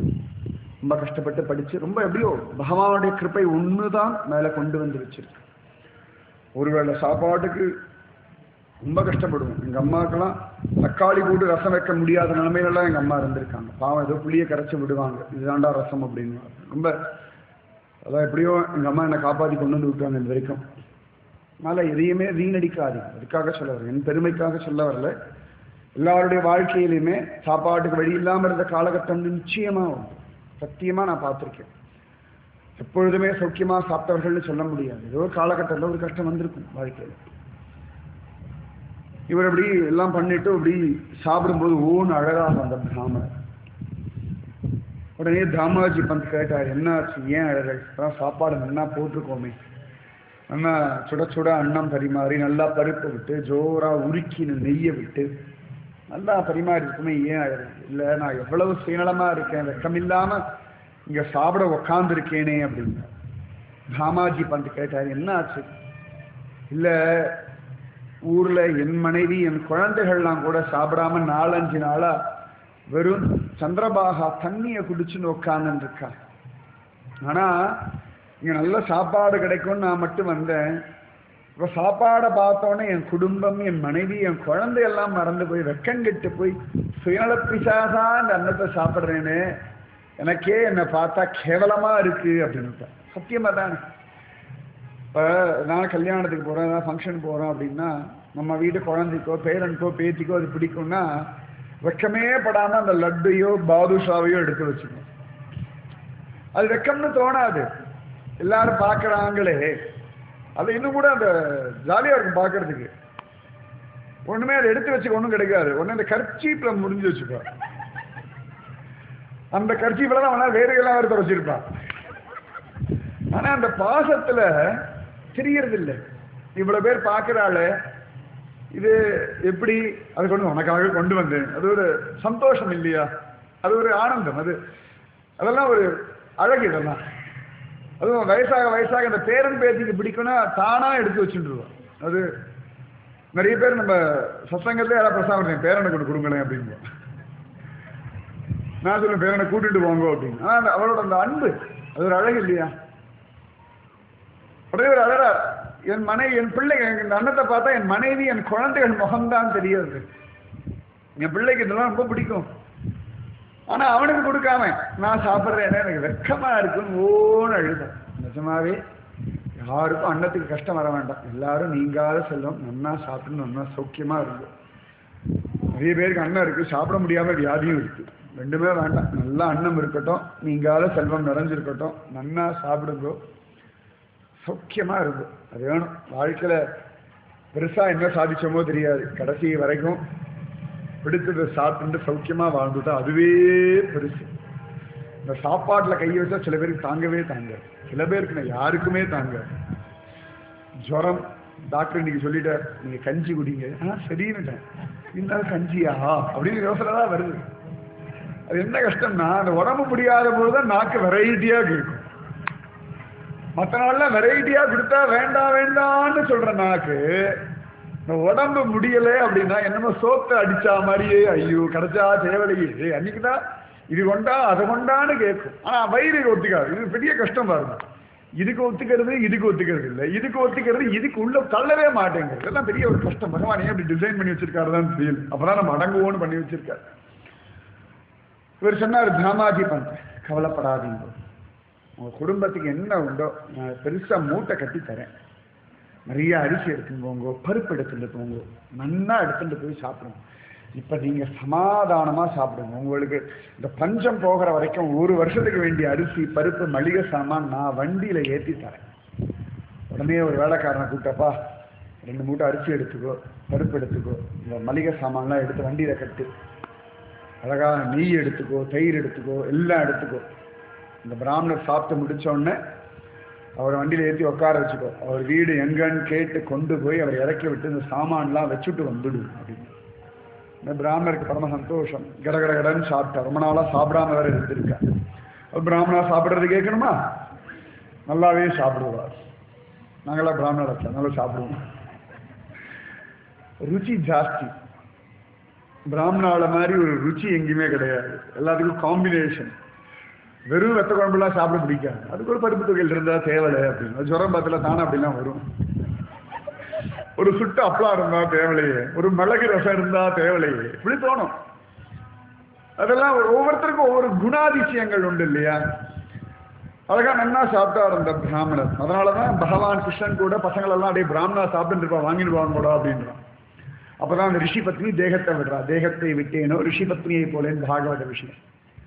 ரொம்ப கஷ்டப்பட்டு படித்து ரொம்ப எப்படியோ பகவானுடைய கிருப்பை ஒன்று தான் மேலே கொண்டு வந்து வச்சிருக்கு ஒருவேளை சாப்பாட்டுக்கு ரொம்ப கஷ்டப்படுவோம் எங்கள் அம்மாக்கெல்லாம் தக்காளி போட்டு ரசம் வைக்க முடியாத நிலைமையிலலாம் எங்கள் அம்மா இருந்திருக்காங்க பாவம் ஏதோ புளியை கரைச்சி விடுவாங்க இதுதான்டா ரசம் அப்படின்னு ரொம்ப அதான் எப்படியோ எங்கள் அம்மா என்னை காப்பாற்றி கொண்டு வந்து விட்டாங்க இது வரைக்கும் அதனால் எதையுமே வீணடிக்காதீங்க அதுக்காக சொல்ல வரல என் பெருமைக்காக சொல்ல வரல எல்லாருடைய வாழ்க்கையிலையுமே சாப்பாட்டுக்கு வழி இல்லாமல் இருந்த காலகட்டம் நிச்சயமாக உண்டு சத்தியமாக நான் பார்த்துருக்கேன் எப்பொழுதுமே சௌக்கியமாக சாப்பிட்டவர்கள்னு சொல்ல முடியாது ஏதோ ஒரு காலகட்டத்தில் ஒரு கஷ்டம் வந்திருக்கும் வாழ்க்கையில் இவர் இப்படி எல்லாம் பண்ணிட்டு இப்படி சாப்பிடும்போது ஓன்னு அழகாக அந்த பிராமணர் உடனே தாமாஜி பந்த் கேட்டார் என்ன ஆச்சு ஏன் அழகல் அதான் சாப்பாடு நல்லா போட்டிருக்கோமே நல்லா சுட சுட அன்னம் பரிமாறி நல்லா பருப்பு விட்டு ஜோரா உருக்கின்னு நெய்யை விட்டு நல்லா பரிமாறி இருக்குமே ஏன் அழகு இல்லை நான் எவ்வளவு சுயநலமாக இருக்கேன் வெக்கமில்லாமல் இங்கே சாப்பிட உக்காந்துருக்கேனே அப்படின்னு தாமாஜி பந்த் கேட்டார் என்ன ஆச்சு இல்லை ஊரில் என் மனைவி என் குழந்தைகள்லாம் கூட சாப்பிடாம நாலஞ்சு நாளா வெறும் சந்திரபாகா தண்ணியை குடிச்சுன்னு உட்காந்துன்னு இருக்கா ஆனால் இங்கே நல்ல சாப்பாடு கிடைக்கும்னு நான் மட்டும் வந்தேன் இப்போ சாப்பாடை பார்த்தோன்னே என் குடும்பம் என் மனைவி என் குழந்தையெல்லாம் மறந்து போய் வெக்கங்கெட்டு போய் சுயநல பிசாசா இந்த அன்னத்தை சாப்பிட்றேன்னு எனக்கே என்னை பார்த்தா கேவலமாக இருக்கு அப்படின்னு சத்தியமாக தானே இப்போ நான் கல்யாணத்துக்கு போகிறேன் ஏதாவது ஃபங்க்ஷன் போகிறோம் அப்படின்னா நம்ம வீட்டு குழந்தைக்கோ பேரனுக்கோ பேத்திக்கோ அது பிடிக்கும்னா வெக்கமே படாமல் அந்த லட்டையோ பாதுஷாவையோ எடுத்து வச்சுக்கணும் அது வெக்கம்னு தோணாது எல்லாரும் பார்க்குறாங்களே அது இன்னும் கூட அந்த ஜாலியாக இருக்கும் பார்க்கறதுக்கு ஒன்றுமே அதை எடுத்து வச்சுக்க ஒன்றும் கிடைக்காது ஒன்று அந்த கர்ச்சீப்பில் முடிஞ்சு வச்சுக்கோ அந்த கர்ச்சீப்பில் தான் அவனால் வேறு எல்லாம் வேறு வச்சிருப்பான் ஆனால் அந்த பாசத்தில் தெரியறதில்லை இவ்வளோ பேர் பார்க்குறாள் இது எப்படி அது கொண்டு உனக்காக கொண்டு வந்தேன் அது ஒரு சந்தோஷம் இல்லையா அது ஒரு ஆனந்தம் அது அதெல்லாம் ஒரு அழகு இதெல்லாம் அதுவும் வயசாக வயசாக அந்த பேரன் பேத்திக்கு பிடிக்கும்னா தானா எடுத்து வச்சுட்டுருவோம் அது நிறைய பேர் நம்ம சத்சங்கத்துல யாராவது பிரசாதம் என் பேரனை கொண்டு கொடுங்களேன் அப்படின்னு நான் சொல்லுவேன் பேரனை கூட்டிட்டு போங்க அப்படின்னு ஆனால் அந்த அவரோட அந்த அன்பு அது ஒரு அழகு இல்லையா உடனே ஒரு அழகா என் மனைவி என் பிள்ளை இந்த அன்னத்தை பார்த்தா என் மனைவி என் குழந்தைகள் முகம்தான் தெரியாது என் பிள்ளைக்கு இதெல்லாம் ரொம்ப பிடிக்கும் ஆனா அவனுக்கு கொடுக்காம நான் சாப்பிட்றேன் எனக்கு வெக்கமா இருக்குன்னு ஓன்னு அழுதேன் நிஜமாவே யாருக்கும் அன்னத்துக்கு கஷ்டம் வர வேண்டாம் எல்லாரும் நீங்காத செல்வம் நன்னா சாப்பிட்டு நன்னா சௌக்கியமா இருக்கும் நிறைய பேருக்கு அன்னம் இருக்கு சாப்பிட முடியாம வியாதியும் இருக்கு ரெண்டுமே வேண்டாம் நல்லா அன்னம் இருக்கட்டும் நீங்காத செல்வம் நிறைஞ்சிருக்கட்டும் நன்னா சாப்பிடுங்கோ சௌக்கியமா இருக்கும் அது வேணும் வாழ்க்கையில பெருசா என்ன சாதிச்சோமோ தெரியாது கடைசி வரைக்கும் பிடிச்சதை சாப்பிட்டு சௌக்கியமா வாழ்ந்துட்டா அதுவே பெருசு இந்த சாப்பாட்டுல கையை வச்சா சில பேருக்கு தாங்கவே தாங்க சில பேருக்கு நான் யாருக்குமே தாங்க ஜுரம் டாக்டர் இன்னைக்கு சொல்லிட்டார் நீங்க கஞ்சி குடிங்க ஆ சரின்னுட்டேன் இருந்தாலும் கஞ்சியா அப்படின்னு யோசனை தான் வருது அது என்ன கஷ்டம்னா அந்த உடம்பு முடியாத போதுதான் நாக்கு வெரைட்டியா கேட்கும் மற்ற நாள்ல வெரைட்டியா கொடுத்தா வேண்டாம் வேண்டாம்னு சொல்ற நாக்கு இந்த உடம்பு முடியல அப்படின்னா என்னமோ சோத்தை அடிச்சா மாதிரியே ஐயோ கிடைச்சா தேவலையே அன்னைக்குதான் இது கொண்டா அதை கொண்டான்னு கேட்கும் ஆனா வயிறு ஒத்துக்காது இது பெரிய கஷ்டம் பாருங்க இதுக்கு ஒத்துக்கிறது இதுக்கு ஒத்துக்கிறது இல்லை இதுக்கு ஒத்துக்கிறது இதுக்கு உள்ள தள்ளவே மாட்டேங்குது இதெல்லாம் பெரிய ஒரு கஷ்டம் பகவான் ஏன் இப்படி டிசைன் பண்ணி வச்சிருக்காரு தான் தெரியல அப்பதான் நம்ம அடங்குவோன்னு பண்ணி வச்சிருக்காரு இவர் சொன்னார் தாமாஜி பந்த் கவலைப்படாதீங்க உங்க குடும்பத்துக்கு என்ன உண்டோ நான் பெருசா மூட்டை கட்டி தரேன் நிறைய அரிசி எடுத்துட்டு போங்க பருப்பு எடுத்துட்டு போங்க நன்னா எடுத்துட்டு போய் சாப்பிடுங்க இப்ப நீங்க சமாதானமா சாப்பிடுங்க உங்களுக்கு இந்த பஞ்சம் போகிற வரைக்கும் ஒரு வருஷத்துக்கு வேண்டிய அரிசி பருப்பு மளிகை சாமான் நான் வண்டியில ஏத்தி தரேன் உடனே ஒரு வேலைக்காரனை கூப்பிட்டப்பா ரெண்டு மூட்டை அரிசி எடுத்துக்கோ பருப்பு எடுத்துக்கோ இந்த மளிகை சாமான்லாம் எடுத்து வண்டியில கட்டு அழகா நெய் எடுத்துக்கோ தயிர் எடுத்துக்கோ எல்லாம் எடுத்துக்கோ இந்த பிராமணர் சாப்பிட்டு முடிச்ச உடனே அவரை வண்டியில ஏற்றி உட்கார வச்சுக்கோ அவர் வீடு எங்கன்னு கேட்டு கொண்டு போய் அவர் இறக்கி விட்டு இந்த சாமான்லாம் வச்சுட்டு வந்துடு அப்படின்னு இந்த பிராமணருக்கு பரம சந்தோஷம் கடகட கடன்னு சாப்பிட்டா ரொம்ப நாளா சாப்பிடாம வேற இருந்திருக்கா அவர் பிராமணா சாப்பிடுறது கேட்கணுமா நல்லாவே சாப்பிடுவார் நாங்களாம் பிராமணர் நல்லா சாப்பிடுவோம் ருச்சி ஜாஸ்தி பிராமணால மாதிரி ஒரு ருச்சி எங்கேயுமே கிடையாது எல்லாத்துக்கும் காம்பினேஷன் வெறும் வெத்த குழம்புலாம் சாப்பிட பிடிக்காது அதுக்கு ஒரு பருப்பு தொகையில் இருந்தா தேவலை அப்படின்னு அது ஜுரம் பத்துல தானே அப்படிலாம் வரும் ஒரு சுட்டு அப்பளம் இருந்தா தேவலையே ஒரு மிளகு ரசம் இருந்தா தேவலையே இப்படி தோணும் அதெல்லாம் ஒரு- ஒவ்வொருத்தருக்கும் ஒவ்வொரு குணாதிசயங்கள் உண்டு இல்லையா அழகா நன்னா சாப்பிட்டார் அந்த பிராமணர் அதனாலதான் பகவான் கிருஷ்ணன் கூட பசங்கள் எல்லாம் அப்படியே பிராமணா சாப்பிட்டு இருப்பா வாங்கிட்டு வாங்க கூட அப்படின்றான் அப்பதான் அந்த ரிஷி பத்னி தேகத்தை விடுறா தேகத்தை விட்டேனோ ரிஷி பத்னியை போலேன்னு பாகவத விஷயம்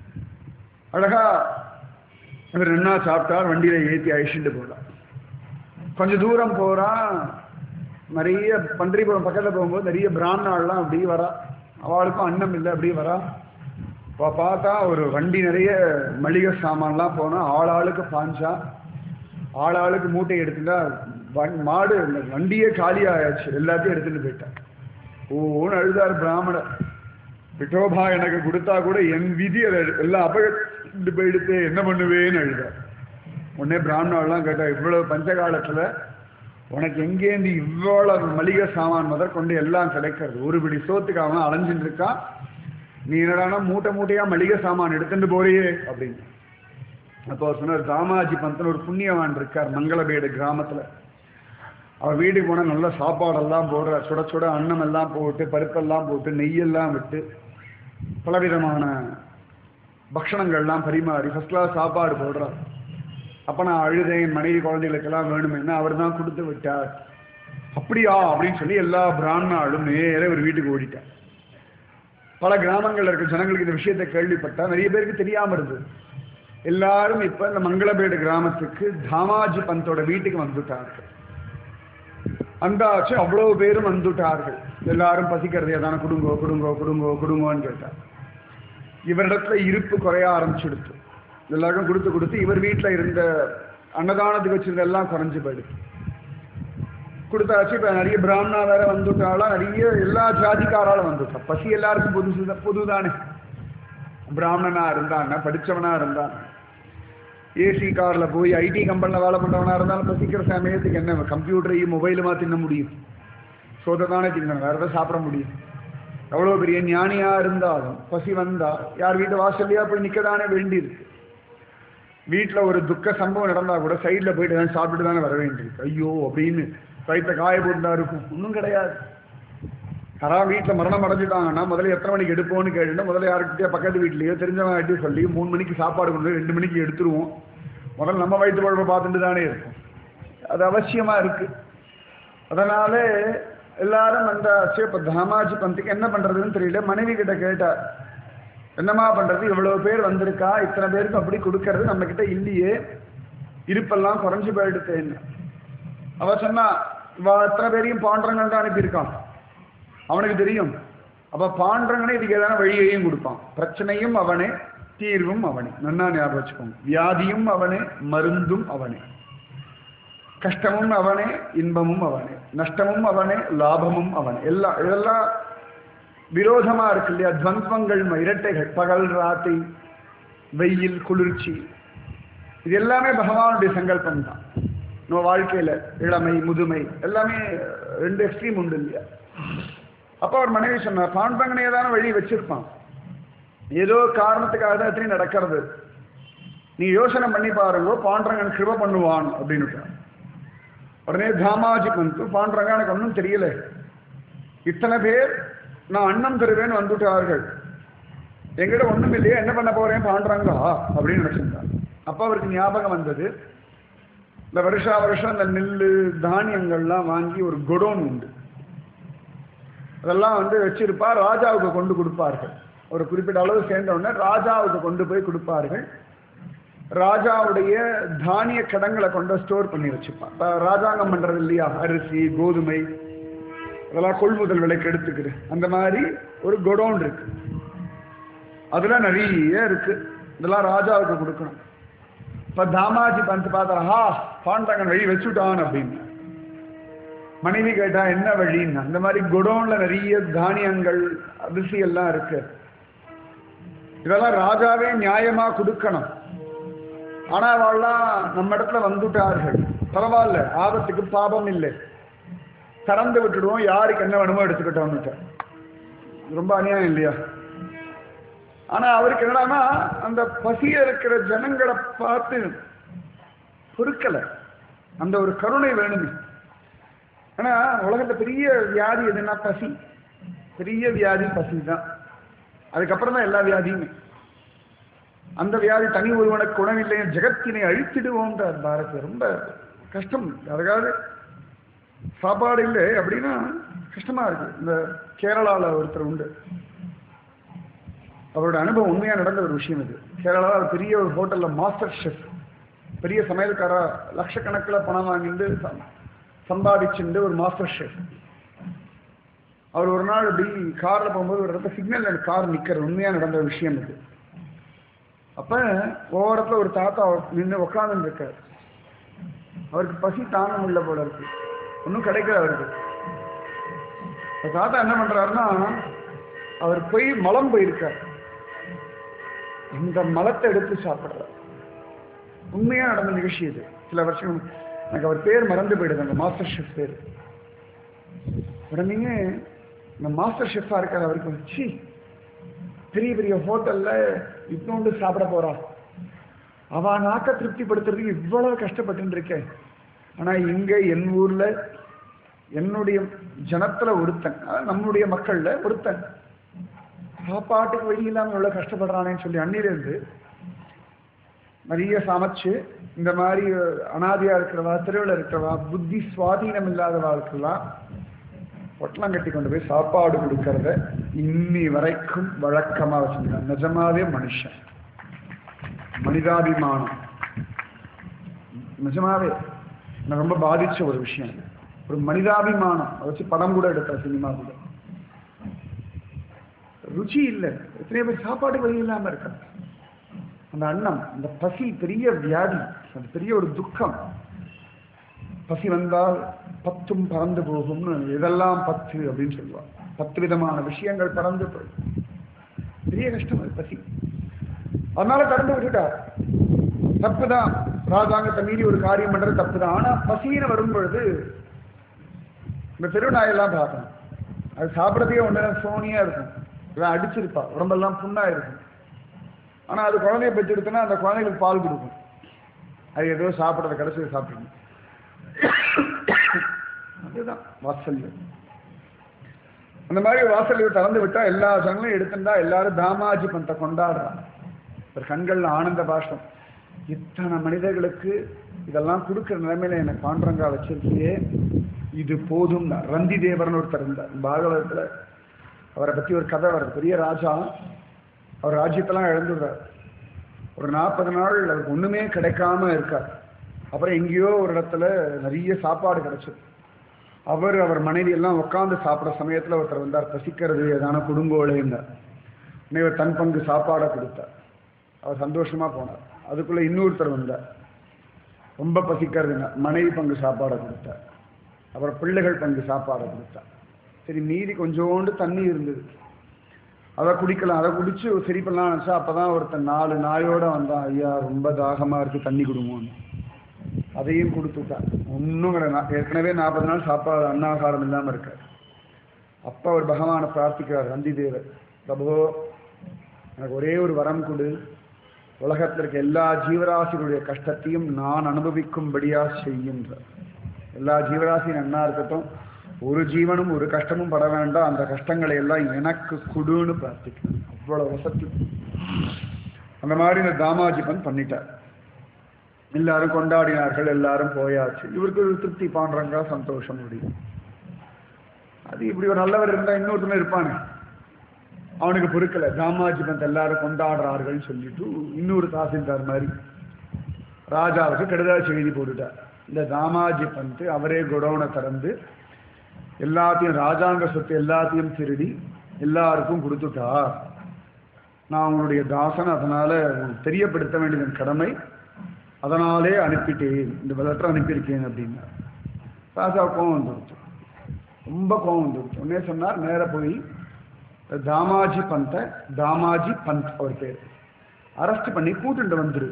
அழகா இவர் என்ன சாப்பிட்டார் வண்டியில ஏத்தி அழிச்சுட்டு போறார் கொஞ்ச தூரம் போறான் நிறைய பன்றிபுரம் பக்கத்துல போகும்போது நிறைய பிராமணாலாம் அப்படி வரா அவளுக்கும் அன்னம் இல்லை அப்படி வரா அப்ப பார்த்தா ஒரு வண்டி நிறைய மளிகை சாமான்லாம் போனா ஆளாளுக்கு பாஞ்சா ஆளாளுக்கு மூட்டை எடுத்துட்டா வண்- மாடு இந்த வண்டியே காலி ஆயாச்சு எல்லாத்தையும் எடுத்துட்டு போயிட்டான் ஓன்னு அழுதார் பிராமணர் விட்டோபா எனக்கு கொடுத்தா கூட என் விதி அதை எல்லாம் அபகட்டு போயிடுத்து என்ன பண்ணுவேன்னு அழுதார் உடனே பிராமணர்லாம் கேட்டா இவ்வளவு பஞ்சகாலத்துல உனக்கு எங்கேருந்து இவ்வளவு மளிகை சாமான் முதற்கொண்டு எல்லாம் கிடைக்கிறது ஒரு பிடி சோத்துக்கு அவன் அலைஞ்சிட்டு இருக்கான் நீ என்னடானா மூட்டை மூட்டையா மளிகை சாமான் எடுத்துட்டு போறியே அப்படின்னு அப்போ அவர் சொன்னார் தாமாஜி பந்தன் ஒரு புண்ணியவான் இருக்கார் மங்களபேடு கிராமத்துல அவர் வீட்டுக்கு போனா நல்ல சாப்பாடெல்லாம் போடுறார் சுட சுட அன்னம் எல்லாம் போட்டு பருப்பெல்லாம் போட்டு நெய்யெல்லாம் விட்டு பலவிதமான பக்ஷணங்கள்லாம் பரிமாறி ஃபர்ஸ்ட் கிளாஸ் சாப்பாடு போடுறார் அப்ப நான் அழுதேன் என் மனைவி குழந்தைகளுக்கெல்லாம் வேணுமென்னு அவர் தான் கொடுத்து விட்டார் அப்படியா அப்படின்னு சொல்லி எல்லா பிராமணாலும் நேரே ஒரு வீட்டுக்கு ஓடிட்டார் பல கிராமங்கள்ல இருக்க ஜனங்களுக்கு இந்த விஷயத்தை கேள்விப்பட்டா நிறைய பேருக்கு தெரியாம இருந்தது எல்லாரும் இப்ப இந்த மங்களபேடு கிராமத்துக்கு தாமாஜி பந்தோட வீட்டுக்கு வந்துட்டார்கள் அந்தாச்சு அவ்வளவு பேரும் வந்துட்டார்கள் எல்லாரும் பசிக்கிறது ஏதான குடுங்கோ குடுங்கோ குடுங்கோ குடுங்கோன்னு கேட்டார் இவரிடத்துல இருப்பு குறைய ஆரம்பிச்சுடுத்து எல்லாருக்கும் கொடுத்து கொடுத்து இவர் வீட்டில் இருந்த அன்னதானத்துக்கு வச்சிருந்த எல்லாம் குறைஞ்சு போயிடுது கொடுத்தாச்சு இப்ப நிறைய பிராமணா வேற வந்துட்டாளா நிறைய எல்லா ஜாதிக்காராலும் வந்துட்டா பசி எல்லாருக்கும் புதுசு புதுதானே பிராமணனா இருந்தாங்க படிச்சவனா இருந்தாங்க ஏசி கார்ல போய் ஐடி கம்பெனில வேலை பண்றவனா இருந்தாலும் பசிக்கிற சமயத்துக்கு என்ன கம்ப்யூட்டரையும் மொபைலுமா தின்ன முடியும் சோதை தானே திங்கணும் வேற எதாவது சாப்பிட முடியும் எவ்வளவு பெரிய ஞானியா இருந்தாலும் பசி வந்தா யார் வீட்டு வாசல்லையா போய் நிக்கதானே வேண்டியிருக்கு வீட்டுல ஒரு துக்க சம்பவம் நடந்தா கூட சைடுல போயிட்டு தான் சாப்பிட்டு தானே வர வேண்டியிருக்கு ஐயோ அப்படின்னு வயிற்ற காய போட்டுதான் இருக்கும் ஒன்றும் கிடையாது யாராவது வீட்டில் மரணம் அடைஞ்சிட்டாங்கன்னா முதல்ல எத்தனை மணிக்கு எடுப்போம்னு கேட்டுட்டு முதல்ல யாருக்கிட்டே பக்கத்து வீட்லயோ தெரிஞ்சவங்க கிட்டே சொல்லி மூணு மணிக்கு சாப்பாடு கொண்டு போய் ரெண்டு மணிக்கு எடுத்துருவோம் முதல்ல நம்ம வயிற்று குழப்ப பார்த்துட்டு தானே இருக்கும் அது அவசியமா இருக்கு அதனால எல்லாரும் வந்தாச்சு இப்ப தாமாஜி பந்துக்கு என்ன பண்றதுன்னு தெரியல மனைவி கிட்ட கேட்டார் என்னம்மா பண்றது இவ்வளவு பேர் வந்திருக்கா இத்தனை பேருக்கு அப்படி கொடுக்கறது நம்ம கிட்ட இல்லையே இருப்பெல்லாம் குறைஞ்சு போயிடுத்தேன்னு அவ சொன்னா இவ எத்தனை பேரையும் பாண்டரங்கள் தான் அனுப்பியிருக்கான் அவனுக்கு தெரியும் அப்ப பாண்டவனே இதுக்கு ஏதான வழியையும் கொடுப்பான் பிரச்சனையும் அவனே தீர்வும் அவனே நன்னா ஞாபகம் வச்சுக்கோங்க வியாதியும் அவனே மருந்தும் அவனே கஷ்டமும் அவனே இன்பமும் அவனே நஷ்டமும் அவனே லாபமும் அவனே எல்லாம் இதெல்லாம் விரோதமா இருக்கு இல்லையா துவந்தங்கள் இரட்டைகள் பகல் ராத்திரி வெயில் குளிர்ச்சி இது எல்லாமே பகவானுடைய சங்கல்பம் தான் நம்ம வாழ்க்கையில இளமை முதுமை எல்லாமே ரெண்டு எக்ஸ்ட்ரீம் உண்டு இல்லையா அப்போ அவர் மனைவி சொன்னார் பாண்டங்கனை ஏதான வழி வச்சிருப்பான் ஏதோ காரணத்துக்காக தான் எத்தனை நடக்கிறது நீ யோசனை பண்ணி பாருங்க பாண்டரங்கன் கிருப பண்ணுவான் அப்படின்னு உடனே தாமாஜி வந்து பாண்டரங்க எனக்கு ஒன்றும் தெரியல இத்தனை பேர் நான் அன்னம் தருவேன்னு வந்துட்டார்கள் எங்கிட்ட ஒண்ணும் இல்லையே என்ன பண்ண போறேன் பாண்டரங்கா அப்படின்னு நினைச்சிருந்தார் அப்ப அவருக்கு ஞாபகம் வந்தது இந்த வருஷா வருஷம் இந்த நெல் தானியங்கள்லாம் வாங்கி ஒரு குடோன் உண்டு அதெல்லாம் வந்து வச்சிருப்பா ராஜாவுக்கு கொண்டு கொடுப்பார்கள் ஒரு குறிப்பிட்ட அளவு சேர்ந்த உடனே ராஜாவுக்கு கொண்டு போய் கொடுப்பார்கள் ராஜாவுடைய தானிய கடங்களை கொண்டு ஸ்டோர் பண்ணி வச்சுப்பான் இப்ப ராஜாங்கம் பண்றது இல்லையா அரிசி கோதுமை அதெல்லாம் கொள்முதல் விலைக்கு எடுத்துக்கிது அந்த மாதிரி ஒரு குடோன் இருக்கு அதுல நிறைய இருக்கு இதெல்லாம் ராஜாவுக்கு கொடுக்கணும் இப்ப தாமாஜி பந்து பார்த்தா ஹா பாண்டங்கன் வழி வச்சுட்டான் அப்படின்னு மனைவி கேட்டா என்ன வழின்னு அந்த மாதிரி குடோன்ல நிறைய தானியங்கள் அரிசி எல்லாம் இருக்கு இதெல்லாம் ராஜாவே நியாயமா கொடுக்கணும் ஆனா அவள்லாம் நம்ம இடத்துல வந்துட்டார்கள் பரவாயில்ல ஆபத்துக்கு பாபம் இல்லை திறந்து விட்டுடுவோம் யாருக்கு என்ன வேணுமோ எடுத்துக்கிட்டோம்னுட்டு ரொம்ப அநியாயம் இல்லையா ஆனா அவருக்கு என்னடான்னா அந்த பசிய இருக்கிற ஜனங்களை பார்த்து பொறுக்கல அந்த ஒரு கருணை வேணுமே ஏன்னா உலகத்துல பெரிய வியாதி எதுன்னா பசி பெரிய வியாதி பசி தான் அதுக்கப்புறம் தான் எல்லா வியாதியுமே அந்த வியாதி தனி ஒருவனுக்கு உணவில்லை ஜெகத்தினை அழித்திடுவோன்றார் பாரதி ரொம்ப கஷ்டம் அதுக்காக சாப்பாடு இல்லை அப்படின்னா கஷ்டமா இருக்கு இந்த கேரளாவில் ஒருத்தர் உண்டு அவரோட அனுபவம் உண்மையா நடந்த ஒரு விஷயம் இது கேரளாவில் பெரிய ஒரு ஹோட்டல்ல மாஸ்டர் ஷெஃப் பெரிய சமையல்காரா லட்சக்கணக்கில் பணம் வாங்கிட்டு சம்- சம்பாதிச்சுண்டு ஒரு மாஸ்டர் ஷெஃப் அவர் ஒரு நாள் இப்படி கார்ல போகும்போது ஒரு இடத்துல சிக்னல் கார் நிக்கிற உண்மையா நடந்த விஷயம் இது அப்ப ஓரத்துல ஒரு தாத்தா நின்று உட்கார்ந்து இருக்காரு அவருக்கு பசி தாங்க முடியல போல இருக்கு ஒன்றும் கிடைக்கல அவருக்கு அந்த தாத்தா என்ன பண்றாருன்னா அவர் போய் மலம் போயிருக்கார் இந்த மலத்தை எடுத்து சாப்பிடுறார் உண்மையா நடந்த நிகழ்ச்சி இது சில வருஷம் எனக்கு அவர் பேர் மறந்து போயிடுது அந்த மாஸ்டர் ஷெஃப் பேர் உடனே இந்த மாஸ்டர் ஷெஃபா இருக்கார் அவருக்கு வச்சு பெரிய பெரிய ஹோட்டல்ல இத்தோண்டு சாப்பிட போறா அவ நாக்க திருப்திப்படுத்துறதுக்கு இவ்வளவு கஷ்டப்பட்டு இருக்கேன் ஆனா இங்க என் ஊர்ல என்னுடைய ஜனத்துல ஒருத்தன் அதாவது நம்முடைய மக்கள்ல ஒருத்தன் சாப்பாட்டுக்கு வழி இல்லாம எவ்வளவு கஷ்டப்படுறானேன்னு சொல்லி அண்ணிலிருந்து நிறைய சமைச்சு இந்த மாதிரி அனாதையா இருக்கிறவா தெருவில் இருக்கிறவா புத்தி சுவாதீனம் இல்லாதவா இருக்கிறவா பொட்டலம் கட்டி கொண்டு போய் சாப்பாடு கொடுக்கறத இன்னி வரைக்கும் வழக்கமா வச்சிருக்காங்க நிஜமாவே மனுஷன் மனிதாபிமானம் நிஜமாவே நான் ரொம்ப பாதிச்ச ஒரு விஷயம் இது. ஒரு மனிதாபிமானம் அதை வச்சு படம் கூட எடுத்த சினிமா கூட ருச்சி இல்லை எத்தனை பேர் சாப்பாடு வழி இல்லாம இருக்கா அந்த அன்னம் அந்த பசி பெரிய வியாதி அது பெரிய ஒரு துக்கம் பசி வந்தால் பத்தும் பறந்து போகும்னு இதெல்லாம் பத்து அப்படின்னு சொல்லுவாங்க பத்து விதமான விஷயங்கள் பறந்து போயிடும் பெரிய கஷ்டம் அது பசி அதனால கடந்து விட்டுட்டார் தப்பு தான் ராஜாங்கத்தை மீறி ஒரு காரியம் பண்றது தப்பு தான் ஆனா பசின்னு வரும் பொழுது இந்த தெருநாயெல்லாம் பார்க்கணும் அது சாப்பிட்றதுக்கே ஒன்று சோனியா இருக்கும் இவன் அடிச்சிருப்பா உடம்பெல்லாம் புண்ணா இருக்கும் ஆனா அது குழந்தைய பெற்றெடுத்தனா அந்த குழந்தைகளுக்கு பால் கொடுக்கும் அது ஏதோ சாப்பிட்றத கடைசியில் சாப்பிடணும் அதுதான் வாத்சல்யம் அந்த மாதிரி வாசல்கள் திறந்து விட்டா எல்லா ஜனங்களும் எடுத்துட்டா எல்லாரும் தாமாஜி பந்தை கொண்டாடுறாங்க ஒரு கண்கள்ல ஆனந்த பாஷம் இத்தனை மனிதர்களுக்கு இதெல்லாம் கொடுக்குற நிலைமையில எனக்கு பாண்டரங்கா வச்சிருக்கியே இது போதும் ரந்தி தேவர்னு ஒருத்தர் இருந்தார் பாகவதத்துல அவரை பத்தி ஒரு கதை வருது பெரிய ராஜா அவர் ராஜ்யத்தெல்லாம் இழந்துடுறார் ஒரு நாற்பது நாள் அவருக்கு ஒண்ணுமே கிடைக்காம இருக்கார் அப்புறம் எங்கேயோ ஒரு இடத்துல நிறைய சாப்பாடு கிடைச்சது அவர் அவர் மனைவி எல்லாம் உட்காந்து சாப்பிட்ற சமயத்துல ஒருத்தர் வந்தார் பசிக்கிறது ஏதான குடும்போலேன்னார் இவர் தன் பங்கு சாப்பாடை கொடுத்தார் அவர் சந்தோஷமா போனார் அதுக்குள்ள இன்னொருத்தர் வந்தார் ரொம்ப பசிக்கிறதுங்க மனைவி பங்கு சாப்பாடை கொடுத்தார் அப்புறம் பிள்ளைகள் பங்கு சாப்பாடை கொடுத்தார் சரி மீதி கொஞ்சோண்டு தண்ணி இருந்தது அதை குடிக்கலாம் அதை குடிச்சு சரி பண்ணலாம் நினச்சா அப்பதான் ஒருத்தன் நாலு நாயோட வந்தான் ஐயா ரொம்ப தாகமா இருக்கு தண்ணி கொடுங்கன்னு அதையும் கொடுத்துட்டான் ஒன்றும் கிடையாது ஏற்கனவே நாற்பது நாள் சாப்பாடு அன்னாகாரம் இல்லாம இருக்கார் அப்ப அவர் பகவானை பிரார்த்திக்கிறார் நந்தி தேவர் பிரபோ எனக்கு ஒரே ஒரு வரம் கொடு உலகத்தில் இருக்க எல்லா ஜீவராசிகளுடைய கஷ்டத்தையும் நான் அனுபவிக்கும்படியா செய்கின்றார் எல்லா ஜீவராசியும் நன்னா இருக்கட்டும் ஒரு ஜீவனும் ஒரு கஷ்டமும் பட வேண்டாம் அந்த கஷ்டங்களை எல்லாம் எனக்கு குடுன்னு பிரார்த்திக்கணும் அவ்வளவு வசதி அந்த மாதிரி இந்த தாமாஜிபன் பண்ணிட்டார் எல்லாரும் கொண்டாடினார்கள் எல்லாரும் போயாச்சு இவருக்கு ஒரு திருப்தி பாண்டுறங்க சந்தோஷம் முடியும் அது இப்படி ஒரு நல்லவர் இருந்தா இன்னொருத்தன இருப்பானே அவனுக்கு பொறுக்கல தாமாஜிபந்த் எல்லாரும் கொண்டாடுறார்கள்னு சொல்லிட்டு இன்னொரு தாசில்தார் மாதிரி ராஜாவுக்கு கெடுதல் செய்தி போட்டுட்டார் இந்த தாமாஜி பந்த் அவரே குடோனை திறந்து எல்லாத்தையும் ராஜாங்க சொத்து எல்லாத்தையும் திருடி எல்லாருக்கும் கொடுத்துட்டார் நான் உங்களுடைய தாசன் அதனால உங்களுக்கு தெரியப்படுத்த வேண்டியதன் கடமை அதனாலே அனுப்பிட்டேன் இந்த லெட்டர் அனுப்பியிருக்கேன் அப்படின்னா ராஜா கோவம் வந்துருச்சு ரொம்ப கோவம் வந்துருச்சு உடனே சொன்னார் நேர போய் தாமாஜி பந்த தாமாஜி பந்த் அவர் பேர் அரெஸ்ட் பண்ணி கூட்டுண்டு வந்துரு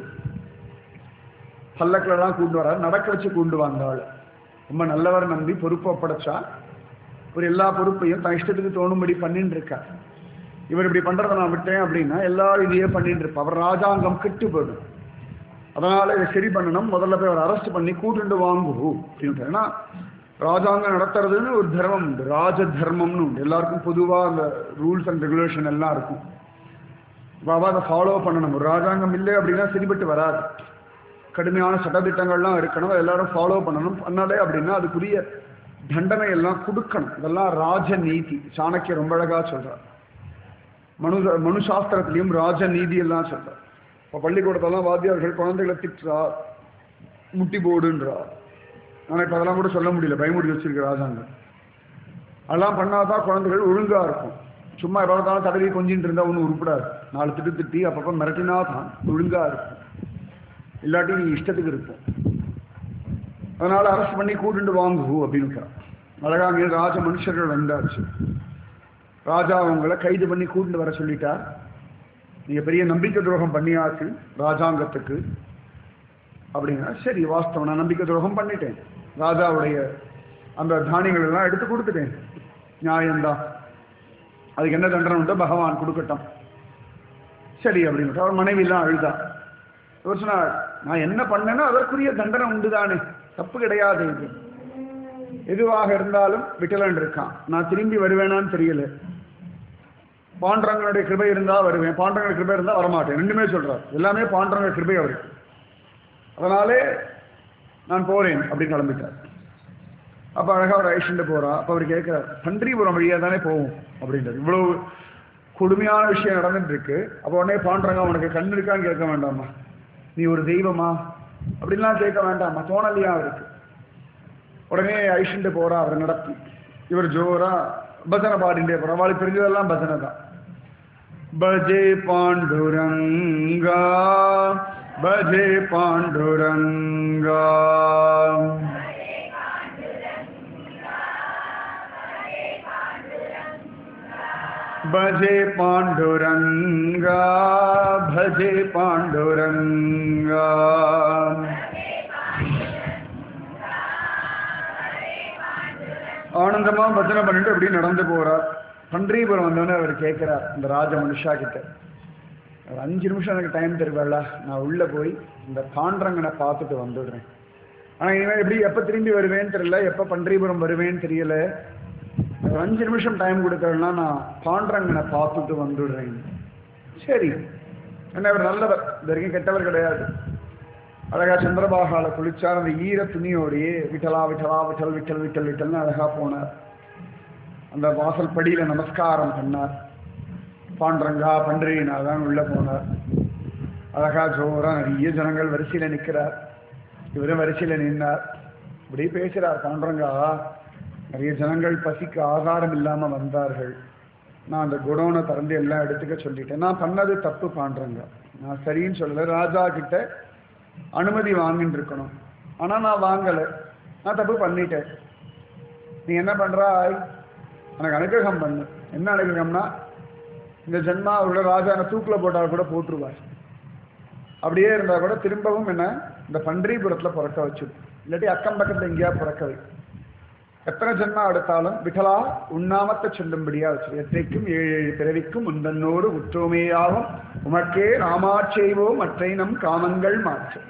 பல்லக்கிலலாம் கூண்டு வராரு நடக்க வச்சு கூண்டு வந்தாள் ரொம்ப நல்லவர் நம்பி பொறுப்பு ஒப்படைச்சா ஒரு எல்லா பொறுப்பையும் தன் இஷ்டத்துக்கு தோணும்படி பண்ணிட்டு இருக்கார் இவர் இப்படி பண்றதை நான் விட்டேன் அப்படின்னா எல்லாரும் இதையே பண்ணிட்டு இருப்பா அவர் ராஜாங்கம் கெட்டு போயிடும் அதனால இதை சரி பண்ணணும் முதல்ல போய் அவர் அரெஸ்ட் பண்ணி கூட்டுண்டு வாங்கு அப்படின்ட்டு ஏன்னா ராஜாங்கம் நடத்துறதுன்னு ஒரு தர்மம் உண்டு ராஜ தர்மம்னு உண்டு எல்லாருக்கும் பொதுவாக அந்த ரூல்ஸ் அண்ட் ரெகுலேஷன் எல்லாம் இருக்கும் பாபா அதை ஃபாலோ பண்ணணும் ஒரு ராஜாங்கம் இல்லை அப்படின்னா சரிபட்டு வராது கடுமையான சட்டத்திட்டங்கள்லாம் இருக்கணும் அதை எல்லாரும் ஃபாலோ பண்ணணும் பண்ணாலே அப்படின்னா அதுக்குரிய தண்டனை எல்லாம் கொடுக்கணும் இதெல்லாம் ராஜ நீதி சாணக்கிய ரொம்ப அழகா சொல்றார் மனு மனு சாஸ்திரத்திலையும் ராஜ நீதி எல்லாம் சொல்றார் இப்போ பள்ளிக்கூடத்தெல்லாம் வாத்தியார்கள் குழந்தைகளை திட்டுறார் முட்டி போடுன்றார் ஆனால் இப்போ அதெல்லாம் கூட சொல்ல முடியல பயமுடி வச்சிருக்க ராஜாங்கம் அதெல்லாம் பண்ணாதான் குழந்தைகள் ஒழுங்கா இருக்கும் சும்மா எவ்வளோ தான் தடவி கொஞ்சின்னு இருந்தா ஒன்றும் உருப்படாது நாலு திட்டு திட்டி அப்பப்போ மிரட்டினா தான் ஒழுங்கா இருக்கும் இல்லாட்டி நீ இஷ்டத்துக்கு இருக்கும் அதனால அரெஸ்ட் பண்ணி கூட்டிட்டு வாங்கு அப்படின்னு அழகா அங்கே ராஜ மனுஷர்கள் வந்தாச்சு ராஜா அவங்கள கைது பண்ணி கூட்டிட்டு வர சொல்லிட்டார் நீங்க பெரிய நம்பிக்கை துரோகம் பண்ணியாச்சு ராஜாங்கத்துக்கு அப்படின்னா சரி வாஸ்தவம் நான் நம்பிக்கை துரோகம் பண்ணிட்டேன் ராஜாவுடைய அந்த தானியங்கள் எல்லாம் எடுத்து கொடுத்துட்டேன் நியாயம்தான் அதுக்கு என்ன தண்டனை உண்டோ பகவான் கொடுக்கட்டும் சரி அப்படின்னு அவர் மனைவிலாம் அழுதா இவர் சொன்னார் நான் என்ன பண்ணேனோ அதற்குரிய தண்டனை உண்டு தானே தப்பு கிடையாது இது எதுவாக இருந்தாலும் விட்டலன் இருக்கான் நான் திரும்பி வருவேனான்னு தெரியல பாண்டரங்களுடைய கிருபை இருந்தா வருவேன் பாண்டரங்க கிருபை இருந்தா வரமாட்டேன் ரெண்டுமே சொல்றார் எல்லாமே பாண்டரங்க கிருபை அவருக்கு அதனாலே நான் போறேன் அப்படின்னு கிளம்பிட்டார் அப்ப அழகா அவர் ஐஷண்டு போறா அப்ப அவர் கேட்கிறார் பன்றிபுரம் வழியா தானே போவோம் அப்படின்றார் இவ்வளவு கொடுமையான விஷயம் நடந்துட்டு இருக்கு அப்ப உடனே பாண்டரங்க உனக்கு கண் இருக்கான்னு கேட்க வேண்டாமா நீ ஒரு தெய்வமா அப்படின்லாம் கேட்க வேண்டாமா தோணலையா அவருக்கு உடனே ஐஷண்டு போறா அவர் நடத்தி இவர் ஜோரா பஜனை பாடிண்டே போறா அவளுக்கு தெரிஞ்சதெல்லாம் பஜனை தான் பஜே பாண்டுரங்கா பஜே பாண்டுரங்கா भजे पाण्डुरङ्गा भजे पाण्डुरङ्गा ஆனந்தமா பஜனை பண்ணிட்டு அப்படியே நடந்து போறார் பன்றிபுரம் வந்தோடனே அவர் கேட்கிறார் இந்த ராஜ மனுஷா கிட்ட ஒரு அஞ்சு நிமிஷம் எனக்கு டைம் தருவாள்ல நான் உள்ள போய் இந்த பாண்டரங்கனை பார்த்துட்டு வந்துடுறேன் ஆனா இனிமேல் எப்படி எப்ப திரும்பி வருவேன்னு தெரியல எப்ப பன்றிபுரம் வருவேன்னு தெரியல ஒரு அஞ்சு நிமிஷம் டைம் கொடுக்கறதுனா நான் பாண்டரங்கனை பார்த்துட்டு வந்துடுறேன் சரி என்ன அவர் நல்லவர் இது வரைக்கும் கெட்டவர் கிடையாது அழகா சந்திரபாகால குளிச்சார் அந்த ஈர துணியோடையே விட்டலா விட்டலா விட்டல் விட்டல் விட்டல் விட்டல்னு அழகா போனார் அந்த வாசல் படியில நமஸ்காரம் பண்ணார் பாண்டரங்கா பன்றினா தான் உள்ள போனார் அழகா ஜோரா நிறைய ஜனங்கள் வரிசையில நிற்கிறார் இவரும் வரிசையில நின்னார் இப்படி பேசுறார் பாண்டரங்கா நிறைய ஜனங்கள் பசிக்கு ஆகாரம் இல்லாம வந்தார்கள் நான் அந்த குடோனை திறந்து எல்லாம் எடுத்துக்க சொல்லிட்டேன் நான் பண்ணது தப்பு பாண்டுறேங்க நான் சரின்னு சொல்லல ராஜா கிட்ட அனுமதி வாங்கிட்டு இருக்கணும் ஆனா நான் வாங்கல நான் தப்பு பண்ணிட்டேன் நீ என்ன பண்றாய் எனக்கு அனுகிரகம் பண்ணு என்ன அனுகிரகம்னா இந்த ஜென்மா அவரோட ராஜா என்ன தூக்குல போட்டால் கூட போட்டுருவார் அப்படியே இருந்தா கூட திரும்பவும் என்ன இந்த பன்றிபுரத்துல பிறக்க வச்சு இல்லாட்டி அக்கம் பக்கத்துல எங்கேயா பிறக்க வை எத்தனை ஜென்மா எடுத்தாலும் விகலா உண்ணாமத்தை சொல்லும்படியா வச்சு எத்தைக்கும் ஏழு ஏழு பிறவிக்கும் முந்தன்னோடு உற்றோமேயாகும் உமக்கே ராமாச்செய்வோம் மற்றை நம் காமங்கள் மாற்று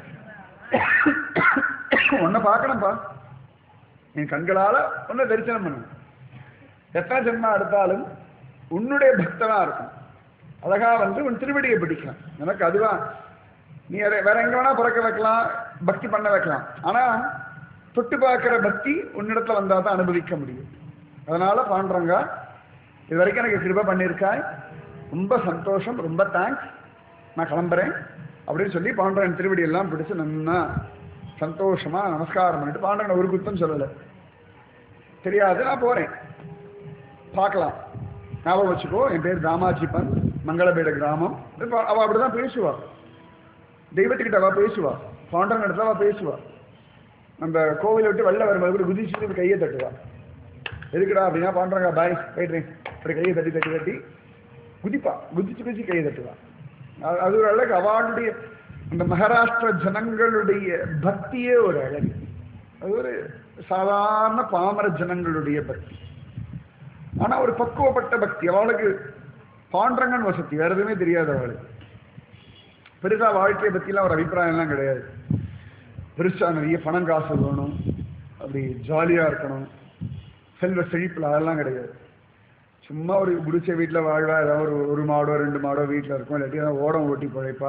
உன்னை பார்க்கணும்ப்பா என் கண்களால உன்னை தரிசனம் பண்ணணும் எத்தனை ஜென்மா எடுத்தாலும் உன்னுடைய பக்தனா இருக்கும் அழகா வந்து உன் திருவடியை பிடிக்கலாம் எனக்கு அதுவா நீ அதை வேற எங்க வேணா பிறக்க வைக்கலாம் பக்தி பண்ண வைக்கலாம் ஆனா தொட்டு பார்க்கிற பக்தி உன்னிடத்துல வந்தா தான் அனுபவிக்க முடியும் அதனால பாண்டுறங்க இது வரைக்கும் எனக்கு கிருப பண்ணியிருக்காய் ரொம்ப சந்தோஷம் ரொம்ப தேங்க்ஸ் நான் கிளம்புறேன் அப்படின்னு சொல்லி பாண்டவன் திருவடி எல்லாம் பிடிச்சு நன்னா சந்தோஷமா நமஸ்காரம் பண்ணிட்டு பாண்டவன் ஒரு குத்தம் சொல்லலை தெரியாது நான் போறேன் பார்க்கலாம் ஞாபகம் வச்சுக்கோ என் பேர் தாமாஜிப்பன் மங்களபேட கிராமம் இப்ப அவ அப்படிதான் பேசுவா தெய்வத்துக்கிட்ட அவ பேசுவா பாண்டவன் இடத்துல அவ பேசுவா நம்ம கோவிலை விட்டு வெளில வரும்போது கூட குதிச்சுட்டு இப்படி கையை தட்டுவா எதுக்குடா அப்படின்னா பாண்டவங்க பாய் போயிடுறேன் இப்படி கையை தட்டி தட்டி தட்டி குதிப்பா குதிச்சு குதிச்சு கையை தட்டுவா அது- அது ஒரு அழகு அவளுடைய அந்த மகாராஷ்டிர ஜனங்களுடைய பக்தியே ஒரு அழகு அது ஒரு சாதாரண பாமர ஜனங்களுடைய பக்தி ஆனா ஒரு பக்குவப்பட்ட பக்தி அவளுக்கு பாண்டரங்கன் வசதி வேற எதுவுமே தெரியாது அவளுக்கு பெருசா வாழ்க்கையை பத்திலாம் ஒரு அபிப்பிராயம்லாம் கிடையாது பெருசா நிறைய பணம் காசு வேணும் அப்படி ஜாலியா இருக்கணும் செல்வ செழிப்புல அதெல்லாம் கிடையாது சும்மா ஒரு குடிச்ச வீட்டுல வாழ்வா ஏதாவது ஒரு ஒரு மாடோ ரெண்டு மாடோ வீட்டுல இருக்கும் இல்லாட்டி ஏதாவது ஓடம் ஓட்டி பிழைப்பா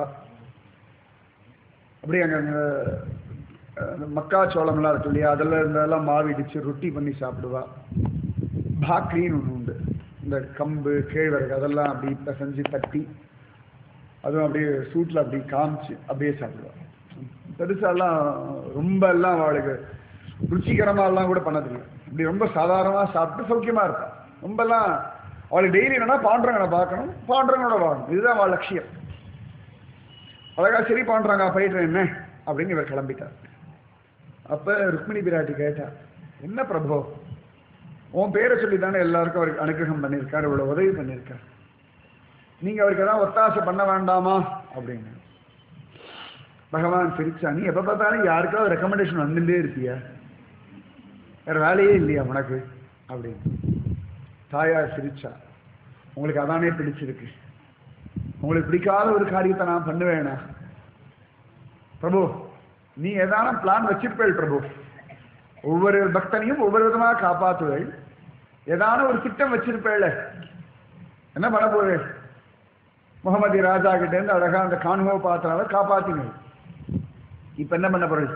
அப்படி அங்க அங்க, அஹ், மக்காச்சோளம்லாம் இருக்கு இல்லையா அதில் இருந்தெல்லாம் மாவு இடிச்சு ரொட்டி பண்ணி சாப்பிடுவா பாக்ரின்னு ஒன்று உண்டு இந்த கம்பு கேழ்வரகு அதெல்லாம் அப்படி பிசைஞ்சு தட்டி அதுவும் அப்படியே சூட்டில் அப்படி காமிச்சு அப்படியே சாப்பிடுவா பெருசாலாம் ரொம்ப எல்லாம் அவளுக்கு ருச்சிகரமாலாம் கூட பண்ண தெரியும் இப்படி ரொம்ப சாதாரணமாக சாப்பிட்டு சௌக்கியமா இருப்பா ரொம்பலாம் அவளுக்கு டெய்லி என்னன்னா பாண்டவங்களை பார்க்கணும் பாண்டவங்களோட வாழணும் இதுதான் அவள் லட்சியம் அழகா சரி பாண்டுறாங்க போயிட்டு என்ன அப்படின்னு இவர் கிளம்பிட்டார் அப்ப ருக்மிணி பிராட்டி கேட்டா என்ன பிரபு உன் பேரை சொல்லி தானே எல்லாருக்கும் அவருக்கு அனுகிரகம் பண்ணியிருக்காரு இவ்வளவு உதவி பண்ணியிருக்காரு நீங்க அவருக்கு ஏதாவது ஒத்தாசை பண்ண வேண்டாமா அப்படின்னு பகவான் சிரிச்சா நீ எப்ப பார்த்தாலும் யாருக்காவது ரெக்கமெண்டேஷன் வந்துட்டே இருப்பியா வேற வேலையே இல்லையா உனக்கு அப்படின்னு தாயார் சிரிச்சா உங்களுக்கு அதானே பிடிச்சிருக்கு உங்களுக்கு பிடிக்காத ஒரு காரியத்தை நான் பண்ணுவேனா பிரபு நீ ஏதான பிளான் வச்சிருப்பேள் பிரபு ஒவ்வொரு பக்தனையும் ஒவ்வொரு விதமா காப்பாத்துவேள் ஏதான ஒரு திட்டம் வச்சிருப்பேள் என்ன பண்ண போறே முகமதி ராஜா கிட்ட இருந்து அழகா அந்த காணுகோ பாத்திராவை காப்பாத்தினேன் இப்ப என்ன பண்ண போறேன்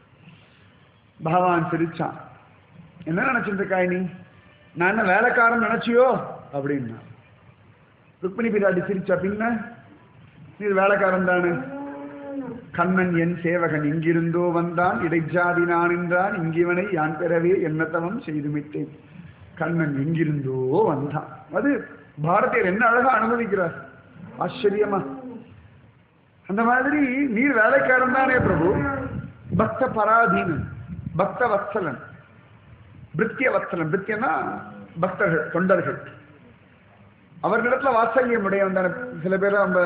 பகவான் சிரிச்சான் என்ன நினைச்சிட்டு இருக்காய் நீ நான் என்ன வேலைக்காரன் நினைச்சியோ அப்படின்னா ருக்மிணி பிராட்டி சிரிச்சா பின்ன நீ வேலைக்காரன் தானே கண்ணன் என் சேவகன் இங்கிருந்தோ வந்தான் இடைஜாதி நான் என்றான் இங்கிவனை யான் பெறவே என்னத்தவம் செய்துவிட்டேன் கண்ணன் எங்கிருந்தோ வந்தான் அது பாரதியர் என்ன அழகா அனுபவிக்கிறார் ஆச்சரியமா அந்த மாதிரி நீர் வேலைக்காரன் தானே பிரபு பக்த பராதீனன் பக்த வத்சலன் பிரித்திய வத்சலன் பிரித்தியனா பக்தர்கள் தொண்டர்கள் அவர்களிடத்துல வாத்சல்யம் உடையவன் தானே சில பேர் நம்ம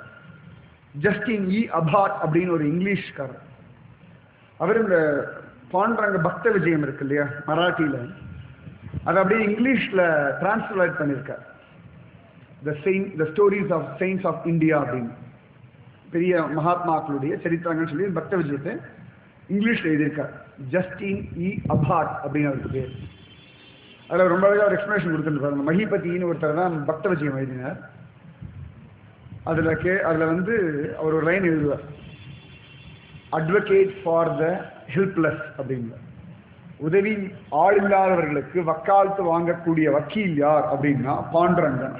ஜஸ்டின் இ அபாட் அப்படின்னு ஒரு இங்கிலீஷ்காரர் அவர் இந்த பாண்டரங்க பக்த விஜயம் இருக்கு இல்லையா மராட்டியில அதை அப்படியே இங்கிலீஷ்ல டிரான்ஸ்லேட் பண்ணியிருக்கார் the saint the stories of saints of India அப்படின்னு பெரிய மகாத்மாக்களுடைய சரித்திரங்கள் சொல்லி பக்த விஜயத்தை இங்கிலீஷ்ல எழுதியிருக்கார் ஜஸ்டின் இ அபாட் அப்படின்னு அவருக்கு பேர் அதில் ரொம்ப அழகாக ஒரு எக்ஸ்பிளேஷன் கொடுத்துருப்பாரு அந்த மகிபதினு ஒருத்தர் தான் பக்த விஜயம் எழுதினார் அதில் கே அதில் வந்து அவர் ஒரு லைன் எழுதுவார் அட்வொகேட் ஃபார் த ஹெல்ப்லெஸ் அப்படிங்கிற உதவி ஆள் இல்லாதவர்களுக்கு வக்காலத்து வாங்கக்கூடிய வக்கீல் யார் அப்படின்னா Pandurangan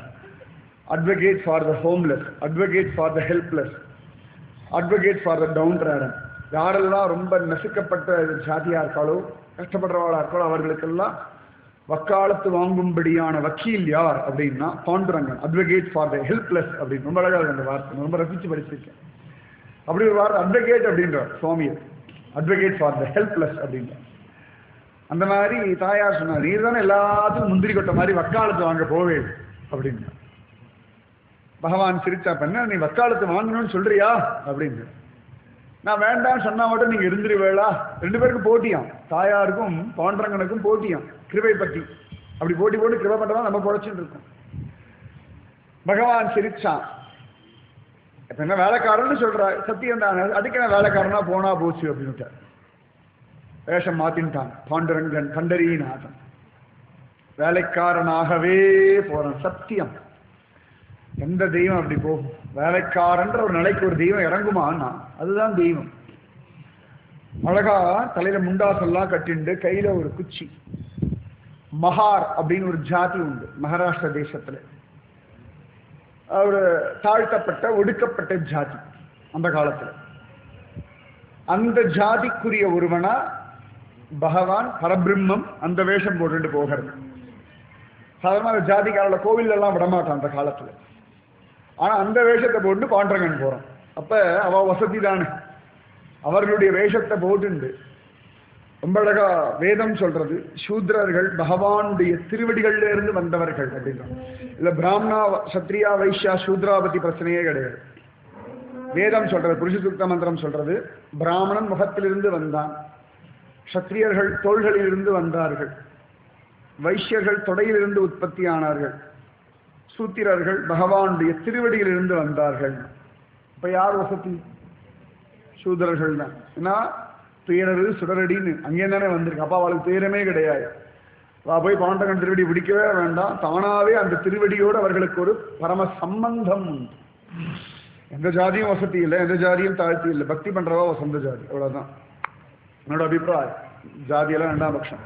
advocate for the homeless advocate for the helpless advocate for the downtrodden யாரெல்லாம் ரொம்ப நசுக்கப்பட்ட ஜாதியா இருக்காளோ கஷ்டப்படுறவாளா இருக்காளோ அவர்களுக்கெல்லாம் வக்காலத்து வாங்கும்படியான வக்கீல் யார் அப்படின்னா Pandurangan advocate for the helpless அப்படின்னு ரொம்ப அழகாக அந்த வார்த்தை ரொம்ப ரசிச்சு படிச்சிருக்கேன் அப்படி ஒரு வார்த்தை அட்வொகேட் அப்படின்றார் சுவாமியர் அட்வொகேட் ஃபார் த ஹெல்ப்லெஸ் அப்படின்றார் அந்த மாதிரி தாயார் சொன்னார் நீர் தானே எல்லாத்துக்கும் முந்திரி கொட்ட மாதிரி வக்காலத்து வாங்க போவே அப்படின்னு பகவான் சிரிச்சா பண்ண நீ வக்காலத்து வாங்கணும்னு சொல்றியா அப்படின்னு நான் வேண்டாம்னு சொன்னா மட்டும் நீங்க இருந்துருவேளா ரெண்டு பேருக்கும் போட்டியாம் தாயாருக்கும் பாண்டரங்கனுக்கும் போட்டியாம் கிருபை பத்தி அப்படி போட்டி போட்டு கிருபை பண்றதா நம்ம பொழைச்சுட்டு இருக்கோம் பகவான் சிரிச்சான் இப்ப என்ன வேலைக்காரன்னு சொல்றா சத்தியம் தானே அதுக்கு என்ன வேலைக்காரனா போனா போச்சு அப்படின்னு வேஷம் மாத்தின்ட்டான் பாண்டுரங்கன் கண்டரீநாதன் வேலைக்காரனாகவே போறான் சத்தியம் எந்த தெய்வம் அப்படி போகும் வேலைக்காரன்ற ஒரு நிலைக்கு ஒரு தெய்வம் இறங்குமான்னா அதுதான் தெய்வம் அழகா தலையில முண்டாசெல்லாம் கட்டிண்டு கையில ஒரு குச்சி மகார் அப்படின்னு ஒரு ஜாதி உண்டு மகாராஷ்டிர தேசத்துல ஒரு தாழ்த்தப்பட்ட ஒடுக்கப்பட்ட ஜாதி அந்த காலத்துல அந்த ஜாதிக்குரிய ஒருவனா பகவான் பரபிரம்மம் அந்த வேஷம் போட்டுட்டு போகிறது சாதாரண ஜாதிக்காரோட கோவில் எல்லாம் விடமாட்டான் அந்த காலத்துல ஆனா அந்த வேஷத்தை போட்டு பாண்டரங்கன் போறான் அப்ப அவ வசதி தானே அவர்களுடைய வேஷத்தை போட்டுண்டு ரொம்ப அழகா வேதம் சொல்றது சூத்ரர்கள் பகவானுடைய திருவடிகள்ல இருந்து வந்தவர்கள் அப்படின்றான் இல்ல பிராமணா சத்ரியா வைஷ்யா சூத்ரா பத்தி பிரச்சனையே கிடையாது வேதம் சொல்றது புருஷ சுத்த மந்திரம் சொல்றது பிராமணன் முகத்திலிருந்து வந்தான் சத்திரியர்கள் தோள்களிலிருந்து வந்தார்கள் வைஷ்யர்கள் தொடையிலிருந்து உற்பத்தி ஆனார்கள் சூத்திரர்கள் பகவானுடைய திருவடியிலிருந்து வந்தார்கள் இப்ப யார் வசதி சூதரர்கள் தான் ஏன்னா துயரரு சுடரடின்னு அங்கே தானே வந்திருக்கு அப்பா அவளுக்கு துயரமே கிடையாது வா போய் பாண்டகன் திருவடி பிடிக்கவே வேண்டாம் தானாவே அந்த திருவடியோடு அவர்களுக்கு ஒரு பரம சம்பந்தம் உண்டு எந்த ஜாதியும் வசதி இல்லை எந்த ஜாதியும் தாழ்த்தி இல்லை பக்தி பண்றவா வசந்த ஜாதி அவ்வளவுதான் என்னோட அபிப்பிராயம் ஜாதியெல்லாம் ரெண்டாம் பட்சம்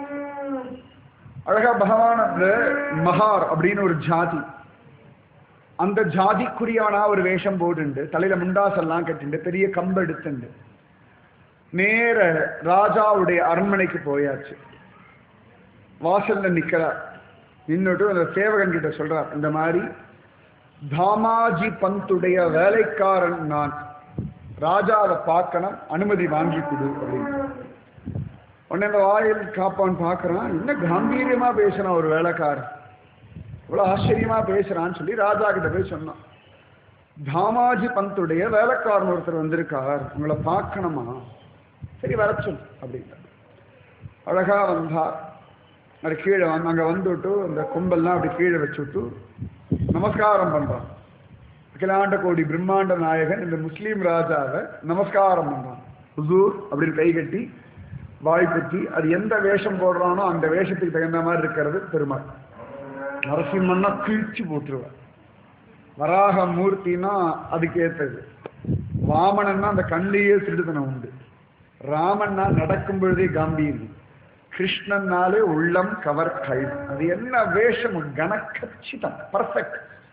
அழகா பகவான் அந்த மகார் அப்படின்னு ஒரு ஜாதி அந்த ஜாதிக்குரியவனா ஒரு வேஷம் போட்டுண்டு தலையில முண்டாசெல்லாம் கட்டிண்டு பெரிய கம்பு எடுத்துண்டு நேர ராஜாவுடைய அரண்மனைக்கு போயாச்சு வாசல்ல நிக்கிறார் நின்னுட்டு அந்த சேவகன் கிட்ட சொல்றார் இந்த மாதிரி தாமாஜி பந்துடைய வேலைக்காரன் நான் ராஜாவை பார்க்கணும் அனுமதி வாங்கி கொடு அப்படின்னு உடனே அந்த வாயில் காப்பான் பார்க்கறான் என்ன கம்பீரியமா பேசுறான் ஒரு வேலைக்காரன் இவ்வளவு ஆச்சரியமா பேசுறான்னு சொல்லி ராஜா கிட்ட போய் சொன்னான் தாமாஜி பந்துடைய வேலைக்காரன் ஒருத்தர் வந்திருக்கார் உங்களை பார்க்கணுமா சரி வர சொல் அப்படின்ட்டார் அழகா வந்தார் அது கீழே வந்து அங்கே வந்துவிட்டு இந்த கும்பல்லாம் அப்படி கீழே வச்சுட்டு நமஸ்காரம் பண்றான் அகிலாண்ட கோடி பிரம்மாண்ட நாயகன் இந்த முஸ்லீம் ராஜாவை நமஸ்காரம் பண்றான் ஹுசூர் அப்படின்னு கை கட்டி வாய் குத்தி அது எந்த வேஷம் போடுறானோ அந்த வேஷத்துக்கு தகுந்த மாதிரி இருக்கிறது பெருமாள் நரசிம்மன்னா கிழிச்சு போட்டுருவார் வராக மூர்த்தினா அதுக்கு ஏத்தது வாமனன்னா அந்த கண்ணிலேயே திருடுதனம் உண்டு ராமன்னா நடக்கும் பொழுதே காம்பீரியம் கிருஷ்ணன்னாலே உள்ளம் கவர் கை அது என்ன வேஷம் கனக்கச்சிதம் பர்ஃபெக்ட்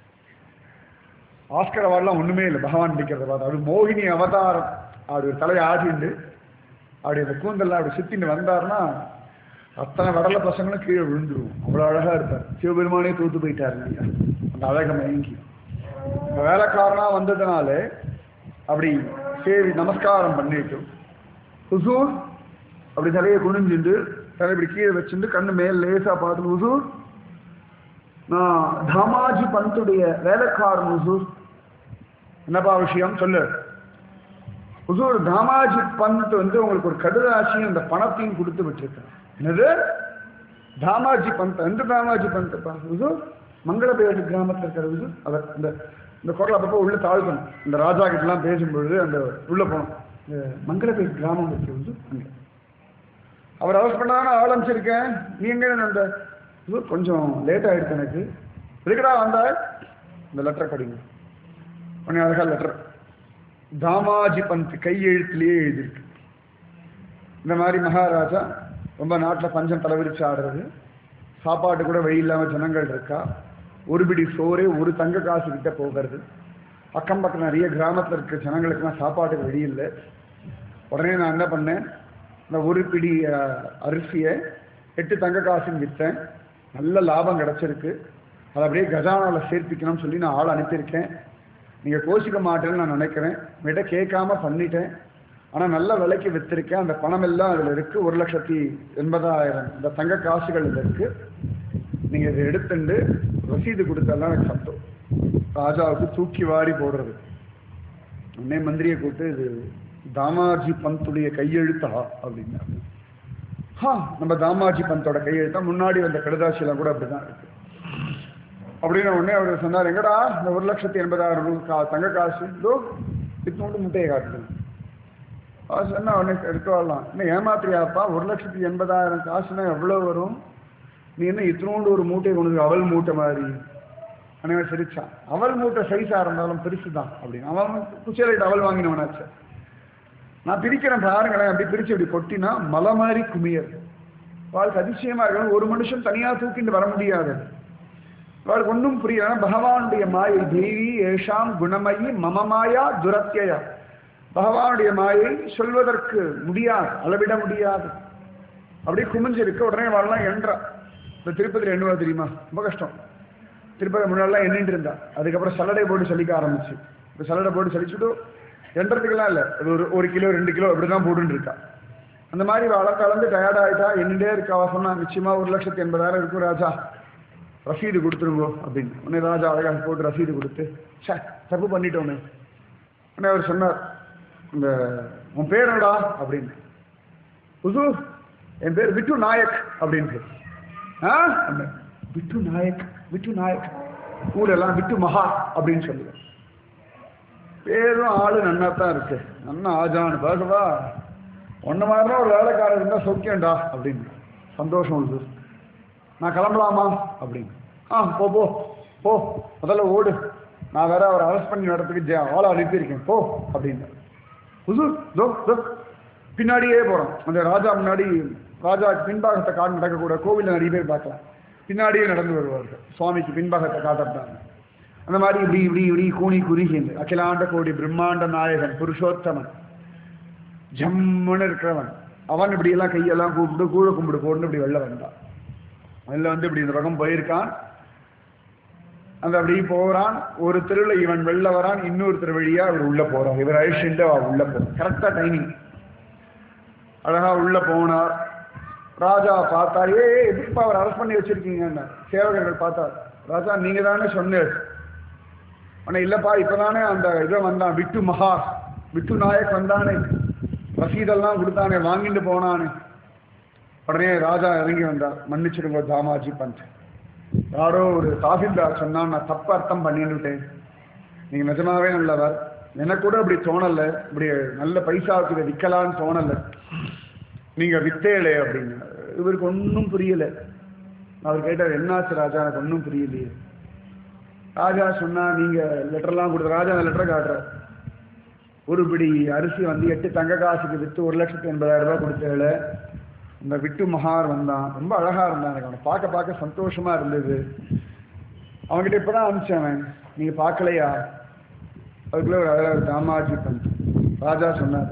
ஆஸ்கர் அவார்ட்லாம் ஒண்ணுமே இல்லை பகவான் நடிக்கிறத பார்த்து அது மோகினி அவதாரம் அப்படி ஒரு தலையை ஆடிண்டு அப்படி அந்த கூந்தல்லாம் அப்படி சுத்தின்னு வந்தாருன்னா அத்தனை வடல பசங்களும் கீழே விழுந்துருவோம் அவ்வளோ அழகா இருப்பார் சிவபெருமானே தூத்து போயிட்டார் இல்லையா அந்த அழக மயங்கி இந்த வேலைக்காரனா வந்ததுனால அப்படி சேவி நமஸ்காரம் பண்ணிட்டு ஹுசூர் அப்படி தலையை குனிஞ்சுண்டு தலை இப்படி கீழே வச்சுட்டு கண்ணு மேல் லேசா பார்த்து ஹுசூர் நான் தாமாஜி பந்துடைய வேலைக்காரன் ஹுசூர் என்னப்பா விஷயம் சொல்லு ஹுசூர் தாமாஜி பந்த் வந்து உங்களுக்கு ஒரு கடுதாசியும் இந்த பணத்தையும் கொடுத்து விட்டுருக்கேன் என்னது தாமாஜி பந்த் எந்த தாமாஜி பந்த்ப்பா ஹுசூர் மங்களபேடு கிராமத்தில் இருக்கிற ஹுசூர் அவர் இந்த இந்த குரல் அப்பப்போ உள்ள தாழ்க்கணும் இந்த ராஜா கிட்டலாம் பேசும்பொழுது அந்த உள்ள போகணும் இந்த மங்களபேட் கிராமம் இருக்கு ஹுசூர் அங்கே அவர் அரஸ்ட் பண்ணாங்க ஆரம்பிச்சிருக்கேன் நீ எங்க அந்த இது கொஞ்சம் லேட் ஆயிடுச்சு எனக்கு எதுக்குடா வந்த இந்த லெட்டரை படிங்க உடனே அழகா லெட்டர் தாமாஜி பந்த் கையெழுத்துலேயே எழுதியிருக்கு இந்த மாதிரி மகாராஜா ரொம்ப நாட்டில் பஞ்சம் தலைவிரிச்சு ஆடுறது சாப்பாட்டு கூட வழி இல்லாமல் ஜனங்கள் இருக்கா ஒரு பிடி சோறே ஒரு தங்க காசு கிட்ட போகிறது அக்கம் பக்கம் நிறைய கிராமத்தில் இருக்க ஜனங்களுக்குலாம் சாப்பாட்டுக்கு வழி இல்லை உடனே நான் என்ன பண்ணேன் இந்த ஒரு பிடி அஹ், அரிசியை எட்டு தங்க காசுன்னு விற்றேன் நல்ல லாபம் கிடச்சிருக்கு அதை அப்படியே கஜானாவில் சேர்ப்பிக்கணும்னு சொல்லி நான் ஆள் அனுப்பியிருக்கேன் நீங்கள் கோச்சிக்க மாட்டேன்னு நான் நினைக்கிறேன் விட கேட்காம பண்ணிட்டேன் ஆனால் நல்ல விலைக்கு விற்றிருக்கேன் அந்த பணம் எல்லாம் அதில் இருக்குது ஒரு லட்சத்தி எண்பதாயிரம் இந்த தங்க காசுகள் இதில் இருக்குது நீங்கள் இதை எடுத்துண்டு ரசீது கொடுத்தாலாம் எனக்கு சத்தம் ராஜாவுக்கு தூக்கி வாரி போடுறது உடனே மந்திரியை கூப்பிட்டு இது தாமாஜி பந்துடைய கையெழுத்தா அப்படின்னாரு ஹா நம்ம தாமாஜி பந்தோட கையெழுத்தா முன்னாடி வந்த கடுதாசியெல்லாம் கூட அப்படிதான் இருக்கு அப்படின்னு உடனே அவர் சொன்னார் எங்கடா இந்த ஒரு லட்சத்தி எண்பதாயிரம் ரூபா கா- தங்க காசு இதோ இத்தோண்டு முட்டையை காட்டுது அவர் சொன்னா உடனே எடுத்து வரலாம் இன்னும் ஏமாத்திரியாப்பா ஒரு லட்சத்தி எண்பதாயிரம் காசுனா எவ்வளோ வரும் நீ என்ன இத்தினோண்டு ஒரு மூட்டை கொண்டு அவல் மூட்டை மாதிரி அனைவன் சிரிச்சான் அவல் மூட்டை சைஸாக இருந்தாலும் பெருசு தான் அப்படின்னு அவன் குச்சியலைட்டு அவல் வாங்கினவனாச்சு நான் பிரிக்கிறேன் பாருங்களேன் அப்படி பிரிச்சு இப்படி கொட்டினா மலை மாதிரி குமியல் அவளுக்கு அதிசயமா இருக்கணும் ஒரு மனுஷன் தனியா தூக்கிட்டு வர முடியாது அவளுக்கு ஒன்றும் புரியல ஆனா பகவானுடைய மாயை தேவி ஏஷாம் குணமயி மம மாயா துரத்தியா பகவானுடைய மாயை சொல்வதற்கு முடியாது அளவிட முடியாது அப்படியே குமிஞ்சிருக்கு உடனே வரலாம் என்றா இந்த திருப்பதியில் எண்ணுவா தெரியுமா ரொம்ப கஷ்டம் திருப்பதி முன்னாடிலாம் எண்ணிட்டு இருந்தா அதுக்கப்புறம் சல்லடை போட்டு சலிக்க ஆரம்பிச்சு இப்போ சல்லடை போட்டு சலிச்சுட்டு எண்றதுக்கெல்லாம் இல்லை அது ஒரு ஒரு கிலோ ரெண்டு கிலோ இப்படி தான் போட்டுன்னு இருக்கா அந்த மாதிரி அவளை கலந்து டயர்ட் ஆயிட்டா எண்ணிட்டே இருக்கா அவ சொன்னா நிச்சயமா ஒரு லட்சத்தி எண்பதாயிரம் இருக்கும் ராஜா ரசீது கொடுத்துருங்கோ அப்படின்னு உடனே ராஜா அழகாக போட்டு ரசீது கொடுத்து சே தப்பு பண்ணிட்டோன்னு உடனே அவர் சொன்னார் இந்த உன் பேர் என்னடா அப்படின்னு புது என் பேர் விட்டு நாயக் அப்படின்னு ஆ அப்படின்னேன். விட்டு நாயக் விட்டு நாயக் ஊரெல்லாம் விட்டு மகா அப்படின்னு சொல்லுவேன் பேரும் ஆளு நன்னா தான் இருக்கு நன்னா ஆஜான் பாகவா ஒன்ன மாதிரிலாம் ஒரு வேலைக்காரர் இருந்தா சௌக்கியம்டா அப்படின்னு சந்தோஷம் உண்டு நான் கிளம்பலாமா அப்படின்னு ஆ போ போ போ முதல்ல ஓடு நான் வேற அவரை அரெஸ்ட் பண்ணி நடத்துக்கு ஜெ- ஆளை அனுப்பியிருக்கேன் போ அப்படின்னு புது தோ தோ பின்னாடியே போகிறோம் அந்த ராஜா முன்னாடி ராஜா பின்பாகத்தை காட்டு நடக்கக்கூட கோவிலில் நிறைய பேர் பார்க்கலாம் பின்னாடியே நடந்து வருவார்கள் சுவாமிக்கு பின்பாகத்தை காட்டுறாங்க அந்த மாதிரி இப்படி இப்படி இப்படி கூனி குறுகின்ற அகிலாண்ட கோடி பிரம்மாண்ட நாயகன் புருஷோத்தமன் ஜம்முன்னு இருக்கிறவன் அவன் இப்படி எல்லாம் கையெல்லாம் கூப்பிட்டு கூழ கும்பிடு போட்டு இப்படி வெளில வந்தான் வெளில வந்து இப்படி இந்த பக்கம் போயிருக்கான் அந்த அப்படி போறான் ஒரு தெருவுல இவன் வெளில வரான் இன்னொரு தெரு வழியா அவர் உள்ள போறான் இவர் அழிச்சுட்டு அவ உள்ள போறான் கரெக்டா டைமிங் அழகா உள்ள போனார் ராஜா பார்த்தா ஏ எதுக்குப்பா அவர் அரெஸ்ட் பண்ணி வச்சிருக்கீங்கன்னு சேவகர்கள் பார்த்தார் ராஜா நீங்க தானே சொன்னீர் ஆனா இல்லப்பா இப்பதானே அந்த இதை வந்தான் விட்டு மகா விட்டு நாயக் வந்தானே ரசீதெல்லாம் கொடுத்தானே வாங்கிட்டு போனானே உடனே ராஜா இறங்கி வந்தார் மன்னிச்சிடுங்க தாமாஜி பந்த் யாரோ ஒரு தாசில்தார் சொன்னா நான் தப்பு அர்த்தம் பண்ணிட்டுட்டேன் நீங்க நிஜமாவே நல்லவர் எனக்கு கூட இப்படி தோணல இப்படி நல்ல பைசாவுக்கு இதை விற்கலான்னு தோணல நீங்க வித்தேலே அப்படின்னு இவருக்கு ஒன்றும் புரியல அவர் கேட்டார் என்னாச்சு ராஜா எனக்கு ஒன்றும் புரியலையே ராஜா சொன்னா நீங்க லெட்டர்லாம் கொடுத்த ராஜா அந்த லெட்டரை காட்டுறார் ஒரு பிடி அரிசி வந்து எட்டு தங்க காசுக்கு வித்து ஒரு லட்சத்தி எண்பதாயிரம் ரூபாய் கொடுத்தேல இந்த விட்டு மகார் வந்தான் ரொம்ப அழகா இருந்தான் எனக்கு அவனை பார்க்க பார்க்க சந்தோஷமா இருந்தது அவன்கிட்ட இப்பதான் அனுப்பிச்சேன் அவன் நீங்க பார்க்கலையா அதுக்குள்ள ஒரு அழகா ஒரு தாமாஜி பந்த் ராஜா சொன்னார்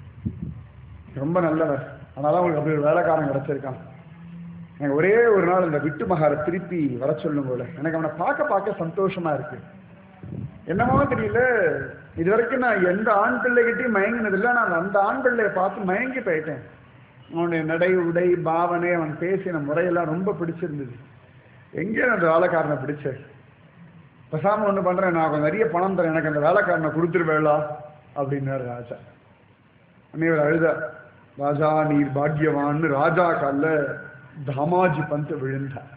ரொம்ப நல்லவர் அதனால அவங்களுக்கு அப்படி ஒரு வேலைக்காரன் கிடைச்சிருக்கான் எனக்கு ஒரே ஒரு நாள் இந்த விட்டு மகாரை திருப்பி வர சொல்லும் போல எனக்கு அவனை பார்க்க பார்க்க சந்தோஷமா இருக்கு என்னமோ தெரியல இது வரைக்கும் நான் எந்த ஆண் பிள்ளைகிட்டையும் மயங்கினதில்லை நான் அந்த ஆண் பிள்ளையை பார்த்து மயங்கி போயிட்டேன் அவனுடைய நடை உடை பாவனை அவன் பேசின முறையெல்லாம் ரொம்ப பிடிச்சிருந்தது எங்கே அந்த வேலைக்காரனை பிடிச்சேன் பேசாம ஒன்று பண்றேன் நான் கொஞ்சம் நிறைய பணம் தரேன் எனக்கு அந்த வேலைக்காரனை கொடுத்துருவேளா அப்படின்னாரு ராஜா அன்னை இவர் அழுத ராஜா நீர் பாக்யவான்னு ராஜா காலில் தாமாஜி பந்த் விழுந்தார்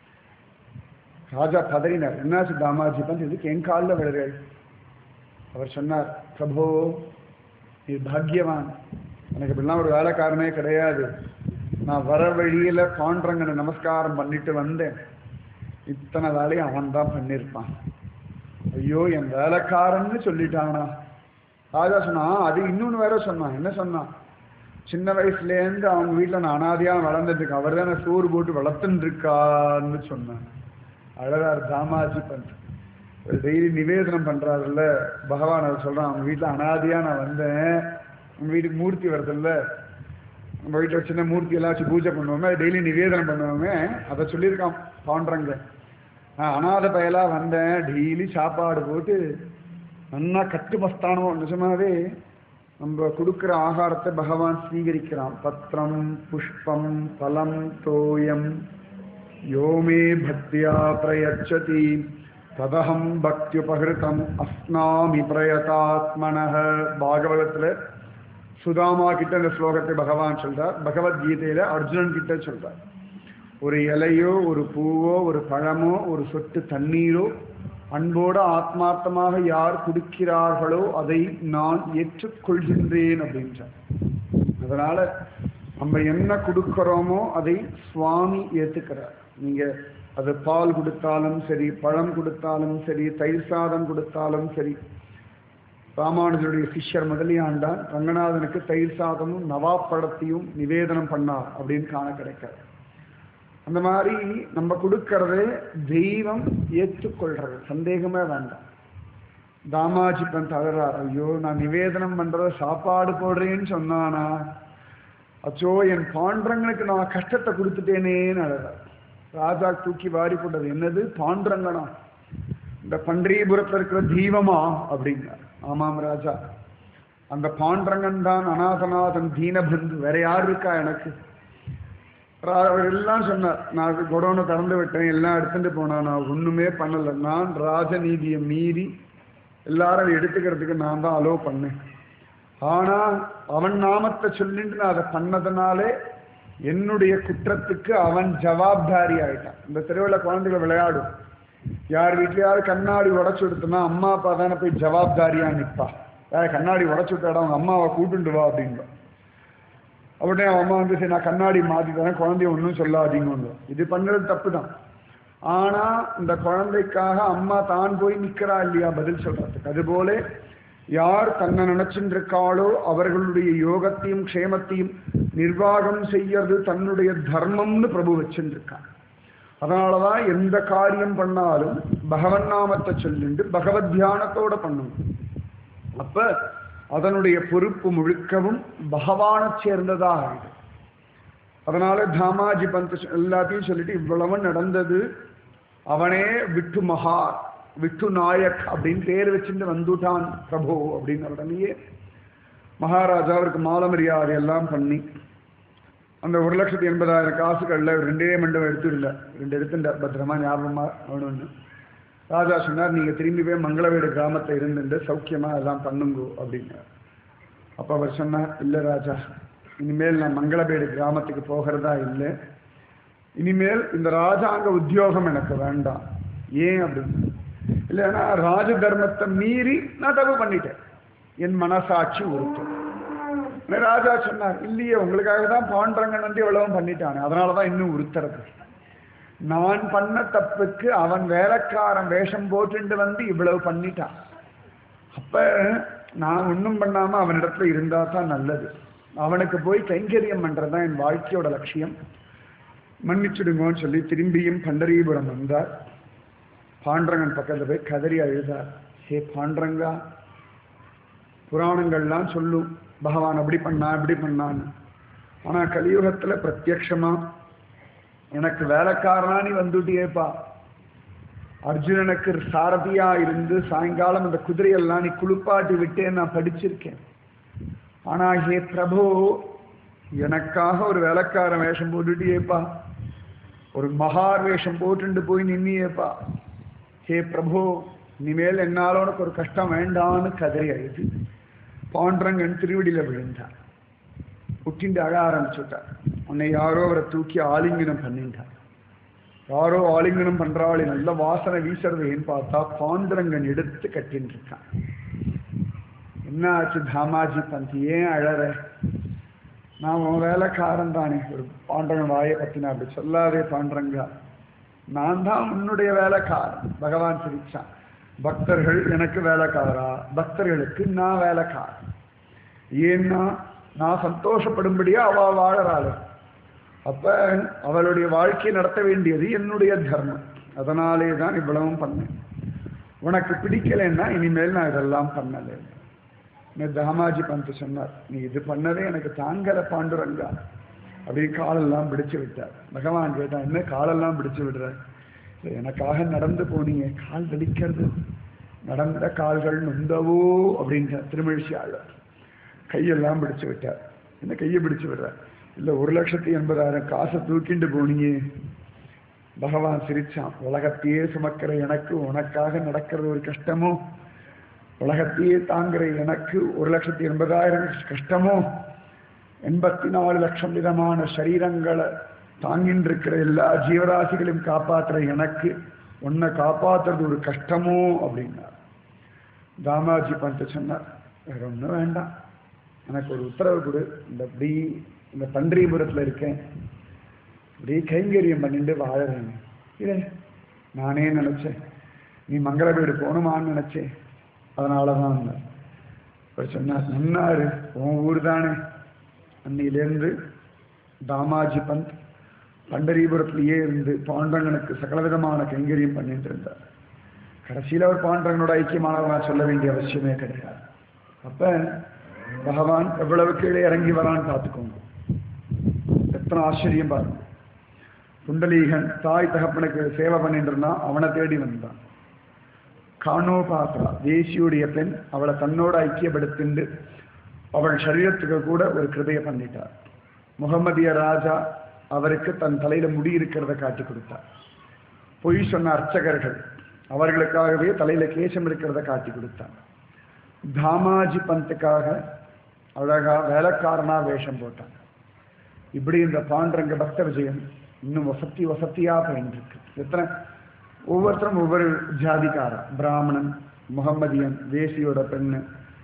ராஜா பதறினார் என்னாச்சு தாமாஜி பந்த் இதுக்கு என் காலில் விழுறேள் அவர் சொன்னார் பிரபோ நீ பாக்யவான் எனக்கு இப்படிலாம் ஒரு வேலைக்காரனே கிடையாது நான் வர வழியில பாண்டரங்கனை நமஸ்காரம் பண்ணிட்டு வந்தேன் இத்தனை வேலையும் அவன் தான் பண்ணியிருப்பான் ஐயோ என் வேலைக்காரன்னு சொல்லிட்டானா ராஜா சொன்னான் அது இன்னொன்று வேற சொன்னான் என்ன சொன்னான் சின்ன வயசுலேருந்து அவங்க வீட்டில் நான் அனாதையாக வளர்ந்துட்டு அவர் தானே சோறு போட்டு வளர்த்துன்னு இருக்கான்னு சொன்னான் அழகார் தாமாஜி பந்த் டெய்லி நிவேதனம் பண்றாருல்ல பகவான் அவர் சொல்றான் அவங்க வீட்டில் அனாதையா நான் வந்தேன் நம்ம வீட்டுக்கு மூர்த்தி வருதுல்ல நம்ம வீட்டில் ஒரு சின்ன மூர்த்தி எல்லாம் வச்சு பூஜை பண்ணுவோமே டெய்லி நிவேதனம் பண்ணுவோமே அதை சொல்லியிருக்கான் பாண்டரங்க நான் அனாத பயலாக வந்தேன் டெய்லி சாப்பாடு போட்டு நல்லா கட்டுமஸ்தானம் நிஜமாவே நம்ம கொடுக்குற ஆகாரத்தை பகவான் ஸ்வீகரிக்கிறான் பத்திரம் புஷ்பம் பலம் தோயம் யோமே பக்தியா பிரயச்சதி ததகம் பக்தியுபகிருதம் அஸ்னாமி பிரயதாத்மனः பாகவதத்தில் சுதாமா கிட்ட இந்த ஸ்லோகத்தை பகவான் சொல்றார் பகவத்கீதையில அர்ஜுனன் கிட்ட சொல்றார் ஒரு இலையோ ஒரு பூவோ ஒரு பழமோ ஒரு சொட்டு தண்ணீரோ அன்போடு ஆத்மார்த்தமாக யார் குடிக்கிறார்களோ அதை நான் ஏற்றுக்கொள்கின்றேன் அப்படின்றார் அதனால நம்ம என்ன கொடுக்கிறோமோ அதை சுவாமி ஏத்துக்கிறார் நீங்க அது பால் கொடுத்தாலும் சரி பழம் கொடுத்தாலும் சரி தயிர் சாதம் கொடுத்தாலும் சரி ராமானுஜருடைய சிஷ்யர் முதலியாண்டான் ரங்கநாதனுக்கு தயிர் சாதமும் நவாப்பழத்தையும் நிவேதனம் பண்ணார் அப்படின்னு காண கிடைக்காது அந்த மாதிரி நம்ம கொடுக்கறது தெய்வம் ஏற்றுக்கொள்றது சந்தேகமே வேண்டாம் தாமாஜி பந்த் அழறார் ஐயோ நான் நிவேதனம் பண்றத சாப்பாடு போடுறேன்னு சொன்னானா அச்சோ என் பாண்டரங்களுக்கு நான் கஷ்டத்தை கொடுத்துட்டேனேன்னு அழறார் ராஜா தூக்கி வாரி போட்டது என்னது பாண்டரங்கனா இந்த பண்டீபுரத்தில் இருக்கிற தீபமா அப்படின்னார் ஆமாம் ராஜா அந்த பாண்டரங்கன் தான் அநாதநாதன் தீனபந்து வேற யார் இருக்கா எனக்கு அவர் எல்லாம் சொன்னார் நான் குடோனை திறந்து விட்டேன் எல்லாம் எடுத்துட்டு போனான் நான் ஒண்ணுமே பண்ணல நான் ராஜநீதியை மீறி எல்லாரும் எடுத்துக்கிறதுக்கு நான் தான் அலோவ் பண்ணேன் ஆனா அவன் நாமத்தை சொல்லிட்டு நான் அதை பண்ணதுனாலே என்னுடைய குற்றத்துக்கு அவன் ஜவாப்தாரி ஆயிட்டான் இந்த தெருவில் குழந்தைகள் விளையாடும் யார் வீட்லயாவது கண்ணாடி உடச்சு விடுத்தோம்னா அம்மா அப்பா தானே போய் ஜவாப்தாரியா நிற்பா வேற கண்ணாடி உடச்சு விட்டாடா அவங்க அம்மாவை கூட்டுண்டு வா அப்படின்பா உடனே அவன் அம்மா வந்து சரி நான் கண்ணாடி மாற்றி தரேன் குழந்தைய ஒன்றும் சொல்லாதீங்க இது பண்ணுறது தப்பு தான் ஆனால் இந்த குழந்தைக்காக அம்மா தான் போய் நிற்கிறா இல்லையா பதில் சொல்றதுக்கு அதுபோல யார் தன்னை நினைச்சுட்டு இருக்காளோ அவர்களுடைய யோகத்தையும் க்ஷேமத்தையும் நிர்வாகம் செய்யறது தன்னுடைய தர்மம்னு பிரபு வச்சுட்டு இருக்கான் அதனாலதான் எந்த காரியம் பண்ணாலும் பகவன் நாமத்தை சொல்லிட்டு பகவத் தியானத்தோட பண்ணணும் அப்ப அதனுடைய பொறுப்பு முழுக்கவும் பகவானை சேர்ந்ததாக ஆகுது அதனால தாமாஜி பந்த் எல்லாத்தையும் சொல்லிட்டு இவ்வளவு நடந்தது அவனே விட்டு மகா விட்டு நாயக் அப்படின்னு பேர் வச்சுட்டு வந்துட்டான் பிரபு அப்படின்னு உடனேயே மகாராஜா அவருக்கு மால மரியாதை எல்லாம் பண்ணி அந்த ஒரு லட்சத்தி எண்பதாயிரம் காசுகள்ல ரெண்டே மண்டபம் எடுத்துடல ரெண்டு எடுத்துட்ட பத்திரமா ஞாபகமா ஒன்று ராஜா சொன்னார் நீங்க திரும்பி போய் மங்களவேடு கிராமத்தை இருந்துட்டு சௌக்கியமா எல்லாம் பண்ணுங்கோ அப்படின்னார் அப்ப அவர் சொன்னார் இல்ல ராஜா இனிமேல் நான் மங்களவேடு கிராமத்துக்கு போகிறதா இல்லை இனிமேல் இந்த ராஜாங்க உத்தியோகம் எனக்கு வேண்டாம் ஏன் அப்படின்னு இல்லைன்னா ராஜ தர்மத்தை மீறி நான் தப்பு பண்ணிட்டேன் என் மனசாட்சி உறுத்தும் ராஜா சொன்னார் இல்லையே உங்களுக்காக தான் பாண்டரங்கன் வந்து எவ்வளவும் பண்ணிட்டானே அதனாலதான் இன்னும் உறுத்துறது நான் பண்ண தப்புக்கு அவன் வேலைக்காரன் வேஷம் போட்டுண்டு வந்து இவ்வளவு பண்ணிட்டான் அப்ப நான் ஒன்றும் பண்ணாம அவனிடத்துல இருந்தா தான் நல்லது அவனுக்கு போய் கைங்கரியம் பண்றதுதான் என் வாழ்க்கையோட லட்சியம் மன்னிச்சுடுங்கன்னு சொல்லி திரும்பியும் பண்டரீபுரம் வந்தார் பாண்டரங்கன் பக்கத்துல போய் கதறி அழுதார் ஹே பாண்டரங்கா புராணங்கள்லாம் சொல்லும் பகவான் அப்படி பண்ணா இப்படி பண்ணான்னு ஆனா கலியுகத்துல பிரத்யக்ஷமா எனக்கு வேலைக்காரனா நீ வந்துட்டியேப்பா அர்ஜுனனுக்கு சாரதியா இருந்து சாயங்காலம் அந்த குதிரையெல்லாம் நீ குளிப்பாட்டி விட்டேன்னு நான் படிச்சிருக்கேன் ஆனா ஹே பிரபு எனக்காக ஒரு வேலைக்காரன் வேஷம் போட்டுட்டியேப்பா ஒரு மகார் வேஷம் போட்டுண்டு போய் நின்னியேப்பா ஹே பிரபு இனிமேல் என்னால உனக்கு ஒரு கஷ்டம் வேண்டான்னு கதறி அழுது பாண்டரங்கன் திருவடியில விழுந்தார் புட்டிண்டு அழ ஆரம்பிச்சுட்டார் உன்னை யாரோ அவரை தூக்கி ஆலிங்கனம் பண்ணிட்டார் யாரோ ஆலிங்கனம் பண்றாளே நல்ல வாசனை வீசுறது ஏன்னு பார்த்தா பாண்டரங்கன் எடுத்து கட்டின்னு இருக்கான் என்ன ஆச்சு தாமாஜி பந்த் ஏன் அழற நான் உன் வேலைக்காரன் தானே ஒரு பாண்டரன் வாயை பத்தினா அப்படி சொல்லாதே பாண்டரங்கா நான் தான் உன்னுடைய வேலைக்காரன் பகவான் சிரிச்சான் பக்தர்கள் எனக்கு வேலைக்காரா பக்தர்களுக்கு நான் வேலைக்காரன் ஏன்னா நான் சந்தோஷப்படும்படியா அவ வாழறாள் அப்ப அவளுடைய வாழ்க்கையை நடத்த வேண்டியது என்னுடைய தர்மம் அதனாலே தான் இவ்வளவும் பண்ணேன் உனக்கு பிடிக்கலைன்னா இனிமேல் நான் இதெல்லாம் பண்ணலை இந்த தாமாஜி பந்த் சொன்னார் நீ இது பண்ணவே எனக்கு தாங்கல பாண்டுரங்கா அப்படியே காலெல்லாம் பிடிச்சு விட்டார் பகவான் கேட்டான் என்ன காலெல்லாம் பிடிச்சு விடுற "இல்ல, எனக்காக நடந்து போனீங்க கால் வலிக்கிறது நடந்த கால்கள் நொந்தவோ அப்படின்ற திருமழிச்சி ஆழ்வார் கையெல்லாம் பிடிச்சு விட்டார் என்ன கையை பிடிச்சு விடுற இல்ல ஒரு லட்சத்தி எண்பதாயிரம் காசை தூக்கிண்டு போனீங்க பகவான் சிரிச்சான் உலகத்தையே சுமக்கிற எனக்கு உனக்காக நடக்கிறது ஒரு கஷ்டமோ உலகத்தையே தாங்குற எனக்கு ஒரு லட்சத்தி எண்பதாயிரம் கஷ்டமோ எண்பத்தி நாலு லட்சம் விதமான சரீரங்களை தாங்கின்னு இருக்கிற எல்லா ஜீவராசிகளையும் காப்பாற்றுற எனக்கு உன்னை காப்பாத்துறது ஒரு கஷ்டமோ அப்படின்னார் தாமாஜி பந்த் சொன்னார் வேற ஒன்றும் வேண்டாம் எனக்கு ஒரு உத்தரவு கொடு இந்த இப்படி இந்த பன்றிபுரத்தில் இருக்கேன் இப்படி கைங்கரியம் பண்ணிட்டு வாழறேன் இல்லை நானே நினச்சேன் நீ மங்கள வீடு போகணுமான்னு நினச்சேன் அதனால தான் அவர் சொன்னார் நன்னாரு உன் ஊர் தானே அன்னிலேருந்து தாமாஜி பந்த் பண்டரிபுரத்திலேயே இருந்து பாண்டங்கனுக்கு சகலவிதமான கைங்கரியம் பண்ணிட்டு இருந்தார் கடைசியில் அவர் பாண்டவனோட ஐக்கியமானவர் நான் சொல்ல வேண்டிய அவசியமே கிடையாது அப்ப பகவான் எவ்வளவு கீழே இறங்கி வரான்னு பார்த்துக்கோங்க எத்தனை ஆச்சரியம் பாருங்க புண்டலீகன் தாய் தகப்பனுக்கு சேவை பண்ணிட்டு இருந்தான் அவனை தேடி வந்தான் காணோ பாத்ரா தேசியுடைய பெண் அவளை தன்னோட ஐக்கியப்படுத்திண்டு அவள் சரீரத்துக்கு கூட ஒரு கிருபையை பண்ணிட்டார் முகமதிய ராஜா அவருக்கு தன் தலையில முடி இருக்கிறத காட்டி கொடுத்தார் பொய் சொன்ன அர்ச்சகர்கள் அவர்களுக்காகவே தலையில கேசம் இருக்கிறத காட்டி கொடுத்தார் தாமாஜி பந்துக்காக அழகா வேலைக்காரனா வேஷம் போட்டான் இப்படி இந்த பாண்டரங்க பக்த விஜயம் இன்னும் வசத்தி வசத்தியா போயிருக்கு எத்தனை ஒவ்வொருத்தரும் ஒவ்வொரு ஜாதிக்காரன் பிராமணன் முகம்மதியன் வேசியோட பெண்ணு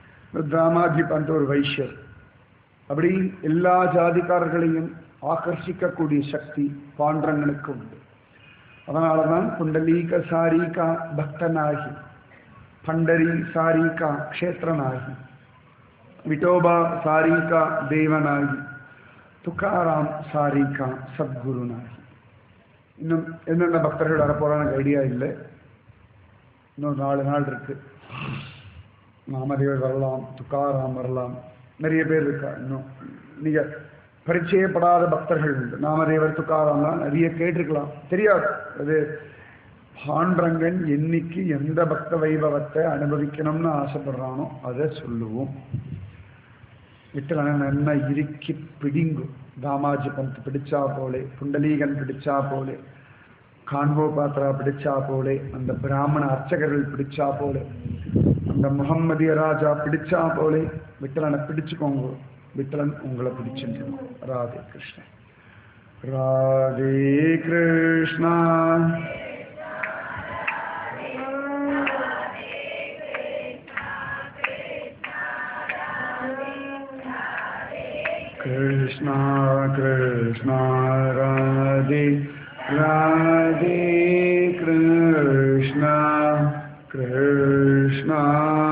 தாமாஜி பந்த் ஒரு வைஷ்யர் அப்படி எல்லா ஜாதிக்காரர்களையும் ஆகர்ஷிக்கக்கூடிய சக்தி பாண்டரங்கனுக்கு உண்டு அதனால தான் புண்டலீக சாரிகா பக்தனாகி பண்டரி சாரிகா க்ஷேத்திரனாகி விட்டோபா சாரிகா தேவனாகி துக்காராம் சாரிகா சத்குருனாகி இன்னும் என்னென்ன பக்தர்கள் வரப்போறான்னு எனக்கு ஐடியா இல்லை இன்னும் நாலு நாள் இருக்கு நாமதேவர் வரலாம் துக்காராம் வரலாம் நிறைய பேர் இருக்கா இன்னும் நீங்க பரிச்சயப்படாத பக்தர்கள் உண்டு நாமதேவர் துக்காராம்லாம் நிறைய கேட்டிருக்கலாம் தெரியாது அது பாண்டரங்கன் என்னைக்கு எந்த பக்த வைபவத்தை அனுபவிக்கணும்னு ஆசைப்படுறானோ அதை சொல்லுவோம் விட்டலன் என்ன இறுக்கி பிடிங்கும் தாமாஜி பந்த் பிடிச்சா போலே புண்டலீகன் பிடிச்சா போலே கான்வோ பாத்ரா பிடிச்சா போலே அந்த பிராமண அர்ச்சகர்கள் பிடிச்சா போலே அந்த முகம்மதிய ராஜா பிடிச்சா போலே விட்டலனை பிடிச்சுக்கோங்க விட்டலன் உங்களை பிடிச்சிருக்கணும் ராதே கிருஷ்ணன் ராதே கிருஷ்ணா कृष्णा कृष्णा राधे राधे कृष्णा कृष्णा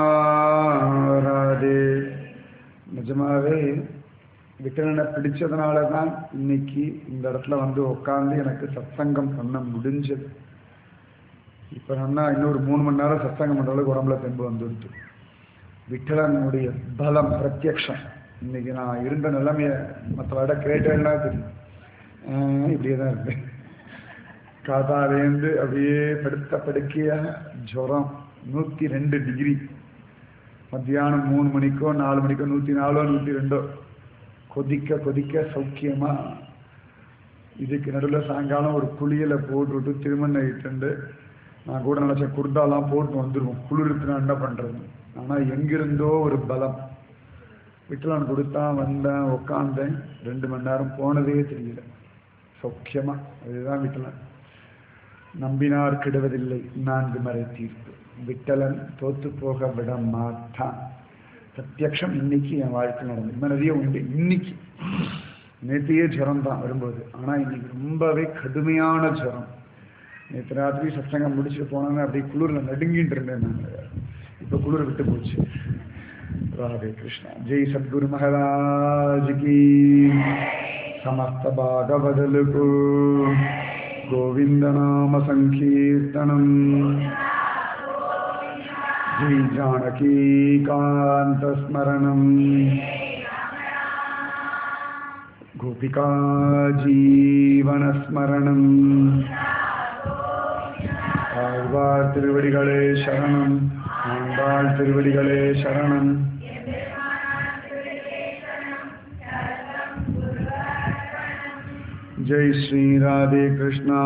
ராதே நிஜமாவே விட்டலனை பிடிச்சதுனால தான் இன்னைக்கு இந்த இடத்துல வந்து உட்காந்து எனக்கு சத்சங்கம் பண்ண முடிஞ்சது இப்போ நான் இன்னொரு மூணு மணி நேரம் சத்சங்கம் பண்ணுற அளவுக்கு உடம்புல தெம்பு வந்துடுது விட்டலனுடைய பலம் பிரத்யக்ஷம் இன்னைக்கு நான் இருந்த நிலைமைய மற்றவட கேட்டேன்னா தெரியும் ஆஹ் இப்படியே தான் இருந்தேன் காத்தாலேருந்து அப்படியே படுத்த படுக்கையா ஜுரம் நூற்றி ரெண்டு டிகிரி மத்தியானம் மூணு மணிக்கோ நாலு மணிக்கோ நூற்றி நாலோ நூற்றி ரெண்டோ கொதிக்க கொதிக்க சௌக்கியமா இதுக்கு நடுவில் சாயங்காலம் ஒரு குளியலை போட்டுவிட்டு திருமண இட்டுண்டு நான் கூட நினச்சேன் குர்தாலாம் போட்டு வந்துடுவோம் குளிருக்கு நான் என்ன பண்ணுறது ஆனால் எங்கிருந்தோ ஒரு பலம் விட்டலான் கொடுத்தான் வந்தேன் உட்காந்தேன் ரெண்டு மணி நேரம் போனதே தெரியல சௌக்கியமா அதுதான் விட்டலன் நம்பினார் கெடுவதில்லை நான்கு மறை தீர்ப்பு விட்டலன் தோத்து போக விட மாட்டான் பிரத்யக்ஷம் இன்னைக்கு என் வாழ்க்கையில் நடந்தது இன்னும் நிறைய உண்டு இன்னைக்கு நேற்றையே ஜுரம் தான் வரும்போது ஆனால் இன்னைக்கு ரொம்பவே கடுமையான ஜுரம் நேற்று ராத்திரி சத்சங்கம் முடிச்சுட்டு போனாங்க அப்படியே குளிரில் நடுங்கிட்டு இருந்தேன் நான் இப்போ குளிர் விட்டு போச்சு राधे कृष्ण जय सद्गुरु महाराज की समस्त भागवदलुकु गोविंद नाम संकीर्तनम जय जानकीकान्तस्मरणम् गोपिका जीवनस्मरणम् ஆழ்வார் திருவடிகளே சரணம் ஆண்டாள் திருவடிகளே சரணம் जय श्री राधे कृष्णा